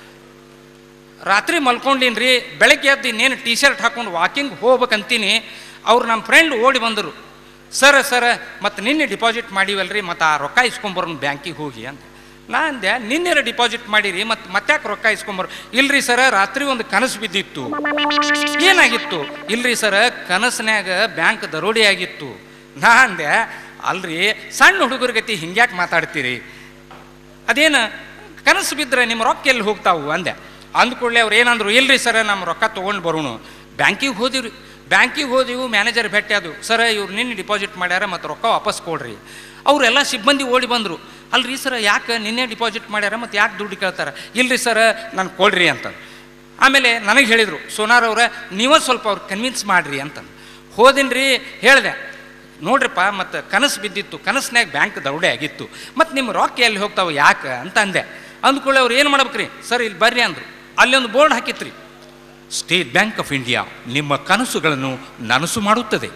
ರಾತ್ರಿ ಮಲ್ಕೊಂಡಿನಿ ರೀ ಬೆಳಗ್ಗೆ ಎದ್ದು ಇನ್ನೇನು ಟೀ ಶರ್ಟ್ ಹಾಕ್ಕೊಂಡು ವಾಕಿಂಗ್ ಹೋಗ್ಬೇಕಂತೀನಿ ಅವ್ರು ನಮ್ಮ ಫ್ರೆಂಡ್ ಓಡಿ ಬಂದರು ಸರ್ ಸರ್ ಮತ್ತು ನಿನ್ನೆ ಡಿಪಾಸಿಟ್ ಮಾಡಿವಲ್ರಿ ಮತ್ತು ಆ ರೊಕ್ಕ ಇಸ್ಕೊಂಬರೋನು ಬ್ಯಾಂಕಿಗೆ ಹೋಗಿ ಅಂತ ನಾ ಅಂದೆ ನಿನ್ನೆ ಡಿಪಾಸಿಟ್ ಮಾಡಿರಿ ಮತ್ತು ಮತ್ತ್ಯಾಕೆ ರೊಕ್ಕ ಇಸ್ಕೊಂಬರು ಇಲ್ರಿ ಸರ ರಾತ್ರಿ ಒಂದು ಕನಸು ಬಿದ್ದಿತ್ತು ಏನಾಗಿತ್ತು ಇಲ್ರಿ ಸರ ಕನಸಿನ್ಯಾಗ ಬ್ಯಾಂಕ್ ದರೋಡಿ ಆಗಿತ್ತು ನಾ ಅಂದೆ ಅಲ್ರಿ ಸಣ್ಣ ಹುಡುಗರ ಗತಿ ಹಿಂಗ್ಯಾಕೆ ಮಾತಾಡ್ತೀರಿ ಅದೇನು ಕನಸು ಬಿದ್ದರೆ ನಿಮ್ಮ ರೊಕ್ಕ ಎಲ್ಲಿ ಹೋಗ್ತಾವು ಅಂದೆ ಅಂದ್ಕೂಡಲೇ ಅವ್ರು ಏನಂದ್ರು ಇಲ್ರಿ ಸರ ನಮ್ಮ ರೊಕ್ಕ ತೊಗೊಂಡು ಬರೋಣ ಬ್ಯಾಂಕಿಗೆ ಹೋದಿವ್ರಿ ಬ್ಯಾಂಕಿಗೆ ಹೋದಿವು ಮ್ಯಾನೇಜರ್ ಭೇಟಿ ಅದು ಸರ ಇವ್ರು ನಿನ್ನೆ ಡಿಪಾಸಿಟ್ ಮಾಡ್ಯಾರ ಮತ್ತು ರೊಕ್ಕ ವಾಪಸ್ ಕೊಡ್ರಿ ಅವರೆಲ್ಲ ಸಿಬ್ಬಂದಿ ಓಡಿ ಬಂದರು ಅಲ್ರಿ ಸರ ಯಾಕೆ ನಿನ್ನೆ ಡಿಪಾಸಿಟ್ ಮಾಡ್ಯಾರ ಮತ್ತು ಯಾಕೆ ದುಡ್ಡು ಕೇಳ್ತಾರೆ ಇಲ್ರಿ ಸರ ನಾನು ಕೊಡ್ರಿ ಅಂತ ಆಮೇಲೆ ನನಗೆ ಹೇಳಿದರು ಸೋನಾರ್ ಅವ್ರ ನೀವೇ ಸ್ವಲ್ಪ ಅವ್ರು ಕನ್ವಿನ್ಸ್ ಮಾಡಿರಿ ಅಂತಂದು ಹೋದಿನ್ರಿ ಹೇಳಿದೆ ನೋಡ್ರಿಪ್ಪ ಮತ್ತು ಕನಸು ಬಿದ್ದಿತ್ತು ಕನಸ್ನ್ಯಾಗ ಬ್ಯಾಂಕ್ ದರೋಡೆ ಆಗಿತ್ತು ಮತ್ತು ನಿಮ್ಮ ರೊಕ್ಕ ಎಲ್ಲಿ ಹೋಗ್ತಾವೆ ಯಾಕೆ ಅಂತ ಅಂದೆ ಅಂದ್ಕೊಳ್ಳಿ ಅವ್ರು ಏನು ಮಾಡ್ಬೇಕ್ರಿ ಸರ್ ಇಲ್ಲಿ ಬರ್ರಿ ಅಂದರು ಅಲ್ಲಿ ಒಂದು ಬೋರ್ಡ್ ಹಾಕಿತ್ರಿ ಸ್ಟೇಟ್ ಬ್ಯಾಂಕ್ ಆಫ್ ಇಂಡಿಯಾ ನಿಮ್ಮ ಕನಸುಗಳನ್ನು ನನಸು ಮಾಡುತ್ತದೆ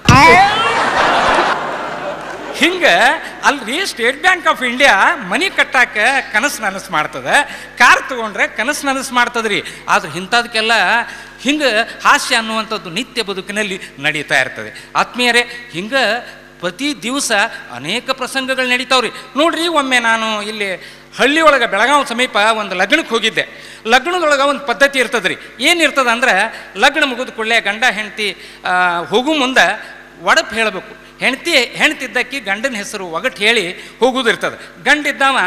ಹಿಂಗೆ ಅಲ್ರಿ State Bank of India money ಕಟ್ಟಾಕ ಕನಸು ನನಸು ಮಾಡ್ತದೆ ಕಾರ್ ತೊಗೊಂಡ್ರೆ ಕನಸು ನನಸು ಮಾಡ್ತದ್ರಿ ಆದ್ರೆ ಇಂಥದಕ್ಕೆಲ್ಲ ಹಿಂಗೆ ಹಾಸ್ಯ ಅನ್ನುವಂಥದ್ದು ನಿತ್ಯ ಬದುಕಿನಲ್ಲಿ ನಡೀತಾ ಇರ್ತದೆ ಆತ್ಮೀಯರೇ ಹಿಂಗೆ ಪ್ರತಿ ದಿವಸ ಅನೇಕ ಪ್ರಸಂಗಗಳು ನಡೀತಾವ್ರಿ ನೋಡ್ರಿ ಒಮ್ಮೆ ನಾನು ಇಲ್ಲಿ ಹಳ್ಳಿ ಒಳಗೆ ಬೆಳಗಾವಿ ಸಮೀಪ ಒಂದು ಲಗ್ನಕ್ಕೆ ಹೋಗಿದ್ದೆ ಲಗ್ನದೊಳಗೆ ಒಂದು ಪದ್ಧತಿ ಇರ್ತದ್ರಿ ಏನು ಇರ್ತದೆ ಅಂದ್ರೆ ಲಗ್ನ ಮುಗಿದ ಕೂಡಲೇ ಗಂಡ ಹೆಂಡತಿ ಹೋಗು ಮುಂದೆ ಒಡಪ್ ಹೇಳಬೇಕು ಹೆಂಡತಿ ಹೆಣ್ತಿದ್ದಕ್ಕಿ ಗಂಡನ ಹೆಸರು ಒಗಟ್ಟು ಹೇಳಿ ಹೋಗುದಿರ್ತದೆ ಗಂಡಿದ್ದವ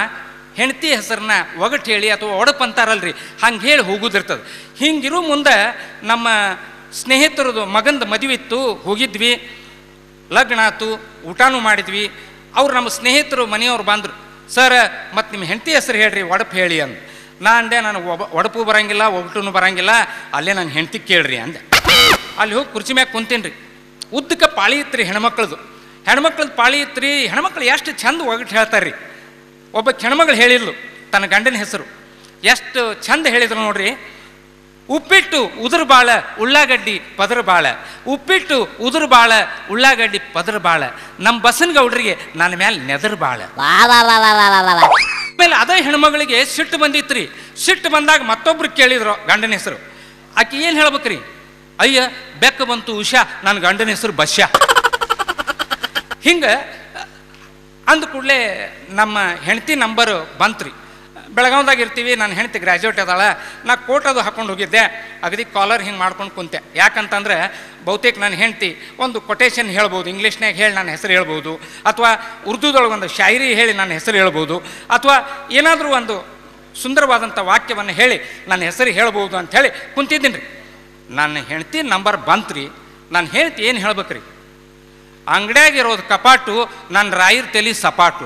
ಹೆಂಡತಿ ಹೆಸರನ್ನ ಒಗಟ್ ಹೇಳಿ ಅಥವಾ ಒಡಪ್ ಅಂತಾರಲ್ರಿ ಹಂಗೆ ಹೇಳಿ ಹೋಗುದಿರ್ತದೆ ಹಿಂಗಿರೋ ಮುಂದೆ ನಮ್ಮ ಸ್ನೇಹಿತರದು ಮಗಂದು ಮದುವೆ ಇತ್ತು ಹೋಗಿದ್ವಿ ಲಗ್ನ ಆತು ಊಟನೂ ಮಾಡಿದ್ವಿ ಅವ್ರು ನಮ್ಮ ಸ್ನೇಹಿತರು ಮನೆಯವ್ರು ಬಂದರು ಸರ್ ಮತ್ತು ನಿಮ್ಮ ಹೆಂಡತಿ ಹೆಸರು ಹೇಳ್ರಿ ಒಡಪ್ ಹೇಳಿ ಅಂದ ನಾ ಅಂದೆ ನಾನು ಒಬ ಒಡಪು ಬರಂಗಿಲ್ಲ ಒಗಟು ಬರಂಗಿಲ್ಲ ಅಲ್ಲೇ ನನ್ನ ಹೆಂಡತಿ ಕೇಳ್ರಿ ಅಂದೆ ಅಲ್ಲಿ ಹೋಗಿ ಕುರ್ಚಿ ಮ್ಯಾಗ ಕುಂತೀನಿ ರೀ ಉದ್ದಕ್ಕೆ ಪಾಳಿ ಇತ್ರಿ ಹೆಣ್ಮಕ್ಳದು ಹೆಣ್ಮಕ್ಳದ್ದು ಪಾಳಿ ಇತ್ರಿ ಹೆಣ್ಮಕ್ಳು ಎಷ್ಟು ಚಂದ ಒಗಟು ಹೇಳ್ತಾರೆ ರೀ ಒಬ್ಬ ಹೆಣ್ಮಗಳು ಹೇಳಿದ್ಲು ತನ್ನ ಗಂಡನ ಹೆಸರು ಎಷ್ಟು ಚಂದ ಹೇಳಿದ್ರು ನೋಡ್ರಿ ಉಪ್ಪಿಟ್ಟು ಉದುರು ಬಾಳ ಉಳ್ಳಾಗಡ್ಡಿ ಪದರ ಬಾಳ ಉಪ್ಪಿಟ್ಟು ಉದುರು ಬಾಳ ಉಳ್ಳಾಗಡ್ಡಿ ಪದರ ಬಾಳ ನಮ್ಮ ಬಸನ್ ಗೌಡ್ರಿಗೆ ನನ್ನ ಮೇಲೆ ನೆದರ್ ಬಾಳ ವಾ ವಾ ವಾ ವಾ ವಾ ವಾ ವಾ ವಾ. ಆಮೇಲೆ ಅದೇ ಹೆಣ್ಮಗಳಿಗೆ ಸಿಟ್ಟು ಬಂದಿತ್ರಿ ಸಿಟ್ಟು ಬಂದಾಗ ಮತ್ತೊಬ್ರು ಕೇಳಿದ್ರು ಗಂಡನ ಹೆಸರು ಆಕೆ ಏನು ಹೇಳ್ಬೇಕ್ರಿ ಅಯ್ಯ ಬೆಕ್ಕ ಬಂತು ಉಷಾ ನನ್ನ ಗಂಡನ ಹೆಸರು ಬಶ್ಯ ಹಿಂಗೆ ಅಂದ ಕೂಡಲೇ ನಮ್ಮ ಹೆಂಡತಿ ನಂಬರು ಬಂತ್ರಿ ಬೆಳಗಾವ್ದಾಗ ಇರ್ತೀವಿ ನನ್ನ ಹೆಂಡತಿ ಗ್ರ್ಯಾಜುಯೇಟ್ ಅದಾಳ ನಾ ಕೋಟ್ ಅದು ಹಾಕೊಂಡು ಹೋಗಿದ್ದೆ ಅಗದಿ ಕಾಲರ್ ಹಿಂಗೆ ಮಾಡ್ಕೊಂಡು ಕುಂತೆ ಯಾಕಂತಂದ್ರೆ ಬಹುತೇಕ ನನ್ನ ಹೆಂಡತಿ ಒಂದು ಕೊಟೇಶನ್ ಹೇಳ್ಬೋದು ಇಂಗ್ಲೀಷ್ನಾಗ ಹೇಳಿ ನನ್ನ ಹೆಸರು ಹೇಳ್ಬೋದು ಅಥವಾ ಉರ್ದುದೊಳಗೆ ಒಂದು ಶಾಯರಿ ಹೇಳಿ ನನ್ನ ಹೆಸರು ಹೇಳ್ಬೋದು ಅಥವಾ ಏನಾದರೂ ಒಂದು ಸುಂದರವಾದಂಥ ವಾಕ್ಯವನ್ನು ಹೇಳಿ ನನ್ನ ಹೆಸರು ಹೇಳ್ಬೋದು ಅಂತ ಹೇಳಿ ಕುಂತಿದ್ದೀನಿ ರೀ ನನ್ನ ಹೆಂಡತಿ ನಂಬರ್ ಬಂತ್ರಿ ನನ್ನ ಹೆಂಡತಿ ಏನು ಹೇಳ್ಬೇಕ್ರಿ ಅಂಗಡ್ಯಾಗ ಇರೋದು ಕಪಾಟು ನನ್ನ ರಾಯರ್ ತಲಿ ಸಪಾಟು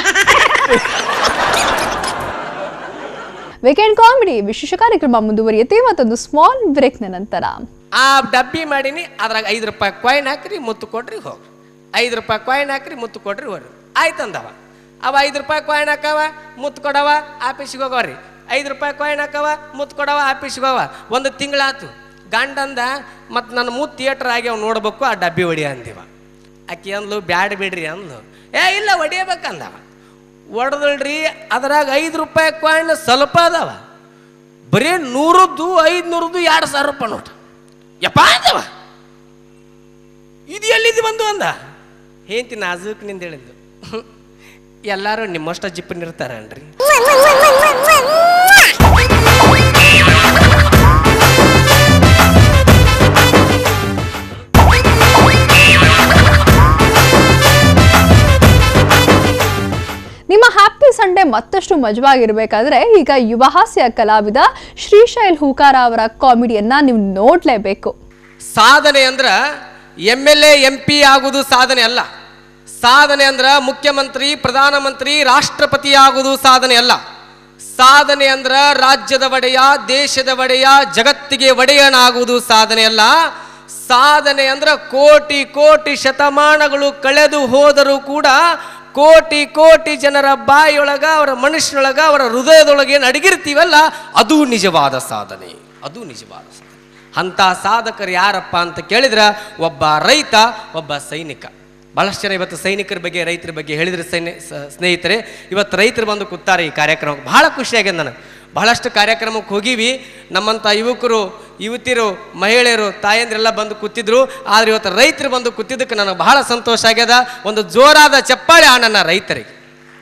ವೀಕೆಂಡ್ ಕಾಮಿಡಿ ವಿಶೇಷ ಕಾರ್ಯಕ್ರಮ ಮುಂದುವರಿಯುತ್ತೆ ಮತ್ತೊಂದು ಸ್ಮಾಲ್ ಬ್ರೇಕ್ನ ನಂತರ ಆ ಡಬ್ಬಿ ಮಾಡೀನಿ ಅದ್ರಾಗ ಐದು ರೂಪಾಯಿ ಕಾಯಿನ್ ಹಾಕ್ರಿ ಮುತ್ತು ಕೊಡ್ರಿ ಹೋಗ್ರಿ ಐದು ರೂಪಾಯಿ ಕಾಯಿನ್ ಹಾಕ್ರಿ ಮುತ್ತು ಕೊಡ್ರಿ ಹೋಗ್ರಿ ಆಯ್ತು ಅಂದವ ಅವ ಐದು ರೂಪಾಯಿ ಕಾಯಿನ್ ಹಾಕವ ಮುತ್ತು ಕೊಡವ ಆಫೀಸಿಗೆ ಹೋಗವ್ರಿ ಐದು ರೂಪಾಯಿ ಕಾಯಿನ್ ಹಾಕವ ಮುತ್ತು ಕೊಡವ ಆಫೀಸಿಗೆ ಹೋಗವ ಒಂದು ತಿಂಗಳಾತು ಗಂಡಂದ ಮತ್ತು ನನ್ನ ಮುತ್ತು ಥಿಯೇಟ್ರ್ ಆಗಿ ಅವ್ನು ನೋಡ್ಬೇಕು ಆ ಡಬ್ಬಿ ಹೊಡಿಯ ಅಂದಿವ ಆಕಿ ಅಂದ್ಲು ಬ್ಯಾಡ ಬಿಡ್ರಿ ಅಂದ್ಲು ಏ ಇಲ್ಲ ಹೊಡಿಯಬೇಕಂದವ ಹೊಡೆದಳ್ರಿ ಅದ್ರಾಗ ಐದು ರೂಪಾಯಿ ಕಾಯಿನ್ ಸ್ವಲ್ಪ ಅದಾವ ಬರೀ ನೂರದ್ದು ಐದುನೂರದ್ದು ಎರಡು ಸಾವಿರ ರೂಪಾಯಿ ನೋಟ ಯಪ್ಪ ಅಂದವ ಇದು ಎಲ್ಲಿದ್ದು ಬಂದು ಅಂದ ಹೇಂತಿ ನಾಜೂಕ್ ನಿಂದ ಹೇಳಿದ್ದು ಎಲ್ಲರೂ ನಿಮ್ಮಷ್ಟ ಜಿಪ್ಪನಿರ್ತಾರನ್ರಿ ನಿಮ್ಮ ಹ್ಯಾಪಿ ಸಂಡೇ ಮತ್ತಷ್ಟು ಮಜವಾಗಿರ್ಬೇಕಾದ್ರೆ ಈಗ ಯುವ ಹಾಸ್ಯ ಕಲಾವಿದ ಶ್ರೀಶೈಲ್ ಹೂಕಾರ ಅವರ ಕಾಮಿಡಿಯನ್ನ ನೀವು ನೋಡ್ಲೇಬೇಕು ಸಾಧನೆ ಅಂದ್ರ M L A M P ಆಗುವುದು ಸಾಧನೆ ಅಲ್ಲ ಸಾಧನೆ ಅಂದ್ರ ಮುಖ್ಯಮಂತ್ರಿ ಪ್ರಧಾನಮಂತ್ರಿ ರಾಷ್ಟ್ರಪತಿ ಆಗುವುದು ಸಾಧನೆ ಅಲ್ಲ ಸಾಧನೆ ಅಂದ್ರ ರಾಜ್ಯದ ಒಡೆಯ ದೇಶದ ಒಡೆಯ ಜಗತ್ತಿಗೆ ಒಡೆಯನಾಗುವುದು ಸಾಧನೆ ಅಲ್ಲ ಸಾಧನೆ ಅಂದ್ರ ಕೋಟಿ ಕೋಟಿ ಶತಮಾನಗಳು ಕಳೆದು ಹೋದರೂ ಕೂಡ ಕೋಟಿ ಕೋಟಿ ಜನರ ಬಾಯಿಯೊಳಗ ಅವರ ಮನುಷ್ಯನೊಳಗ ಅವರ ಹೃದಯದೊಳಗೆ ಏನು ಅಡಗಿರ್ತೀವಲ್ಲ ಅದು ನಿಜವಾದ ಸಾಧನೆ ಅದು ನಿಜವಾದ ಸಾಧನೆ ಅಂಥ ಸಾಧಕರು ಯಾರಪ್ಪ ಅಂತ ಕೇಳಿದ್ರೆ ಒಬ್ಬ ರೈತ ಒಬ್ಬ ಸೈನಿಕ ಬಹಳಷ್ಟು ಜನ ಇವತ್ತು ಸೈನಿಕರ ಬಗ್ಗೆ ರೈತರ ಬಗ್ಗೆ ಹೇಳಿದ್ರೆ ಸೈನಿ ಸ- ಸ್ನೇಹಿತರೆ ಇವತ್ತು ರೈತರು ಬಂದು ಕೂತಾರೆ ಈ ಕಾರ್ಯಕ್ರಮಕ್ಕೆ ಬಹಳ ಖುಷಿಯಾಗಿದೆ ನನಗೆ ಬಹಳಷ್ಟು ಕಾರ್ಯಕ್ರಮಕ್ಕೆ ಹೋಗಿವಿ ನಮ್ಮಂಥ ಯುವಕರು ಯುವತಿಯರು ಮಹಿಳೆಯರು ತಾಯಂದ್ರೆಲ್ಲ ಬಂದು ಕೂತಿದ್ರು ಆದ್ರೆ ಇವತ್ತು ರೈತರು ಬಂದು ಕೂತಿದ್ದಕ್ಕೆ ನನಗೆ ಬಹಳ ಸಂತೋಷ ಆಗ್ಯದ ಒಂದು ಜೋರಾದ ಚಪ್ಪಾಳೆ ಆ ನನ್ನ ರೈತರಿಗೆ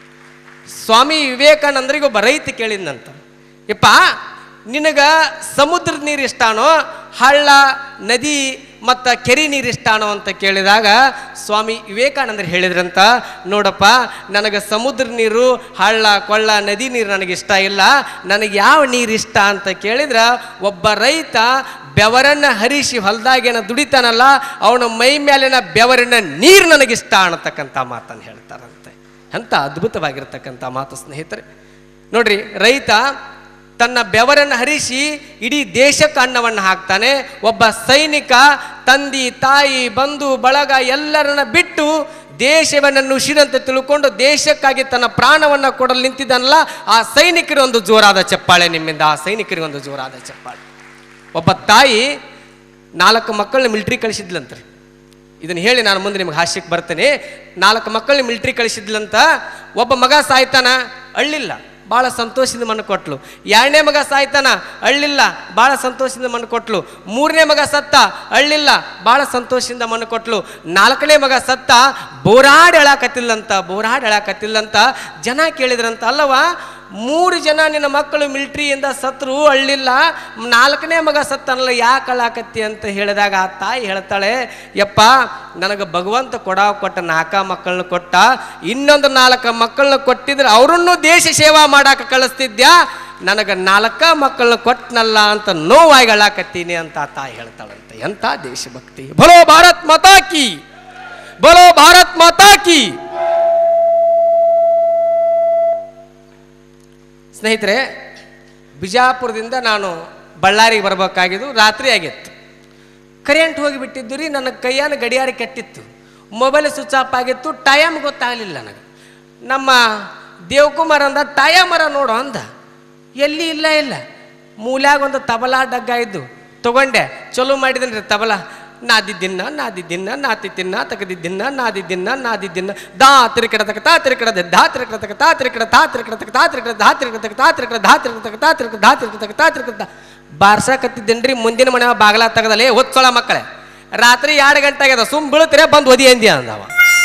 ಸ್ವಾಮಿ ವಿವೇಕಾನಂದರಿಗೆ ಒಬ್ಬ ರೈತ ಕೇಳಿದ್ನಂತ ಯಪ್ಪ ನಿನಗ ಸಮುದ್ರದ ನೀರು ಇಷ್ಟಾನೋ ಹಳ್ಳ ನದಿ ಮತ್ತು ಕೆರೆ ನೀರು ಇಷ್ಟಾನೋ ಅಂತ ಕೇಳಿದಾಗ ಸ್ವಾಮಿ ವಿವೇಕಾನಂದರು ಹೇಳಿದ್ರಂತ ನೋಡಪ್ಪ ನನಗೆ ಸಮುದ್ರ ನೀರು ಹಳ್ಳ ಕೊಳ್ಳ ನದಿ ನೀರು ನನಗೆ ಇಷ್ಟ ಇಲ್ಲ ನನಗೆ ಯಾವ ನೀರು ಇಷ್ಟ ಅಂತ ಕೇಳಿದ್ರೆ ಒಬ್ಬ ರೈತ ಬೆವರನ್ನ ಹರಿಸಿ ಹೊಲದಾಗೇನ ದುಡಿತಾನಲ್ಲ ಅವನ ಮೈ ಮೇಲಿನ ಬೆವರಿನ ನೀರು ನನಗಿಷ್ಟ ಅನ್ನತಕ್ಕಂಥ ಮಾತನ್ನು ಹೇಳ್ತಾರಂತೆ ಅಂತ ಅದ್ಭುತವಾಗಿರ್ತಕ್ಕಂಥ ಮಾತು ಸ್ನೇಹಿತರೆ ನೋಡ್ರಿ ರೈತ ತನ್ನ ಬೆವರನ್ನು ಹರಿಸಿ ಇಡೀ ದೇಶಕ್ಕೆ ಅನ್ನವನ್ನು ಹಾಕ್ತಾನೆ ಒಬ್ಬ ಸೈನಿಕ ತಂದಿ ತಾಯಿ ಬಂಧು ಬಳಗ ಎಲ್ಲರನ್ನ ಬಿಟ್ಟು ದೇಶವನ್ನು ನುಸಿರಂತೆ ತಿಳ್ಕೊಂಡು ದೇಶಕ್ಕಾಗಿ ತನ್ನ ಪ್ರಾಣವನ್ನು ಕೊಡಲು ನಿಂತಿದ್ದಾನಲ್ಲ ಆ ಸೈನಿಕರಿಗೆ ಒಂದು ಜೋರಾದ ಚಪ್ಪಾಳೆ ನಿಮ್ಮಿಂದ ಆ ಸೈನಿಕರಿಗೆ ಒಂದು ಜೋರಾದ ಚಪ್ಪಾಳೆ ಒಬ್ಬ ತಾಯಿ ನಾಲ್ಕು ಮಕ್ಕಳನ್ನ ಮಿಲ್ಟ್ರಿ ಕಳಿಸಿದ್ಲಂತ್ರಿ ಇದನ್ನು ಹೇಳಿ ನಾನು ಮುಂದೆ ನಿಮ್ಗೆ ಹಾಸ್ಯಕ್ಕೆ ಬರ್ತೇನೆ ನಾಲ್ಕು ಮಕ್ಕಳನ್ನ ಮಿಲ್ಟ್ರಿ ಕಳಿಸಿದ್ಲಂತ ಒಬ್ಬ ಮಗ ಸಾಯ್ತಾನ ಅಳ್ಳಿಲ್ಲ ಭಾಳ ಸಂತೋಷದಿಂದ ಮಣ್ಣು ಕೊಟ್ಲು ಎರಡನೇ ಮಗ ಸಾಯ್ತಾನ ಅಳ್ಳಿಲ್ಲ ಭಾಳ ಸಂತೋಷದಿಂದ ಮಣ್ಣು ಕೊಟ್ಲು ಮೂರನೇ ಮಗ ಸತ್ತ ಅಳ್ಳಿಲ್ಲ ಭಾಳ ಸಂತೋಷದಿಂದ ಮಣ್ಣು ಕೊಟ್ಲು ನಾಲ್ಕನೇ ಮಗ ಸತ್ತ ಬೋರಾಡಿ ಎಳಾಕತ್ತಿಲ್ಲಂತ ಬೋರಾಡಿ ಎಳಾಕತ್ತಿಲ್ಲಂತ ಜನ ಕೇಳಿದ್ರಂತ ಅಲ್ಲವ ಮೂರು ಜನ ನಿನ್ನ ಮಕ್ಕಳು ಮಿಲ್ಟ್ರಿಯಿಂದ ಸತ್ರು ಅಳ್ಳಿಲ್ಲ ನಾಲ್ಕನೇ ಮಗ ಸತ್ತನಲ್ಲ ಯಾಕೆ ಅಳ್ಳಾಕತ್ತಿ ಅಂತ ಹೇಳಿದಾಗ ಆ ತಾಯಿ ಹೇಳ್ತಾಳೆ ಯಪ್ಪ ನನಗೆ ಭಗವಂತ ಕೊಡ ಕೊಟ್ಟ ನಾಲ್ಕ ಮಕ್ಕಳನ್ನ ಕೊಟ್ಟ ಇನ್ನೊಂದು ನಾಲ್ಕು ಮಕ್ಕಳನ್ನ ಕೊಟ್ಟಿದ್ರೆ ಅವರನ್ನು ದೇಶ ಸೇವಾ ಮಾಡಾಕ ಕಳಿಸ್ತಿದ್ಯಾ ನನಗೆ ನಾಲ್ಕ ಮಕ್ಕಳನ್ನ ಕೊಟ್ಟನಲ್ಲ ಅಂತ ನೋವಾಗಿ ಅಳ್ಳಾಕತ್ತೀನಿ ಅಂತ ಆ ತಾಯಿ ಹೇಳ್ತಾಳಂತೆ ಎಂಥ ದೇಶಭಕ್ತಿ ಬಲೋ ಭಾರತ್ ಮಾತಾ ಕಿ ಬಲೋ ಭಾರತ್ ಮಾತಾ ಕಿ ಸ್ನೇಹಿತರೆ ಬಿಜಾಪುರದಿಂದ ನಾನು ಬಳ್ಳಾರಿಗೆ ಬರ್ಬೇಕಾಗಿದ್ದು ರಾತ್ರಿ ಆಗಿತ್ತು ಕರೆಂಟ್ ಹೋಗಿಬಿಟ್ಟಿದ್ದು ರೀ ನನ್ನ ಕೈಯಾನ ಗಡಿಯಾರ ಕೆಟ್ಟಿತ್ತು ಮೊಬೈಲ್ ಸ್ವಿಚ್ ಆಫ್ ಆಗಿತ್ತು ಟೈಮ್ ಗೊತ್ತಾಗಲಿಲ್ಲ ನನಗೆ ನಮ್ಮ ದೇವಕುಮಾರ್ ಅಂದ ಟೈಮರ ನೋಡು ಅಂದ ಎಲ್ಲಿ ಇಲ್ಲ ಇಲ್ಲ ಮೂಲ್ಯಾಗ ಒಂದು ತಬಲಾ ಡಗ್ಗ ಇದ್ದು ತಗೊಂಡೆ ಚಲೋ ಮಾಡಿದೀನಿ ರೀ ತಬಲಾ ನಾದಿದ್ದಿನ್ನ ನಾದಿದ್ದಿನ್ನ ನಾತಿತ್ತಿನ್ನ ತಗದಿದ್ದಿನ್ನ ನಾದಿದ್ದಿನ್ನ ನಾದಿದ್ದಿನ್ನ ದಾ ತಿರುಕಡ ತಕ ತಾ ತಿರುಕಡ ದಾ ತಿರುಕಡ ತಕ ತಾ ತಿರುಕಡ ತಾ ತಿರುಕಡ ತಕ ತಾ ತಿರುಕಡ ದಾ ತಿರುಕಡ ತಕ ತಾ ತಿರುಕಡ ದಾ ತಿರುಕಡ ತಕ ತಾ ತಿರುಕಡ ದಾ ತಿರುಕಡ ತಕ ತಾ ತಿರುಕಡ ಬಾರ್ಸಾಕತ್ತಿದ್ದೇನ್ರಿ ಮುಂದಿನ ಮನೆ ಬಾಗಲ ತೆಗದಲೇ ಹೊಚ್ಚೊಳ ಮಕ್ಕಳೇ ರಾತ್ರಿ ಎರಡು ಗಂಟೆ ಆಗ್ಯದ ಸುಮ್ ಬೀಳ್ತೀರ ಬಂದು ಒದಿ ಅಂದಿ ಅಂದವ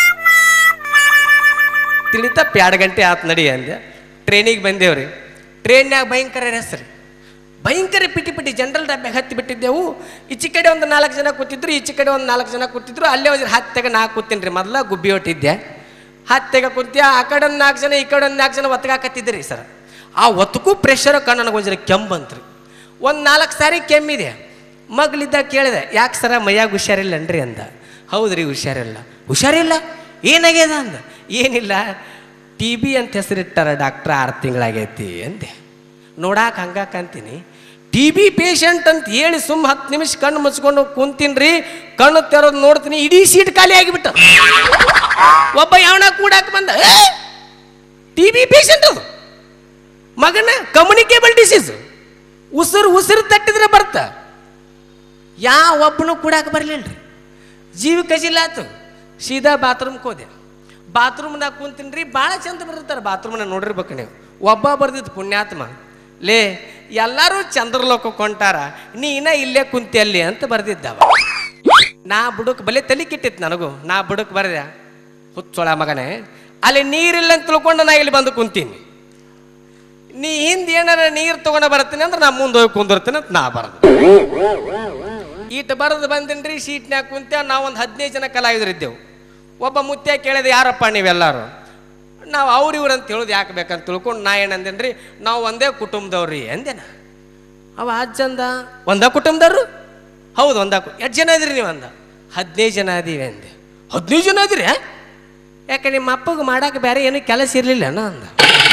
ತಿಳಿತಪ್ಪ ಎರಡು ಗಂಟೆ ಆತು ನಡಿ ಅಂದೆ ಟ್ರೈನಿಗೆ ಬಂದೇವ್ರಿ ಟ್ರೈನ್ಯಾಗ ಭಯಂಕರ ಹೆಸರು ಭಯಂಕರ ಪಿಟಿ ಪಿಟಿ ಜನರಲ್ ಡಬ್ಬ್ಯಾಗ ಹತ್ತಿ ಬಿಟ್ಟಿದ್ದೆವು ಈಚೆ ಕಡೆ ಒಂದು ನಾಲ್ಕು ಜನ ಕೂತಿದ್ರು ಈಚೆ ಕಡೆ ಒಂದು ನಾಲ್ಕು ಜನ ಕೂತಿದ್ರು ಅಲ್ಲೇ ಒಂದು ಹತ್ತೆಗೆ ನಾ ಕೂತೀನಿ ರೀ ಮೊದಲ ಗುಬ್ಬಿ ಹೊಟ್ಟಿದ್ದೆ ಹತ್ತೆಗೆ ಕುಂತ್ಯ ಆ ಕಡೆ ಒಂದು ನಾಲ್ಕು ಜನ ಈ ಕಡೆ ಒಂದು ನಾಲ್ಕು ಜನ ಒತ್ತಗಾಕತ್ತಿದ್ರಿ ಸರ್ ಆ ಒತ್ತಕ್ಕೂ ಪ್ರೆಷರ್ ಕಣ್ಣು ನನಗೆ ಒಂದು ಜನ ಕೆಮ್ಮು ಬಂತ್ರಿ ಒಂದು ನಾಲ್ಕು ಸಾರಿ ಕೆಮ್ಮಿದೆ ಮಗಳಿದ್ದಾಗ ಕೇಳಿದೆ ಯಾಕೆ ಸರ ಮೈಯಾಗ ಹುಷಾರಿಲ್ಲನ್ರಿ ಅಂದ ಹೌದ್ರಿ ಹುಷಾರಿಲ್ಲ ಹುಷಾರಿಲ್ಲ ಏನಾಗ್ಯದ ಅಂದ ಏನಿಲ್ಲ ಟಿ ಬಿ ಅಂತ ಹೆಸರಿಟ್ಟಾರ ಡಾಕ್ಟ್ರ್ ಆರು ತಿಂಗಳಾಗೈತಿ ಅಂದೆ ನೋಡಾಕ ಹಂಗಾಕ ಅಂತೀನಿ ಟಿ ಬಿ ಪೇಷಂಟ್ ಅಂತ ಹೇಳಿ ಸುಮ್ಮ ಹತ್ತು ನಿಮಿಷ ಕಣ್ಣು ಮುಚ್ಕೊಂಡು ಕುಂತೀನ್ರಿ ಕಣ್ಣು ತೆರೋದು ನೋಡ್ತೀನಿ ಇಡೀ ಸೀಟ್ ಖಾಲಿ ಆಗಿಬಿಟ್ಟ ಒಬ್ಬ ಯಾವನ ಕೂಡಾಕ ಬಂದ ಟಿ ಬಿ ಪೇಷಂಟ್ ಅದು ಮಗನ ಕಮ್ಯುನಿಕೇಬಲ್ ಡಿಸೀಸ್ ಉಸಿರು ಉಸಿರು ತಟ್ಟಿದ್ರೆ ಬರ್ತ ಯಾವ ಒಬ್ಬನು ಕೂಡಾಕ ಬರಲಿಲ್ಲ ಜೀವ ಕಜಿಲಾತು ಸೀದಾ ಬಾತ್ರೂಮ್ಗೆ ಹೋದೆ ಬಾತ್ರೂಮ್ನಾಗ ಕುಂತೀನಿ ರೀ ಭಾಳ ಚಂದ ಬರ್ತಾರೆ ಬಾತ್ರೂಮ್ನ ನೋಡಿರ್ಬೇಕು ನೀವು ಒಬ್ಬ ಬರ್ದಿತ್ತು ಪುಣ್ಯಾತ್ಮ ಲೇ ಎಲ್ಲರೂ ಚಂದ್ರಲೋಕಕ್ಕೆ ಕೊಂಟಾರ ನೀನ ಇಲ್ಲೇ ಕುಂತಿ ಅಲ್ಲಿ ಅಂತ ಬರ್ದಿದ್ದವ ನಾ ಬುಡಕ್ ಬಲೆ ತಲೆ ಕಿಟ್ಟಿತ್ತು ನನಗೂ ನಾ ಬುಡಕ್ ಬರ್ದೆ ಹುಚ್ಚೊಳ ಮಗನೇ ಅಲ್ಲಿ ನೀರಿಲ್ಲ ಅಂತ ತಿಳ್ಕೊಂಡು ನಾ ಇಲ್ಲಿ ಬಂದು ಕುಂತೀನಿ ನೀ ಹಿಂದೆ ಏನಾರ ನೀರು ತಗೊಂಡು ಬರ್ತೀನಿ ಅಂದ್ರೆ ನಾ ಮುಂದೆ ಹೋಗಿ ಕುಂದಿರ್ತೀನಿ ಅಂತ ನಾ ಬರದು ಈಟ್ ಬರೆದು ಬಂದಿನ್ರಿ ಸೀಟ್ನ್ಯಾಗ ಕುಂತ ನಾವು ಒಂದು ಹದಿನೈದು ಜನ ಕಲಾವಿದರಿದ್ದೆವು ಒಬ್ಬ ಮುತ್ಯ ಕೇಳಿದೆ ಯಾರಪ್ಪ ನೀವೆಲ್ಲರೂ ನಾವು ಅವ್ರು ಇವ್ರು ಅಂತ ಹೇಳೋದು ಯಾಕೆ ಬೇಕಂತ ತಿಳ್ಕೊಂಡು ನಾ ಏನಂದೇನ್ರಿ ನಾವು ಒಂದೇ ಕುಟುಂಬದವ್ರಿ ಅಂದೇನ ಅವ ಅಜ್ಜಂದ ಒಂದ ಕುಟುಂಬದವ್ರು ಹೌದು ಒಂದ ಎಷ್ಟು ಜನ ಇದ್ರಿ ನೀವು ಅಂದ ಹದಿನೈದು ಜನ ಅದೀವಿ ಅಂದೆ ಹದಿನೈದು ಜನ ಇದ್ರಿ ಯಾಕೆ ನಿಮ್ಮ ಅಪ್ಪಗೆ ಮಾಡಕ್ಕೆ ಬೇರೆ ಏನು ಕೆಲಸ ಇರಲಿಲ್ಲ ಅಂದ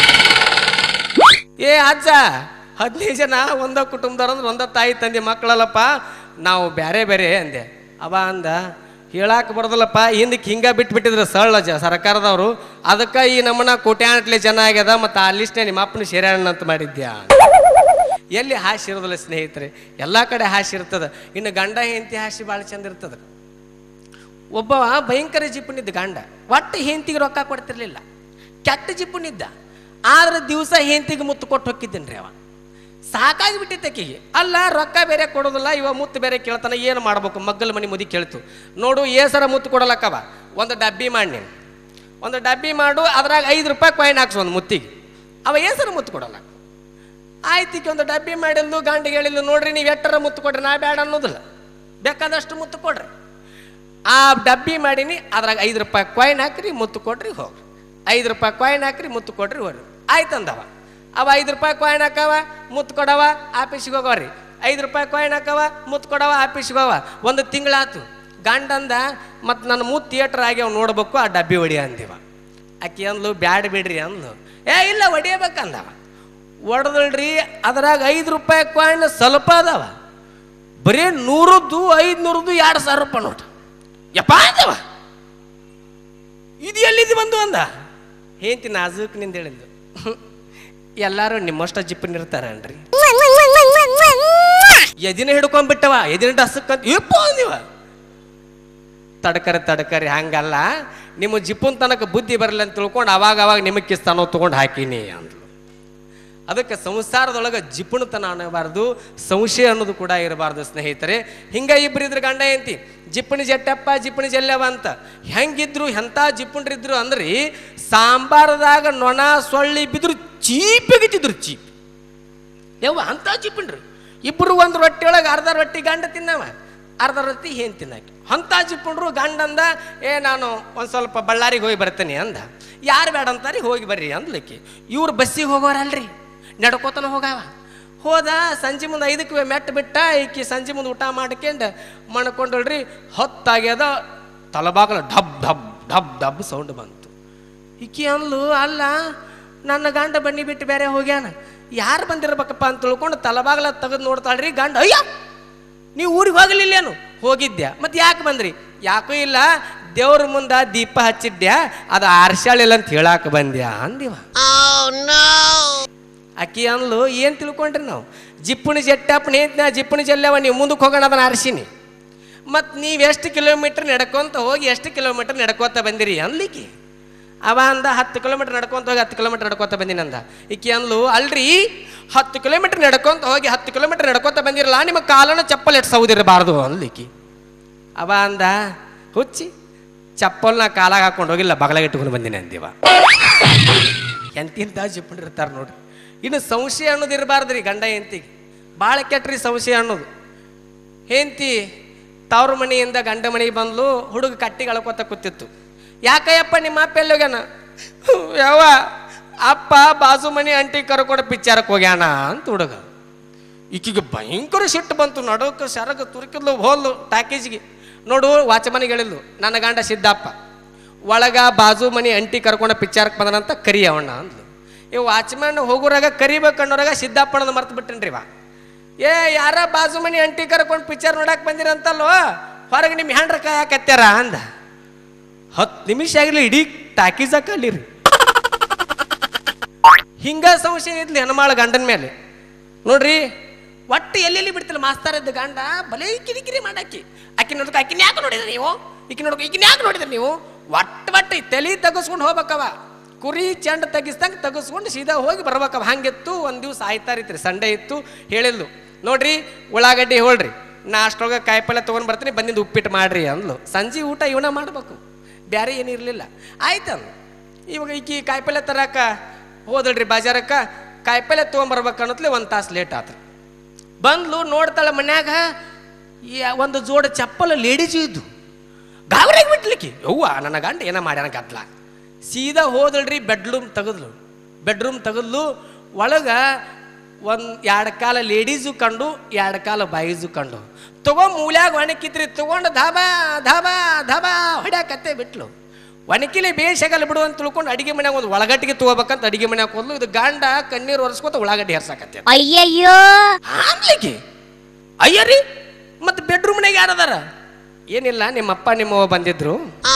ಏ ಅಜ್ಜ ಹದಿನೈದು ಜನ ಒಂದ ಕುಟುಂಬದವ್ರು ಅಂದ್ರೆ ಒಂದ ತಾಯಿ ತಂದೆ ಮಕ್ಕಳಲ್ಲಪ್ಪ ನಾವು ಬೇರೆ ಬೇರೆ ಅಂದೆ ಅವ ಅಂದ ಹೇಳಾಕ ಬರೋದಲ್ಲಪ್ಪ ಹಿಂದಕ್ಕೆ ಹಿಂಗ ಬಿಟ್ಬಿಟ್ಟಿದ್ರು ಸರಳ ಜ ಸರ್ಕಾರದವರು ಅದಕ್ಕೆ ಈ ನಮ್ಮನ್ನ ಕೋಟ್ಯಾನಟ್ಲೆ ಜನ ಆಗ್ಯದ ಮತ್ತು ಆ ಲಿಸ್ಟ್ನೇ ನಿಮ್ಮ ಅಪ್ಪನ ಶೇರಣ್ಣ ಅಂತ ಮಾಡಿದ್ಯಾ ಎಲ್ಲಿ ಹಾಸಿ ಇರೋದಿಲ್ಲ ಸ್ನೇಹಿತರೆ ಎಲ್ಲ ಕಡೆ ಹಾಸಿ ಇರ್ತದ ಇನ್ನು ಗಂಡ ಹೆಂಡತಿ ಹಾಸಿ ಭಾಳ ಚಂದ ಇರ್ತದ ಒಬ್ಬ ಭಯಂಕರ ಜಿಪ್ಪುನಿದ್ದ ಗಂಡ ಒಟ್ಟು ಹೆಂತಿಗೆ ರೊಕ್ಕ ಕೊಡ್ತಿರ್ಲಿಲ್ಲ ಕೆಟ್ಟ ಜಿಪ್ಪುನಿದ್ದ ಆದ್ರೆ ದಿವಸ ಹೆಂತಿಗೆ ಮುತ್ತು ಕೊಟ್ಟು ಹೊಕ್ಕಿದ್ದೇನೆ ರೀ ಅವ ಸಾಕಾಗಿ ಬಿಟ್ಟಿತ್ತು ಆಕಿಗೆ ಅಲ್ಲ ರೊಕ್ಕ ಬೇರೆ ಕೊಡೋದಿಲ್ಲ ಇವ ಮುತ್ತು ಬೇರೆ ಕೇಳ್ತಾನೆ ಏನು ಮಾಡ್ಬೇಕು ಮಗ್ಗಲ ಮನೆ ಮುದಿ ಕೇಳ್ತು ನೋಡು ಏಸರ ಮುತ್ತು ಕೊಡಲಕ್ಕವ ಒಂದು ಡಬ್ಬಿ ಮಾಡಿ ನೀನು ಒಂದು ಡಬ್ಬಿ ಮಾಡು ಅದ್ರಾಗ ಐದು ರೂಪಾಯಿ ಕಾಯಿನ್ ಹಾಕ್ಸು ಒಂದು ಮುತ್ತಿಗೆ ಅವ ಏಸರ ಮುತ್ತು ಕೊಡಲ್ಲ ಆಯ್ತು ಈಕೆ ಒಂದು ಡಬ್ಬಿ ಮಾಡಿಲ್ಲು ಗಂಡಿಗೆ ಹೇಳಿಲ್ಲ ನೋಡ್ರಿ ನೀವು ಎಟ್ಟರ ಮುತ್ತು ಕೊಡ್ರಿ ನಾ ಬೇಡ ಅನ್ನೋದಿಲ್ಲ ಬೇಕಾದಷ್ಟು ಮುತ್ತು ಕೊಡ್ರಿ ಆ ಡಬ್ಬಿ ಮಾಡೀನಿ ಅದ್ರಾಗ ಐದು ರೂಪಾಯಿ ಕಾಯಿನ್ ಹಾಕ್ರಿ ಮುತ್ತು ಕೊಡ್ರಿ ಹೋಗ್ರಿ ಐದು ರೂಪಾಯಿ ಕಾಯಿನ್ ಹಾಕ್ರಿ ಮುತ್ತು ಕೊಡ್ರಿ ಹೋಗ್ರಿ ಆಯ್ತು ಅಂದವ ಅವ ಐದು ರೂಪಾಯಿ ಕಾಯಿನ್ ಹಾಕವ ಮುತ್ತು ಕೊಡವ ಆಫೀಸಿಗೆ ಹೋಗವ್ರಿ ಐದು ರೂಪಾಯಿ ಕಾಯಿನ್ ಹಾಕವ ಮುತ್ತು ಕೊಡವ ಆಫೀಸಿಗೆ ಹೋಗವ ಒಂದು ತಿಂಗಳಾತು ಗಂಡಂದ ಮತ್ತು ನನ್ನ ಮುತ್ತು ಥಿಯೇಟ್ರ್ ಆಗ್ಯಾವ ನೋಡ್ಬೇಕು ಆ ಡಬ್ಬಿ ಹೊಡಿ ಅಂದಿವ ಆಕಿ ಅಂದ್ಲು ಬ್ಯಾಡ ಬಿಡ್ರಿ ಅಂದ್ಲು ಏ ಇಲ್ಲ ಹೊಡಿಯಬೇಕಂದವ ಹೊಡೆದಳ್ರಿ ಅದ್ರಾಗ ಐದು ರೂಪಾಯಿ ಕಾಯಿನ್ ಸ್ವಲ್ಪ ಅದಾವ ಬರೀ ನೂರದ್ದು ಐದುನೂರದ್ದು ಎರಡು ಸಾವಿರ ರೂಪಾಯಿ ನೋಟ ಯಪ್ಪ ಅಂದವ ಇದು ಎಲ್ಲಿದ್ದು ಬಂದು ಅಂದ ಹೇಂತಿ ನಾಜೂಕ್ ನಿಂದ ಹೇಳಿದ್ದು ಎಲ್ಲರೂ ನಿಮ್ಮಷ್ಟ ಜಿಪ್ಪನಿರ್ತಾರನ್ರಿ ಎದಿನ ಹಿಡ್ಕೊಂಡ್ಬಿಟ್ಟವ ಎದಿನ ಡಸಕ್ಕಂತ ಯಪ್ಪ ಅಂದಿವ ತಡ್ಕರಿ ತಡ್ಕರಿ ಹಂಗಲ್ಲ ನಿಮ್ಮ ಜಿಪ್ಪುನ್ ತನಕ ಬುದ್ಧಿ ಬರಲ್ಲ ಅಂತ ತಿಳ್ಕೊಂಡು ಅವಾಗ ಅವಾಗ ನಿಮಗೆ ಕಿಸ್ತಾನೋ ತೊಗೊಂಡು ಹಾಕಿನಿ ಅಂದ್ಲು ಅದಕ್ಕೆ ಸಂಸಾರದೊಳಗೆ ಜಿಪುಣತನ ಅನ್ನಬಾರ್ದು ಸಂಶಯ ಅನ್ನೋದು ಕೂಡ ಇರಬಾರ್ದು ಸ್ನೇಹಿತರೆ ಹಿಂಗ ಇಬ್ಬರಿದ್ರು ಗಂಡ ಎಂತಿ ಜಿಪ್ಪಣಿ ಜಟ್ಟಪ್ಪ ಜಿಪ್ಪಣಿ ಜಲ್ಯವ ಅಂತ ಹೆಂಗಿದ್ರು ಎಂಥ ಜಿಪ್ಪುಣ್ರಿದ್ರು ಅಂದ್ರಿ ಸಾಂಬಾರದಾಗ ನೊಣ ಸೊಳ್ಳಿ ಬಿದ್ರು ಚೀಪಿಗಿತ್ತಿದ್ರು ಚೀಪ್ ಯವ್ವ ಅಂತ ಚಿಪ್ಪಣ್ರಿ ಇಬ್ಬರು ಒಂದು ರೊಟ್ಟಿ ಒಳಗೆ ಅರ್ಧ ರೊಟ್ಟಿ ಗಂಡ ತಿನ್ನವ ಅರ್ಧ ರೊಟ್ಟಿ ಏನ್ ತಿನ್ನಾಕಿ ಅಂತ ಚಿಪ್ಪಣ್ರು ಗಂಡ ಅಂದ ಏ ನಾನು ಒಂದು ಸ್ವಲ್ಪ ಬಳ್ಳಾರಿಗೆ ಹೋಗಿ ಬರ್ತೇನೆ ಅಂದ ಯಾರು ಬೇಡ ಅಂತಾರೆ ಹೋಗಿ ಬರ್ರಿ ಅಂದ್ಲಿಕ್ಕೆ ಇವ್ರು ಬಸ್ಸಿಗೆ ಹೋಗೋರಲ್ರಿ ನಡ್ಕೋತನ ಹೋಗಾವ ಹೋದ ಸಂಜೆ ಮುಂದೆ ಐದಕ್ಕೆ ಮೆಟ್ಟು ಬಿಟ್ಟ ಈಕಿ ಸಂಜೆ ಮುಂದೆ ಊಟ ಮಾಡ್ಕೊಂಡು ಮಣ್ಕೊಂಡಳ್ರಿ ಹೊತ್ತಾಗ್ಯದ ತಲಬಾಗಲ ಢಬ್ ಢಬ್ ಢಬ್ ಢಬ್ ಸೌಂಡ್ ಬಂತು ಈಕಿ ಅಂದ್ಲು ಅಲ್ಲ ನನ್ನ ಗಂಡ ಬನ್ನಿ ಬಿಟ್ಟು ಬೇರೆ ಹೋಗ್ಯಾನ ಯಾರು ಬಂದಿರ್ಬೇಕಪ್ಪ ಅಂತ ತಿಳ್ಕೊಂಡು ತಲಬಾಗಲ ತೆಗೆದು ನೋಡ್ತಾಳ್ರಿ ಗಂಡ ಅಯ್ಯ ನೀವು ಊರಿಗೆ ಹೋಗಲಿಲ್ಲೇನು ಹೋಗಿದ್ಯಾ ಮತ್ತೆ ಯಾಕೆ ಬಂದ್ರಿ ಯಾಕೂ ಇಲ್ಲ ದೇವ್ರ ಮುಂದ ದೀಪ ಹಚ್ಚಿದ್ಯಾ ಅದು ಆರ್ಸಾಳಿಲ್ಲ ಅಂತ ಹೇಳಾಕ ಬಂದ್ಯಾ ಅಂದಿವ ಅಕ್ಕಿ ಅಂದ್ಲು ಏನು ತಿಳ್ಕೊಂಡ್ರಿ ನಾವು ಜಿಪ್ಪುಣಿ ಜಟ್ಟಪ್ಪನ ಹೇಳ್ತೀನಿ ಜಿಪ್ಪುಣಿ ಜಲ್ಲೆವ ನೀವು ಮುಂದಕ್ಕೆ ಹೋಗೋಣ ಅದನ್ನ ಆರಿಸಿನಿ ಮತ್ತು ನೀವು ಎಷ್ಟು ಕಿಲೋಮೀಟ್ರ್ ನಡ್ಕೊಂತ ಹೋಗಿ ಎಷ್ಟು ಕಿಲೋಮೀಟ್ರ್ ನಡ್ಕೋತ ಬಂದಿರಿ ಅನ್ಲಿಕ್ಕೆ ಅವ ಅಂದ ಹತ್ತು ಕಿಲೋಮೀಟ್ರ್ ನಡ್ಕೊಂತ ಹೋಗಿ ಹತ್ತು ಕಿಲೋಮೀಟ್ರ್ ನಡ್ಕೋತ ಬಂದಿನಿ ಅಂದ ಈಕಿ ಅಂದ್ಲು ಅಲ್ರಿ ಹತ್ತು ಕಿಲೋಮೀಟ್ರ್ ನಡ್ಕೊಂತ ಹೋಗಿ ಹತ್ತು ಕಿಲೋಮೀಟ್ರ್ ನಡ್ಕೋತ ಬಂದಿರಲ್ಲ ನಿಮ್ಮ ಕಾಲನ ಚಪ್ಪಲ್ ಎಷ್ಟು ಸೌದಿರಬಾರ್ದು ಅನ್ಲಿಕ್ಕಿ ಅವ ಅಂದ ಹುಚ್ಚಿ ಚಪ್ಪಲ್ನ ಕಾಲಾಗ ಹಾಕೊಂಡು ಹೋಗಿಲ್ಲ ಬಗಲಾಗ ಇಟ್ಕೊಂಡು ಬಂದಿನಿ ಅಂದಿವ ಎಂತಿಂತ ಜಿಪ್ಪುಂಡಿರ್ತಾರೆ ನೋಡ್ರಿ ಇನ್ನು ಸಂಶಯ ಅನ್ನೋದು ಇರಬಾರ್ದು ರೀ ಗಂಡ ಹೆಂಡ್ತಿಗೆ ಭಾಳ ಕೆಟ್ಟ್ರಿ ಸಂಶಯ ಅನ್ನೋದು ಹೆಂಡ್ತಿ ತವ್ರ ಮನೆಯಿಂದ ಗಂಡ ಮನೆಗೆ ಬಂದ್ಲು ಹುಡುಗ ಕಟ್ಟಿ ಕಳ್ಕೊತ ಕೂತಿತ್ತು ಯಾಕಯ್ಯಪ್ಪ ನಿಮ್ಮ ಅಪ್ಪ ಎಲ್ಲಿ ಹೋಗ್ಯಾನ ಯಾವ ಅಪ್ಪ ಬಾಜು ಮನೆ ಅಂಟಿ ಕರ್ಕೊಂಡು ಪಿಕ್ಚರಕ್ಕೆ ಹೋಗ್ಯಾನ ಅಂತ ಹುಡುಗ ಈಕಿಗೆ ಭಯಂಕರ ಸಿಟ್ಟು ಬಂತು ನಡುಕ ಸರಗ ತುರುಕಿದ್ಲು ಹೋದ್ಲು ಟ್ಯಾಕೇಜ್ಗೆ ನೋಡು ವಾಚಮನಿಗೆ ಹೇಳಿದ್ಲು ನನ್ನ ಗಂಡ ಸಿದ್ದಪ್ಪ ಒಳಗ ಬಾಜು ಮನೆ ಅಂಟಿ ಕರ್ಕೊಂಡು ಪಿಕ್ಚರ್ಗೆ ಬಂದನಂತ ಕರಿ ಅವಣ್ಣ ಅಂದ್ಲು ಈ ವಾಚ್ಮ್ಯಾನ್ ಹೋಗೋರಾಗ ಕರಿಬೇಕು ಅನ್ನೋರಾಗ ಸಿದ್ದಪ್ಪನದು ಮರ್ತು ಬಿಟ್ಟನ್ರಿ ವಾ ಏ ಯಾರ ಬಾಜು ಮನೆ ಅಂಟಿ ಕರ್ಕೊಂಡು ಪಿಕ್ಚರ್ ನೋಡಕ್ ಬಂದಿರಂತಲ್ವ ಹೊರಗೆ ನಿಮ್ಮ ಹ್ಯಾಂಡ್ರ ಕಾಯಕತ್ಯಾರ ಅಂದ ಹತ್ತು ನಿಮಿಷ ಆಗಲಿ ಇಡೀ ಟಾಕೀಸ್ ಹಾಕಲ್ಲಿರಿ ಹಿಂಗ ಸಂಶಯ ಇದ್ಲಿ ಹೆಣ್ಮಾಳ ಗಂಡನ ಮೇಲೆ ನೋಡ್ರಿ ಒಟ್ಟು ಎಲ್ಲೆಲ್ಲಿ ಬಿಡ್ತಿಲ್ಲ ಮಾಸ್ತಾರ ಇದ್ದ ಗಂಡ ಬಲೇ ಕಿರಿಕಿರಿ ಮಾಡಾಕಿ ಆಕಿ ನೋಡ್ಕ ಆಕಿನ ಯಾಕೆ ನೋಡಿದ್ರಿ ನೀವು ಈಕಿ ನೋಡ್ಕ ಈಕಿನ ಯಾಕೆ ನೋಡಿದ್ರಿ ನೀವು ಒಟ್ಟು ಒಟ್ಟು ತಲೆ ತೆಗೆಸ್ಕೊಂಡು ಹೋಗ್ಬೇಕವ ಕುರಿ ಚೆಂಡ ತೆಗಿಸ್ದಂಗೆ ತೆಗೆಸ್ಕೊಂಡು ಸೀದಾ ಹೋಗಿ ಬರ್ಬೇಕವ ಹಂಗಿತ್ತು ಒಂದು ದಿವಸ ಆಯ್ತಾರಿತ್ರಿ ಸಂಡೆ ಇತ್ತು ಹೇಳಿದ್ಲು ನೋಡ್ರಿ ಉಳ್ಳಾಗಡ್ಡಿ ಹೋಳ್ರಿ ನಾ ಅಷ್ಟೊಳಗೆ ಕಾಯಿಪಲ್ಲೆ ತೊಗೊಂಡು ಬರ್ತೀನಿ ಬಂದಿದ್ದು ಉಪ್ಪಿಟ್ಟು ಮಾಡ್ರಿ ಅಂದ್ಲು ಸಂಜೆ ಊಟ ಇವನ ಮಾಡ್ಬೇಕು ಬ್ಯಾರೆ ಏನಿರಲಿಲ್ಲ ಆಯ್ತಂದು ಇವಾಗ ಈಕಿ ಕಾಯಿಪಲ್ಲೆ ತರಕ ಹೋದಳ್ರಿ ಬಾಜಾರಕ್ಕೆ ಕಾಯಿಪಲ್ಲೆ ತೊಗೊಂಬರ್ಬೇಕು ಅನ್ನತ್ಲೆ ಒಂದು ತಾಸು ಲೇಟ್ ಆತ್ರಿ ಬಂದ್ಲು ನೋಡ್ತಾಳೆ ಮನ್ಯಾಗ ಯಾ- ಒಂದು ಜೋಡ ಚಪ್ಪಲ ಲೇಡೀಸು ಇದ್ದು ಗಾಬರಿಯಾಗಿ ಬಿಟ್ಲಿಕ್ಕೆ ಯವ್ವ ನನ್ನ ಗಂಡ ಏನ ಮಾಡ್ಯಾನ ಗದ್ಲ ಸೀದಾ ಹೋದಳ್ರಿ ಬೆಡ್ರೂಮ್ ತೆಗೆದ್ಲು ಬೆಡ್ರೂಮ್ ತೆಗೆದ್ಲು ಒಳಗ ಒಂದು ಎರಡು ಕಾಲ ಲೇಡೀಸು ಕಂಡು ಎರಡು ಕಾಲ ಬಾಯ್ಸು ಕಂಡು ತಗೊಂಡ್ ಮೂಲ್ಯಾಗ ಒಣಕಿತ್ರಿ ತಗೊಂಡು ಧಾಬಾ ಧಾಬಾ ಧಾಬಾ ಹೊಡ್ಯಾಕತ್ತೆ ಬಿಟ್ಲು ಒಣಕಿಲೆ ಬೇಷಾಗಲ್ಲ ಬಿಡು ಅಂತ ತಿಳ್ಕೊಂಡು ಅಡಿಗೆ ಮನ್ಯಾಗ ಒಂದು ಒಳಗಟ್ಟಿಗೆ ತಗೋಬೇಕಂತ ಅಡಿಗೆ ಮನ್ಯಾಗ ಹೋದ್ಲು ಇದು ಗಂಡ ಕಣ್ಣೀರು ಒರೆಸ್ಕೊತ ಉಳ್ಳಾಗಡ್ಡಿ ಹರ್ಸಾಕತ್ತೆ ಅಯ್ಯಯ್ಯೋ ಆಮ್ಲಿಕ್ಕೆ ಅಯ್ಯರಿ ಮತ್ತೆ ಬೆಡ್ರೂಮ್ನಾಗ ಯಾರದಾರ ಏನಿಲ್ಲ ನಿಮ್ಮ ಅಪ್ಪ ನಿಮ್ಮವ್ವ ಬಂದಿದ್ರು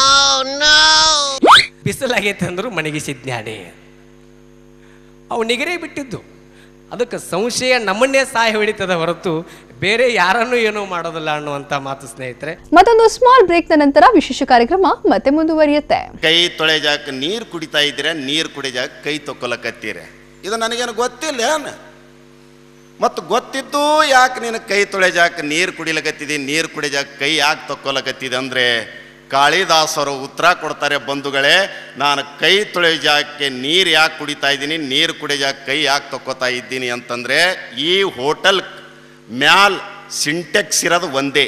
ಬಿಸಿಲಾಗೈತೆ ಅಂದ್ರು ಮನೆಗೆ ಸಿದ್ನ್ಯಾಡಿ ಅವು ನಿಗರೇ ಬಿಟ್ಟಿದ್ದು ಅದಕ್ಕೆ ಸಂಶಯ ನಮ್ಮನ್ನೇ ಸಹಾಯ ಹೊಡಿತದ ಹೊರತು ಬೇರೆ ಯಾರನ್ನೂ ಏನೂ ಮಾಡೋದಿಲ್ಲ ಅನ್ನುವಂಥ ಮಾತು ಸ್ನೇಹಿತರೆ ಮತ್ತೊಂದು ಸ್ಮಾಲ್ ಬ್ರೇಕ್ನ ನಂತರ ವಿಶೇಷ ಕಾರ್ಯಕ್ರಮ ಮತ್ತೆ ಮುಂದುವರಿಯುತ್ತೆ ಕೈ ತೊಳೆ ಜಾಕ ನೀರು ಕುಡಿತಾ ಇದ್ದೀರ ನೀರು ಕುಡಿ ಜಾಕ ಕೈ ತೊಕ್ಕೊಲಕತ್ತೀರ ಇದು ನನಗೇನು ಗೊತ್ತಿಲ್ಲ ಏನ್ ಮತ್ತು ಗೊತ್ತಿದ್ದು ಯಾಕೆ ನೀನು ಕೈ ತೊಳೆ ಜಾಕ ನೀರು ಕುಡಿಲಕತ್ತಿದಿ ನೀರು ಕುಡಿ ಜಾಕ ಕೈ ಯಾಕೆ ತೊಕ್ಕೊಲಕತ್ತಿದೆ ಅಂದರೆ ಕಾಳಿದಾಸರು ಉತ್ತರ ಕೊಡ್ತಾರೆ ಬಂಧುಗಳೇ ನಾನು ಕೈ ತೊಳೆ ಜಾಗಕ್ಕೆ ನೀರು ಯಾಕೆ ಕುಡಿತಾ ಇದ್ದೀನಿ ನೀರು ಕುಡಿ ಜಾಕ ಕೈ ಯಾಕೆ ತೊಕ್ಕೋತಾ ಇದ್ದೀನಿ ಅಂತಂದರೆ ಈ ಹೋಟೆಲ್ ಮ್ಯಾಲ್ ಸಿಂಟೆಕ್ಸ್ ಇರೋದು ಒಂದೇ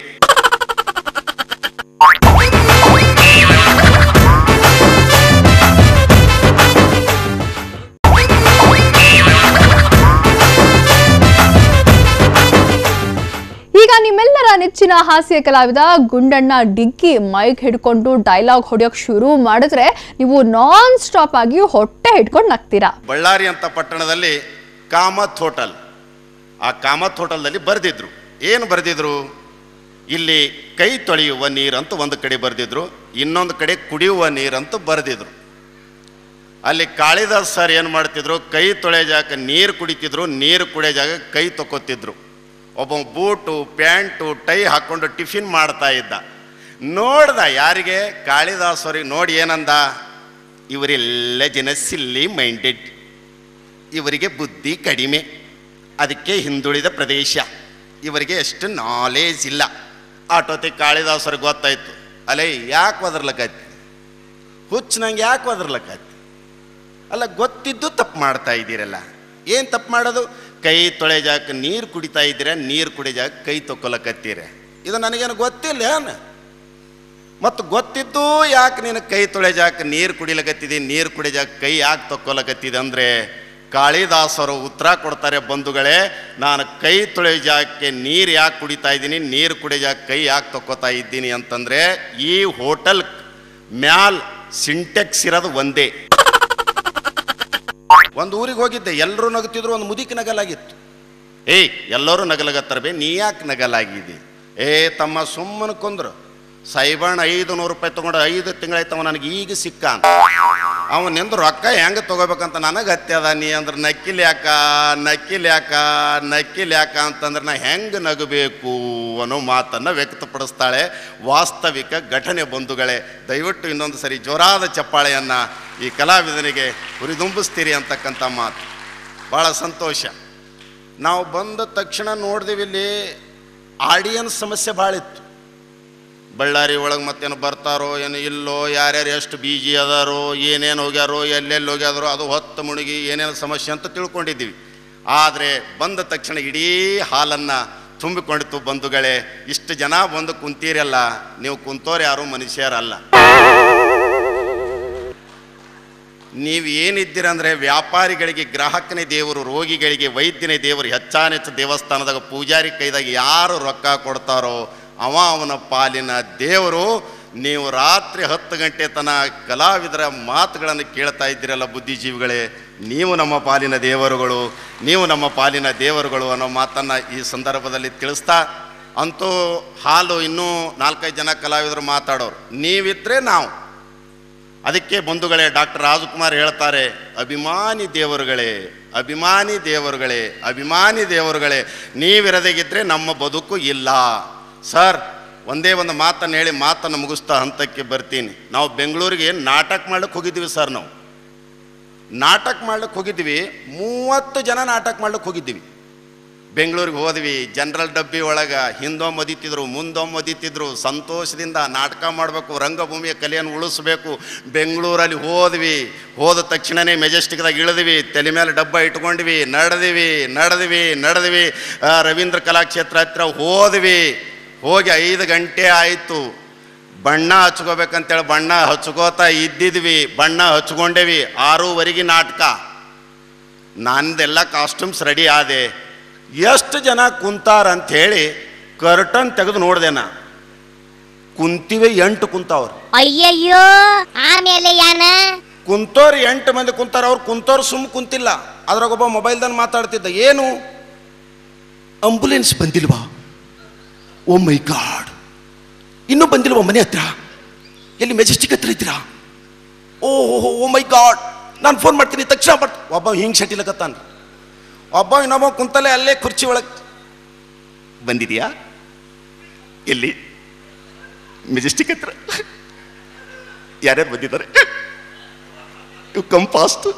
ಈಗ ನಿಮ್ಮೆಲ್ಲರ ನೆಚ್ಚಿನ ಹಾಸ್ಯ ಕಲಾವಿದ ಗುಂಡಣ್ಣ ಡಿಗ್ಗಿ ಮೈಕ್ ಹಿಡ್ಕೊಂಡು ಡೈಲಾಗ್ ಹೊಡೆಯೋಕ್ ಶುರು ಮಾಡಿದ್ರೆ ನೀವು ನಾನ್ ಸ್ಟಾಪ್ ಆಗಿ ಹೊಟ್ಟೆ ಹಿಡ್ಕೊಂಡು ನಗ್ತೀರಾ ಬಳ್ಳಾರಿ ಅಂತ ಪಟ್ಟಣದಲ್ಲಿ ಕಾಮತ್ ಹೋಟೆಲ್ ಆ ಕಾಮತ್ ಹೋಟೆಲ್ದಲ್ಲಿ ಬರೆದಿದ್ರು ಏನು ಬರೆದಿದ್ರು ಇಲ್ಲಿ ಕೈ ತೊಳೆಯುವ ನೀರಂತ ಒಂದು ಕಡೆ ಬರೆದಿದ್ರು ಇನ್ನೊಂದು ಕಡೆ ಕುಡಿಯುವ ನೀರಂತ ಬರೆದಿದ್ರು ಅಲ್ಲಿ ಕಾಳಿದಾಸ್ ಸರ್ ಏನು ಮಾಡ್ತಿದ್ರು ಕೈ ತೊಳೆಯ ಜಾಗ ನೀರು ಕುಡಿತಿದ್ರು ನೀರು ಕುಡಿಯೋ ಜಾಗ ಕೈ ತೊಕೋತಿದ್ರು ಒಬ್ಬ ಬೂಟು ಪ್ಯಾಂಟು ಟೈ ಹಾಕ್ಕೊಂಡು ಟಿಫಿನ್ ಮಾಡ್ತಾ ಇದ್ದ ನೋಡ್ದ ಯಾರಿಗೆ ಕಾಳಿದಾಸರಿಗೆ ನೋಡಿ ಏನಂದ ಇವರೆಲ್ಲ ಜನ ಸಿಲ್ಲಿ ಮೈಂಡೆಡ್ ಇವರಿಗೆ ಬುದ್ಧಿ ಕಡಿಮೆ ಅದಕ್ಕೆ ಹಿಂದುಳಿದ ಪ್ರದೇಶ ಇವರಿಗೆ ಎಷ್ಟು ನಾಲೇಜ್ ಇಲ್ಲ ಆಟೋತಿ ಕಾಳಿದಾಸರಿಗೆ ಗೊತ್ತಾಯ್ತು ಅಲೇ ಯಾಕೆ ಒದರ್ಲಕತ್ತಿ ಹುಚ್ಚು ನಂಗೆ ಯಾಕೆ ಒದರ್ಲಕತ್ತಿ ಅಲ್ಲ ಗೊತ್ತಿದ್ದು ತಪ್ಪು ಮಾಡ್ತಾ ಇದ್ದೀರಲ್ಲ ಏನು ತಪ್ಪು ಮಾಡೋದು ಕೈ ತೊಳೆ ಜಾಕ ನೀರು ಕುಡಿತಾ ಇದ್ದೀರ ನೀರು ಕುಡಿ ಜಾಕ ಕೈ ತೊಕ್ಕೊಲಕತ್ತೀರ ಇದು ನನಗೇನು ಗೊತ್ತಿಲ್ಲ ಏನು ಮತ್ತು ಗೊತ್ತಿದ್ದು ಯಾಕೆ ನೀನು ಕೈ ತೊಳೆ ಜಾಕ ನೀರು ಕುಡಿಲಕತ್ತಿದೆ ನೀರು ಕುಡಿ ಜಾಕ ಕೈ ಯಾಕೆ ತೊಕ್ಕೊಲಕತ್ತಿದೆ ಅಂದರೆ ಕಾಳಿದಾಸರು ಉತ್ತರ ಕೊಡ್ತಾರೆ ಬಂಧುಗಳೇ ನಾನು ಕೈ ತೊಳೆ ಜಾಗಕ್ಕೆ ನೀರು ಯಾಕೆ ಕುಡಿತಾ ಇದ್ದೀನಿ ನೀರು ಕುಡಿ ಜಾಕ ಕೈ ಯಾಕೆ ತೊಕ್ಕೋತಾ ಇದ್ದೀನಿ ಅಂತಂದರೆ ಈ ಹೋಟೆಲ್ ಮ್ಯಾಲ್ ಸಿಂಟೆಕ್ಸ್ ಇರೋದು ಒಂದೇ ಒಂದು ಊರಿಗೆ ಹೋಗಿದ್ದೆ ಎಲ್ಲರೂ ನಗುತ್ತಿದ್ರು ಒಂದು ಮುದುಕಿ ನಗಲಾಗಿತ್ತು ಏಯ್ ಎಲ್ಲರೂ ನಗಲಗತ್ತರ ಬೇ ನೀ ಯಾಕೆ ನಗಲಾಗಿದ್ದಿ ಏ ತಮ್ಮ ಸುಮ್ಮನೆ ಕೊಂದ್ರು ಸಾಯಿಬಣ್ಣ ಐದು ನೂರು ರೂಪಾಯಿ ತೊಗೊಂಡು ಐದು ತಿಂಗಳಾಯ್ತವ ನನಗೆ ಈಗ ಸಿಕ್ಕ ಅಂತ ಅವನಿಂದ ರೊಕ್ಕ ಹೆಂಗೆ ತೊಗೋಬೇಕಂತ ನನಗೆ ಹತ್ಯದ ನೀ ಅಂದ್ರೆ ನಕ್ಕಿಲ್ ಯಾಕ ನಕ್ಕಿಲ್ ಯಾಕ ನಕ್ಕಿಲ್ ಯಾಕ ಅಂತಂದ್ರೆ ನಾ ಹೆಂಗೆ ನಗಬೇಕು ಅನ್ನೋ ಮಾತನ್ನು ವ್ಯಕ್ತಪಡಿಸ್ತಾಳೆ ವಾಸ್ತವಿಕ ಘಟನೆ ಬಂಧುಗಳೇ ದಯವಿಟ್ಟು ಇನ್ನೊಂದು ಸರಿ ಜೋರಾದ ಚಪ್ಪಾಳೆಯನ್ನು ಈ ಕಲಾವಿದನಿಗೆ ಹುರಿದುಂಬಿಸ್ತೀರಿ ಅಂತಕ್ಕಂಥ ಮಾತು ಭಾಳ ಸಂತೋಷ ನಾವು ಬಂದ ತಕ್ಷಣ ನೋಡಿದೆವು ಇಲ್ಲಿ ಆಡಿಯನ್ಸ್ ಸಮಸ್ಯೆ ಭಾಳ ಇತ್ತು ಬಳ್ಳಾರಿ ಒಳಗೆ ಮತ್ತೇನು ಬರ್ತಾರೋ ಏನು ಇಲ್ಲೋ ಯಾರ್ಯಾರು ಎಷ್ಟು ಬೀಜಿ ಅದಾರೋ ಏನೇನು ಹೋಗ್ಯಾರೋ ಎಲ್ಲೆಲ್ಲಿ ಹೋಗ್ಯಾರೋ ಅದು ಹೊತ್ತು ಮುಳುಗಿ ಏನೇನು ಸಮಸ್ಯೆ ಅಂತ ತಿಳ್ಕೊಂಡಿದ್ದೀವಿ ಆದರೆ ಬಂದ ತಕ್ಷಣ ಇಡೀ ಹಾಲನ್ನು ತುಂಬಿಕೊಂಡಿತ್ತು ಬಂಧುಗಳೇ ಇಷ್ಟು ಜನ ಬಂದು ಕುಂತೀರಲ್ಲ ನೀವು ಕುಂತೋರು ಯಾರು ಮನುಷ್ಯರಲ್ಲ ನೀವು ಏನಿದ್ದೀರಂದ್ರೆ ವ್ಯಾಪಾರಿಗಳಿಗೆ ಗ್ರಾಹಕನೇ ದೇವರು ರೋಗಿಗಳಿಗೆ ವೈದ್ಯನೇ ದೇವರು ಹೆಚ್ಚಾನೆಚ್ಚು ದೇವಸ್ಥಾನದಾಗ ಪೂಜಾರಿ ಕೈದಾಗ ಯಾರು ರೊಕ್ಕ ಕೊಡ್ತಾರೋ ಅವ ಅವನ ಪಾಲಿನ ದೇವರು ನೀವು ರಾತ್ರಿ ಹತ್ತು ಗಂಟೆ ತನ ಕಲಾವಿದರ ಮಾತುಗಳನ್ನು ಕೇಳ್ತಾ ಇದ್ದೀರಲ್ಲ ಬುದ್ಧಿಜೀವಿಗಳೇ ನೀವು ನಮ್ಮ ಪಾಲಿನ ದೇವರುಗಳು ನೀವು ನಮ್ಮ ಪಾಲಿನ ದೇವರುಗಳು ಅನ್ನೋ ಮಾತನ್ನು ಈ ಸಂದರ್ಭದಲ್ಲಿ ತಿಳಿಸ್ತಾ ಅಂತೂ ಹಾಲು ಇನ್ನೂ ನಾಲ್ಕೈದು ಜನ ಕಲಾವಿದರು ಮಾತಾಡೋರು ನೀವಿದ್ರೆ ನಾವು ಅದಕ್ಕೆ ಬಂಧುಗಳೇ ಡಾಕ್ಟರ್ ರಾಜಕುಮಾರ್ ಹೇಳ್ತಾರೆ ಅಭಿಮಾನಿ ದೇವರುಗಳೇ ಅಭಿಮಾನಿ ದೇವರುಗಳೇ ಅಭಿಮಾನಿ ದೇವರುಗಳೇ ನೀವಿರದಗಿದ್ರೆ ನಮ್ಮ ಬದುಕು ಇಲ್ಲ ಸರ್ ಒಂದೇ ಒಂದು ಮಾತನ್ನು ಹೇಳಿ ಮಾತನ್ನು ಮುಗಿಸ್ತಾ ಹಂತಕ್ಕೆ ಬರ್ತೀನಿ ನಾವು ಬೆಂಗಳೂರಿಗೆ ನಾಟಕ ಮಾಡ್ಲಿಕ್ಕೆ ಹೋಗಿದ್ದೀವಿ ಸರ್ ನಾವು ನಾಟಕ ಮಾಡ್ಲಿಕ್ಕೆ ಹೋಗಿದ್ವಿ ಮೂವತ್ತು ಜನ ನಾಟಕ ಮಾಡ್ಲಿಕ್ಕೆ ಹೋಗಿದ್ದೀವಿ ಬೆಂಗಳೂರಿಗೆ ಹೋದ್ವಿ ಜನರಲ್ ಡಬ್ಬಿ ಒಳಗೆ ಹಿಂದೊಮ್ಮೆ ಒದಿತಿದ್ರು ಮುಂದೊಮ್ಮೆ ಒದಿತಿದ್ರು ಸಂತೋಷದಿಂದ ನಾಟಕ ಮಾಡಬೇಕು ರಂಗಭೂಮಿಯ ಕಲೆಯನ್ನು ಉಳಿಸ್ಬೇಕು ಬೆಂಗಳೂರಲ್ಲಿ ಹೋದ್ವಿ ಹೋದ ತಕ್ಷಣನೇ ಮೆಜೆಸ್ಟಿಕ್ದಾಗ ಇಳಿದ್ವಿ ತಲೆ ಮೇಲೆ ಡಬ್ಬ ಇಟ್ಕೊಂಡ್ವಿ ನಡೆದಿವಿ ನಡೆದ್ವಿ ನಡೆದ್ವಿ ಆ, ರವೀಂದ್ರ ಕಲಾಕ್ಷೇತ್ರ ಹತ್ರ ಹೋದ್ವಿ ಹೋಗಿ ಐದು ಗಂಟೆ ಆಯಿತು ಬಣ್ಣ ಹಚ್ಕೋಬೇಕಂತೇಳಿ ಬಣ್ಣ ಹಚ್ಕೋತಾ ಇದ್ದಿದ್ವಿ ಬಣ್ಣ ಹಚ್ಕೊಂಡೇವಿ ಆರೂವರೆಗೆ ನಾಟಕ ನಂದೆಲ್ಲ ಕಾಸ್ಟ್ಯೂಮ್ಸ್ ರೆಡಿ ಆದೆ ಎಷ್ಟು ಜನ ಕುಂತಾರ ಅಂತ ಹೇಳಿ ಕರ್ಟನ್ ತೆಗೆದು ನೋಡ್ದೆ ನಾ ಕುಂತಿವೆ ಎಂಟು ಕುಂತಾವ್ರು ಅಯ್ಯಯ್ಯೋ ಆಮೇಲೆ ಯಾನ ಕುಂತೋರು ಎಂಟು ಮಂದಿ ಕುಂತಾರ ಅವ್ರು ಕುಂತೋರು ಸುಮ್ಮ ಕುಂತಿಲ್ಲ ಅದ್ರಾಗೊಬ್ಬ ಮೊಬೈಲ್ದಲ್ಲಿ ಮಾತಾಡ್ತಿದ್ದ ಏನು ಆಂಬುಲೆನ್ಸ್ ಬಂದಿಲ್ವಾ ಓ ಮೈ ಗಾಡ್ ಇನ್ನೂ ಬಂದಿಲ್ವಾ ಮನೆ ಹತ್ರ ಎಲ್ಲಿ ಮೆಜೆಸ್ಟಿಕ್ ಹತ್ರ ಇದ್ದೀರಾ ಓ ಓ ಮೈ ಗಾಡ್ ನಾನು ಫೋನ್ ಮಾಡ್ತೀನಿ ತಕ್ಷಣ ಬರ್ತ ಒಬ್ಬ ಹಿಂಗೆ ಶಟಿಲಕತ್ತಾನ ಒಬ್ಬ ಇನ್ನೊಬ್ಬ ಕುಂತಲ್ಲೇ ಅಲ್ಲೇ ಕುರ್ಚಿ ಒಳಗೆ ಬಂದಿದೆಯಾ ಎಲ್ಲಿ ಮೆಜೆಸ್ಟಿಕ್ ಹತ್ರ ಯಾರ್ಯಾರು ಬಂದಿದ್ದಾರೆ ಯು ಕಮ್ ಫಾಸ್ಟ್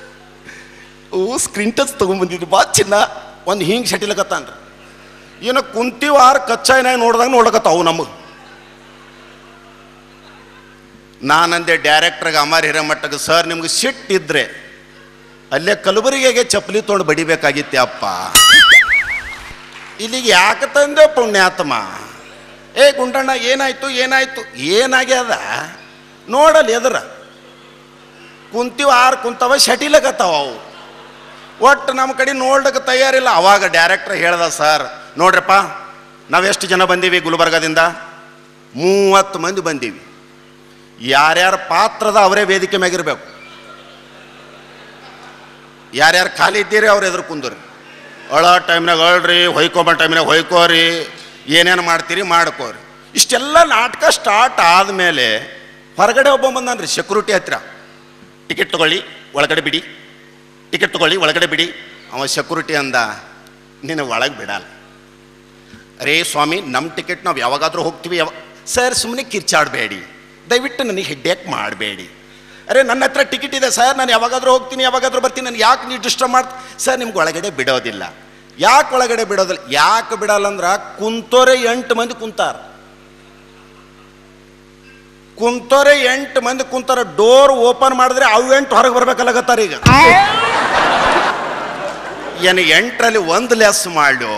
ಓ ಸ್ಕ್ರೀನ್ ಟಚ್ ತೊಗೊಂಬಂದಿದ್ರು ಬಾ ಚಿನ್ನ ಒಂದು ಹಿಂಗೆ ಶಟಿಲಕತ್ತಾನ್ರಿ ಏನೋ ಕುಂತೀವಿ ಆರು ಕಚ್ಚಾಯಿನಾಗ ನೋಡ್ದಾಗ ನೋಡಕತ್ತಾವು ನಮಗೆ ನಾನಂದೆ ಡೈರೆಕ್ಟ್ರಿಗೆ ಅಮರ್ ಹಿರೇಮಠಗೆ ಸರ್ ನಿಮ್ಗೆ ಸಿಟ್ಟಿದ್ರೆ ಅಲ್ಲೇ ಕಲಬುರಗಿಗೆ ಚಪ್ಪಲಿ ತೊಗೊಂಡು ಬಡಿಬೇಕಾಗಿತ್ತೆ ಅಪ್ಪ ಇಲ್ಲಿಗೆ ಯಾಕೆ ತಂದೆ ಪುಣ್ಯಾತ್ಮ ಏ ಗುಂಡಣ್ಣ ಏನಾಯ್ತು ಏನಾಯ್ತು ಏನಾಗ್ಯದ ನೋಡಲ್ಲಿ ಎದುರ ಕುಂತೀವಿ ಆರು ಕುಂತವ ಶಟಿಲಕತ್ತಾವ ಅವು ಒಟ್ಟು ನಮ್ಮ ಕಡೆ ನೋಡ್ಲಿಕ್ಕೆ ತಯಾರಿಲ್ಲ ಅವಾಗ ಡೈರೆಕ್ಟ್ರ್ ಹೇಳ್ದ ಸರ್ ನೋಡ್ರಪ್ಪ ನಾವೆಷ್ಟು ಜನ ಬಂದೀವಿ ಗುಲ್ಬರ್ಗದಿಂದ ಮೂವತ್ತು ಮಂದಿ ಬಂದೀವಿ ಯಾರ್ಯಾರ ಪಾತ್ರದ ಅವರೇ ವೇದಿಕೆ ಮ್ಯಾಗಿರ್ಬೇಕು ಯಾರ್ಯಾರು ಖಾಲಿ ಇದ್ದೀರಿ ಅವ್ರು ಎದುರು ಕುಂದ್ರಿ ಅಳ ಟೈಮ್ನಾಗ ಅಳ್ರಿ ಹೊಯ್ಕೊಂಬ ಟೈಮ್ನಾಗ ಹೊಯ್ಕೋರಿ ಏನೇನು ಮಾಡ್ತೀರಿ ಮಾಡ್ಕೋರಿ ಇಷ್ಟೆಲ್ಲ ನಾಟಕ ಸ್ಟಾರ್ಟ್ ಆದಮೇಲೆ ಹೊರಗಡೆ ಒಬ್ಬ ಬಂದಾನ್ರಿ ಸೆಕ್ಯೂರಿಟಿ ಹತ್ರ ಟಿಕೆಟ್ ತಗೊಳ್ಳಿ ಒಳಗಡೆ ಬಿಡಿ ಟಿಕೆಟ್ ತಗೊಳ್ಳಿ ಒಳಗಡೆ ಬಿಡಿ ಅವ ಸೆಕ್ಯೂರಿಟಿ ಅಂದ ನಿನ್ನ ಒಳಗೆ ಬಿಡಲ್ಲ ಅರೇ ಸ್ವಾಮಿ ನಮ್ಮ ಟಿಕೆಟ್ ನಾವು ಯಾವಾಗಾದರೂ ಹೋಗ್ತೀವಿ ಯಾವ ಸರ್ ಸುಮ್ಮನೆ ಕಿರ್ಚಾಡಬೇಡಿ ದಯವಿಟ್ಟು ನನಗೆ ಹೆಡ್ಡೇಕ್ ಮಾಡಬೇಡಿ ಅರೆ ನನ್ನ ಹತ್ರ ಟಿಕೆಟ್ ಇದೆ ಸರ್ ನಾನು ಯಾವಾಗಾದರೂ ಹೋಗ್ತೀನಿ ಯಾವಾಗಾದರೂ ಬರ್ತೀನಿ ನಾನು ಯಾಕೆ ನೀವು ಡಿಸ್ಟರ್ಬ್ ಮಾಡ್ತೀನಿ ಸರ್ ನಿಮ್ಗೆ ಒಳಗಡೆ ಬಿಡೋದಿಲ್ಲ ಯಾಕೆ ಒಳಗಡೆ ಬಿಡೋದಿಲ್ಲ ಯಾಕೆ ಬಿಡಲ್ಲ ಅಂದ್ರೆ ಕುಂತೋರೆ ಎಂಟು ಮಂದಿ ಕುಂತಾರ ಕುಂತೋರೆ ಎಂಟು ಮಂದಿ ಕುಂತಾರ ಡೋರ್ ಓಪನ್ ಮಾಡಿದ್ರೆ ಅವು ಎಂಟು ಹೊರಗೆ ಬರ್ಬೇಕಲ್ಲಾಗತ್ತಾರ ಈಗ ಏನು ಎಂಟರಲ್ಲಿ ಒಂದು ಲೆಸ್ ಮಾಡು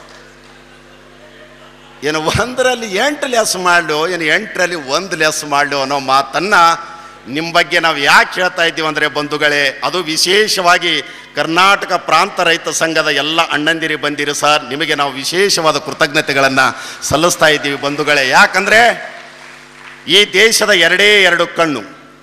ಏನು ಒಂದರಲ್ಲಿ ಎಂಟು ಲೆಸ್ ಮಾಡು ಏನು ಎಂಟರಲ್ಲಿ ಒಂದು ಲೆಸ್ ಮಾಡು ಅನ್ನೋ ಮಾತನ್ನ ನಿಮ್ಮ ಬಗ್ಗೆ ನಾವು ಯಾಕೆ ಹೇಳ್ತಾ ಇದ್ದೀವಿ ಅಂದರೆ ಬಂಧುಗಳೇ ಅದು ವಿಶೇಷವಾಗಿ ಕರ್ನಾಟಕ ಪ್ರಾಂತ ರೈತ ಸಂಘದ ಎಲ್ಲ ಅಣ್ಣಂದಿರಿ ಬಂದಿರಿ ಸರ್ ನಿಮಗೆ ನಾವು ವಿಶೇಷವಾದ ಕೃತಜ್ಞತೆಗಳನ್ನು ಸಲ್ಲಿಸ್ತಾ ಇದ್ದೀವಿ ಬಂಧುಗಳೇ ಯಾಕಂದರೆ ಈ ದೇಶದ ಎರಡೇ ಎರಡು ಕಣ್ಣು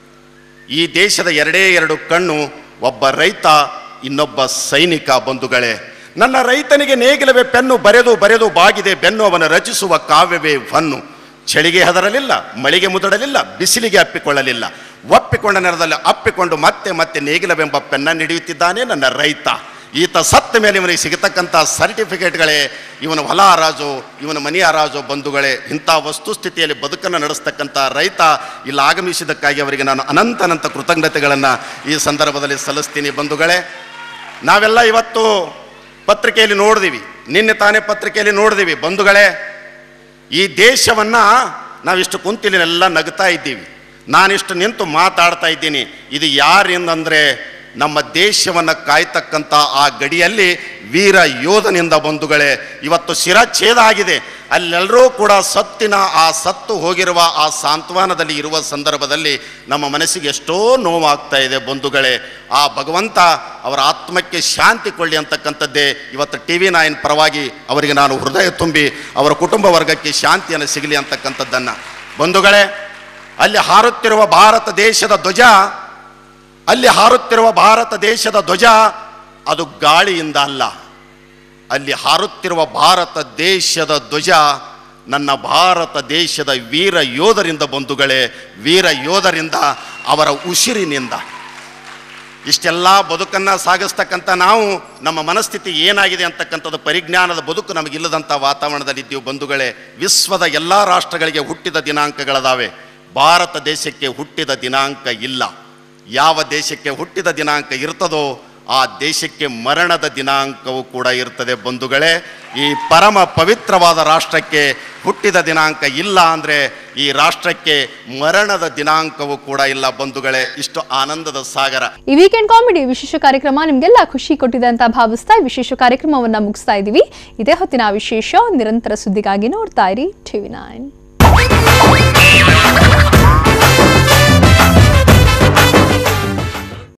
ಈ ದೇಶದ ಎರಡೇ ಎರಡು ಕಣ್ಣು ಒಬ್ಬ ರೈತ ಇನ್ನೊಬ್ಬ ಸೈನಿಕ ಬಂಧುಗಳೇ ನನ್ನ ರೈತನಿಗೆ ನೇಗಿಲವೇ ಪೆನ್ನು ಬರೆದು ಬರೆದು ಬಾಗಿದೆ ಬೆನ್ನು ಅವನ ರಚಿಸುವ ಕಾವ್ಯವೇ ಹೊನ್ನು ಚಳಿಗೆ ಹೆದರಲಿಲ್ಲ ಮಳೆಗೆ ಮುದಡಲಿಲ್ಲ ಬಿಸಿಲಿಗೆ ಅಪ್ಪಿಕೊಳ್ಳಲಿಲ್ಲ ಒಪ್ಪಿಕೊಂಡ ನೆಲದಲ್ಲಿ ಅಪ್ಪಿಕೊಂಡು ಮತ್ತೆ ಮತ್ತೆ ನೇಗಿಲವೆಂಬ ಪೆನ್ನ ಹಿಡಿಯುತ್ತಿದ್ದಾನೆ ನನ್ನ ರೈತ ಈತ ಸತ್ತ ಮೇಲೆ ಇವನಿಗೆ ಸಿಗತಕ್ಕಂಥ ಸರ್ಟಿಫಿಕೇಟ್ಗಳೇ ಇವನ ಹೊಲ ಹರಾಜು ಇವನ ಮನೆ ಹರಾಜು ಬಂಧುಗಳೇ ಇಂಥ ವಸ್ತುಸ್ಥಿತಿಯಲ್ಲಿ ಬದುಕನ್ನು ನಡೆಸ್ತಕ್ಕಂಥ ರೈತ ಇಲ್ಲಿ ಆಗಮಿಸಿದ್ದಕ್ಕಾಗಿ ಅವರಿಗೆ ನಾನು ಅನಂತ ಅನಂತ ಕೃತಜ್ಞತೆಗಳನ್ನು ಈ ಸಂದರ್ಭದಲ್ಲಿ ಸಲ್ಲಿಸ್ತೀನಿ ಬಂಧುಗಳೇ ನಾವೆಲ್ಲ ಇವತ್ತು ಪತ್ರಿಕೆಯಲ್ಲಿ ನೋಡಿದೀವಿ ನಿನ್ನೆ ತಾನೇ ಪತ್ರಿಕೆಯಲ್ಲಿ ನೋಡಿದೀವಿ ಬಂಧುಗಳೇ ಈ ದೇಶವನ್ನು ನಾವಿಷ್ಟು ಕುಂತಿಲಿನೆಲ್ಲ ನಗ್ತಾ ಇದ್ದೀವಿ ನಾನಿಷ್ಟು ನಿಂತು ಮಾತಾಡ್ತಾ ಇದ್ದೀನಿ ಇದು ಯಾರಿಂದಂದರೆ ನಮ್ಮ ದೇಶವನ್ನು ಕಾಯ್ತಕ್ಕಂಥ ಆ ಗಡಿಯಲ್ಲಿ ವೀರ ಯೋಧನಿಂದ ಬಂಧುಗಳೇ ಇವತ್ತು ಶಿರಚ್ಛೇದ ಆಗಿದೆ ಅಲ್ಲೆಲ್ಲರೂ ಕೂಡ ಸತ್ತಿನ ಆ ಸತ್ತು ಹೋಗಿರುವ ಆ ಸಾಂತ್ವನದಲ್ಲಿ ಇರುವ ಸಂದರ್ಭದಲ್ಲಿ ನಮ್ಮ ಮನಸ್ಸಿಗೆ ಎಷ್ಟೋ ನೋವಾಗ್ತಾ ಇದೆ ಬಂಧುಗಳೇ ಆ ಭಗವಂತ ಅವರ ಆತ್ಮಕ್ಕೆ ಶಾಂತಿ ಕೊಳ್ಳಿ ಅಂತಕ್ಕಂಥದ್ದೇ ಇವತ್ತು ಟಿ ವಿ ನೈನ್ ಪರವಾಗಿ ಅವರಿಗೆ ನಾನು ಹೃದಯ ತುಂಬಿ ಅವರ ಕುಟುಂಬ ವರ್ಗಕ್ಕೆ ಶಾಂತಿಯನ್ನು ಸಿಗಲಿ ಅಂತಕ್ಕಂಥದ್ದನ್ನು ಬಂಧುಗಳೇ ಅಲ್ಲಿ ಹಾರುತ್ತಿರುವ ಭಾರತ ದೇಶದ ಧ್ವಜ ಅಲ್ಲಿ ಹಾರುತ್ತಿರುವ ಭಾರತ ದೇಶದ ಧ್ವಜ ಅದು ಗಾಳಿಯಿಂದ ಅಲ್ಲ ಅಲ್ಲಿ ಹಾರುತ್ತಿರುವ ಭಾರತ ದೇಶದ ಧ್ವಜ ನನ್ನ ಭಾರತ ದೇಶದ ವೀರ ಯೋಧರಿಂದ ಬಂಧುಗಳೇ ವೀರ ಯೋಧರಿಂದ ಅವರ ಉಸಿರಿನಿಂದ ಇಷ್ಟೆಲ್ಲ ಬದುಕನ್ನು ಸಾಗಿಸ್ತಕ್ಕಂಥ ನಾವು ನಮ್ಮ ಮನಸ್ಥಿತಿ ಏನಾಗಿದೆ ಅಂತಕ್ಕಂಥದ್ದು ಪರಿಜ್ಞಾನದ ಬದುಕು ನಮಗಿಲ್ಲದಂಥ ವಾತಾವರಣದಲ್ಲಿದ್ದೀವಿ ಬಂಧುಗಳೇ ವಿಶ್ವದ ಎಲ್ಲ ರಾಷ್ಟ್ರಗಳಿಗೆ ಹುಟ್ಟಿದ ದಿನಾಂಕಗಳದಾವೆ ಭಾರತ ದೇಶಕ್ಕೆ ಹುಟ್ಟಿದ ದಿನಾಂಕ ಇಲ್ಲ ಯಾವ ದೇಶಕ್ಕೆ ಹುಟ್ಟಿದ ದಿನಾಂಕ ಇರ್ತದೋ ಆ ದೇಶಕ್ಕೆ ಮರಣದ ದಿನಾಂಕವೂ ಕೂಡ ಇರ್ತದೆ ಬಂಧುಗಳೇ ಈ ಪರಮ ಪವಿತ್ರವಾದ ರಾಷ್ಟ್ರಕ್ಕೆ ಹುಟ್ಟಿದ ದಿನಾಂಕ ಇಲ್ಲ ಅಂದರೆ ಈ ರಾಷ್ಟ್ರಕ್ಕೆ ಮರಣದ ದಿನಾಂಕವೂ ಕೂಡ ಇಲ್ಲ ಬಂಧುಗಳೇ ಇಷ್ಟು ಆನಂದದ ಸಾಗರ ಈ ವೀಕೆಂಡ್ ಕಾಮಿಡಿ ವಿಶೇಷ ಕಾರ್ಯಕ್ರಮ ನಿಮಗೆಲ್ಲ ಖುಷಿ ಕೊಟ್ಟಿದೆ ಅಂತ ಭಾವಿಸ್ತಾ ಈ ವಿಶೇಷ ಕಾರ್ಯಕ್ರಮವನ್ನ ಮುಗಿಸ್ತಾ ಇದ್ದೀವಿ ಇದೇ ಹೊತ್ತಿನ ವಿಶೇಷ ನಿರಂತರ ಸುದ್ದಿಗಾಗಿ ನೋಡ್ತಾ ಇರಿ ಟಿವಿ ನೈನ್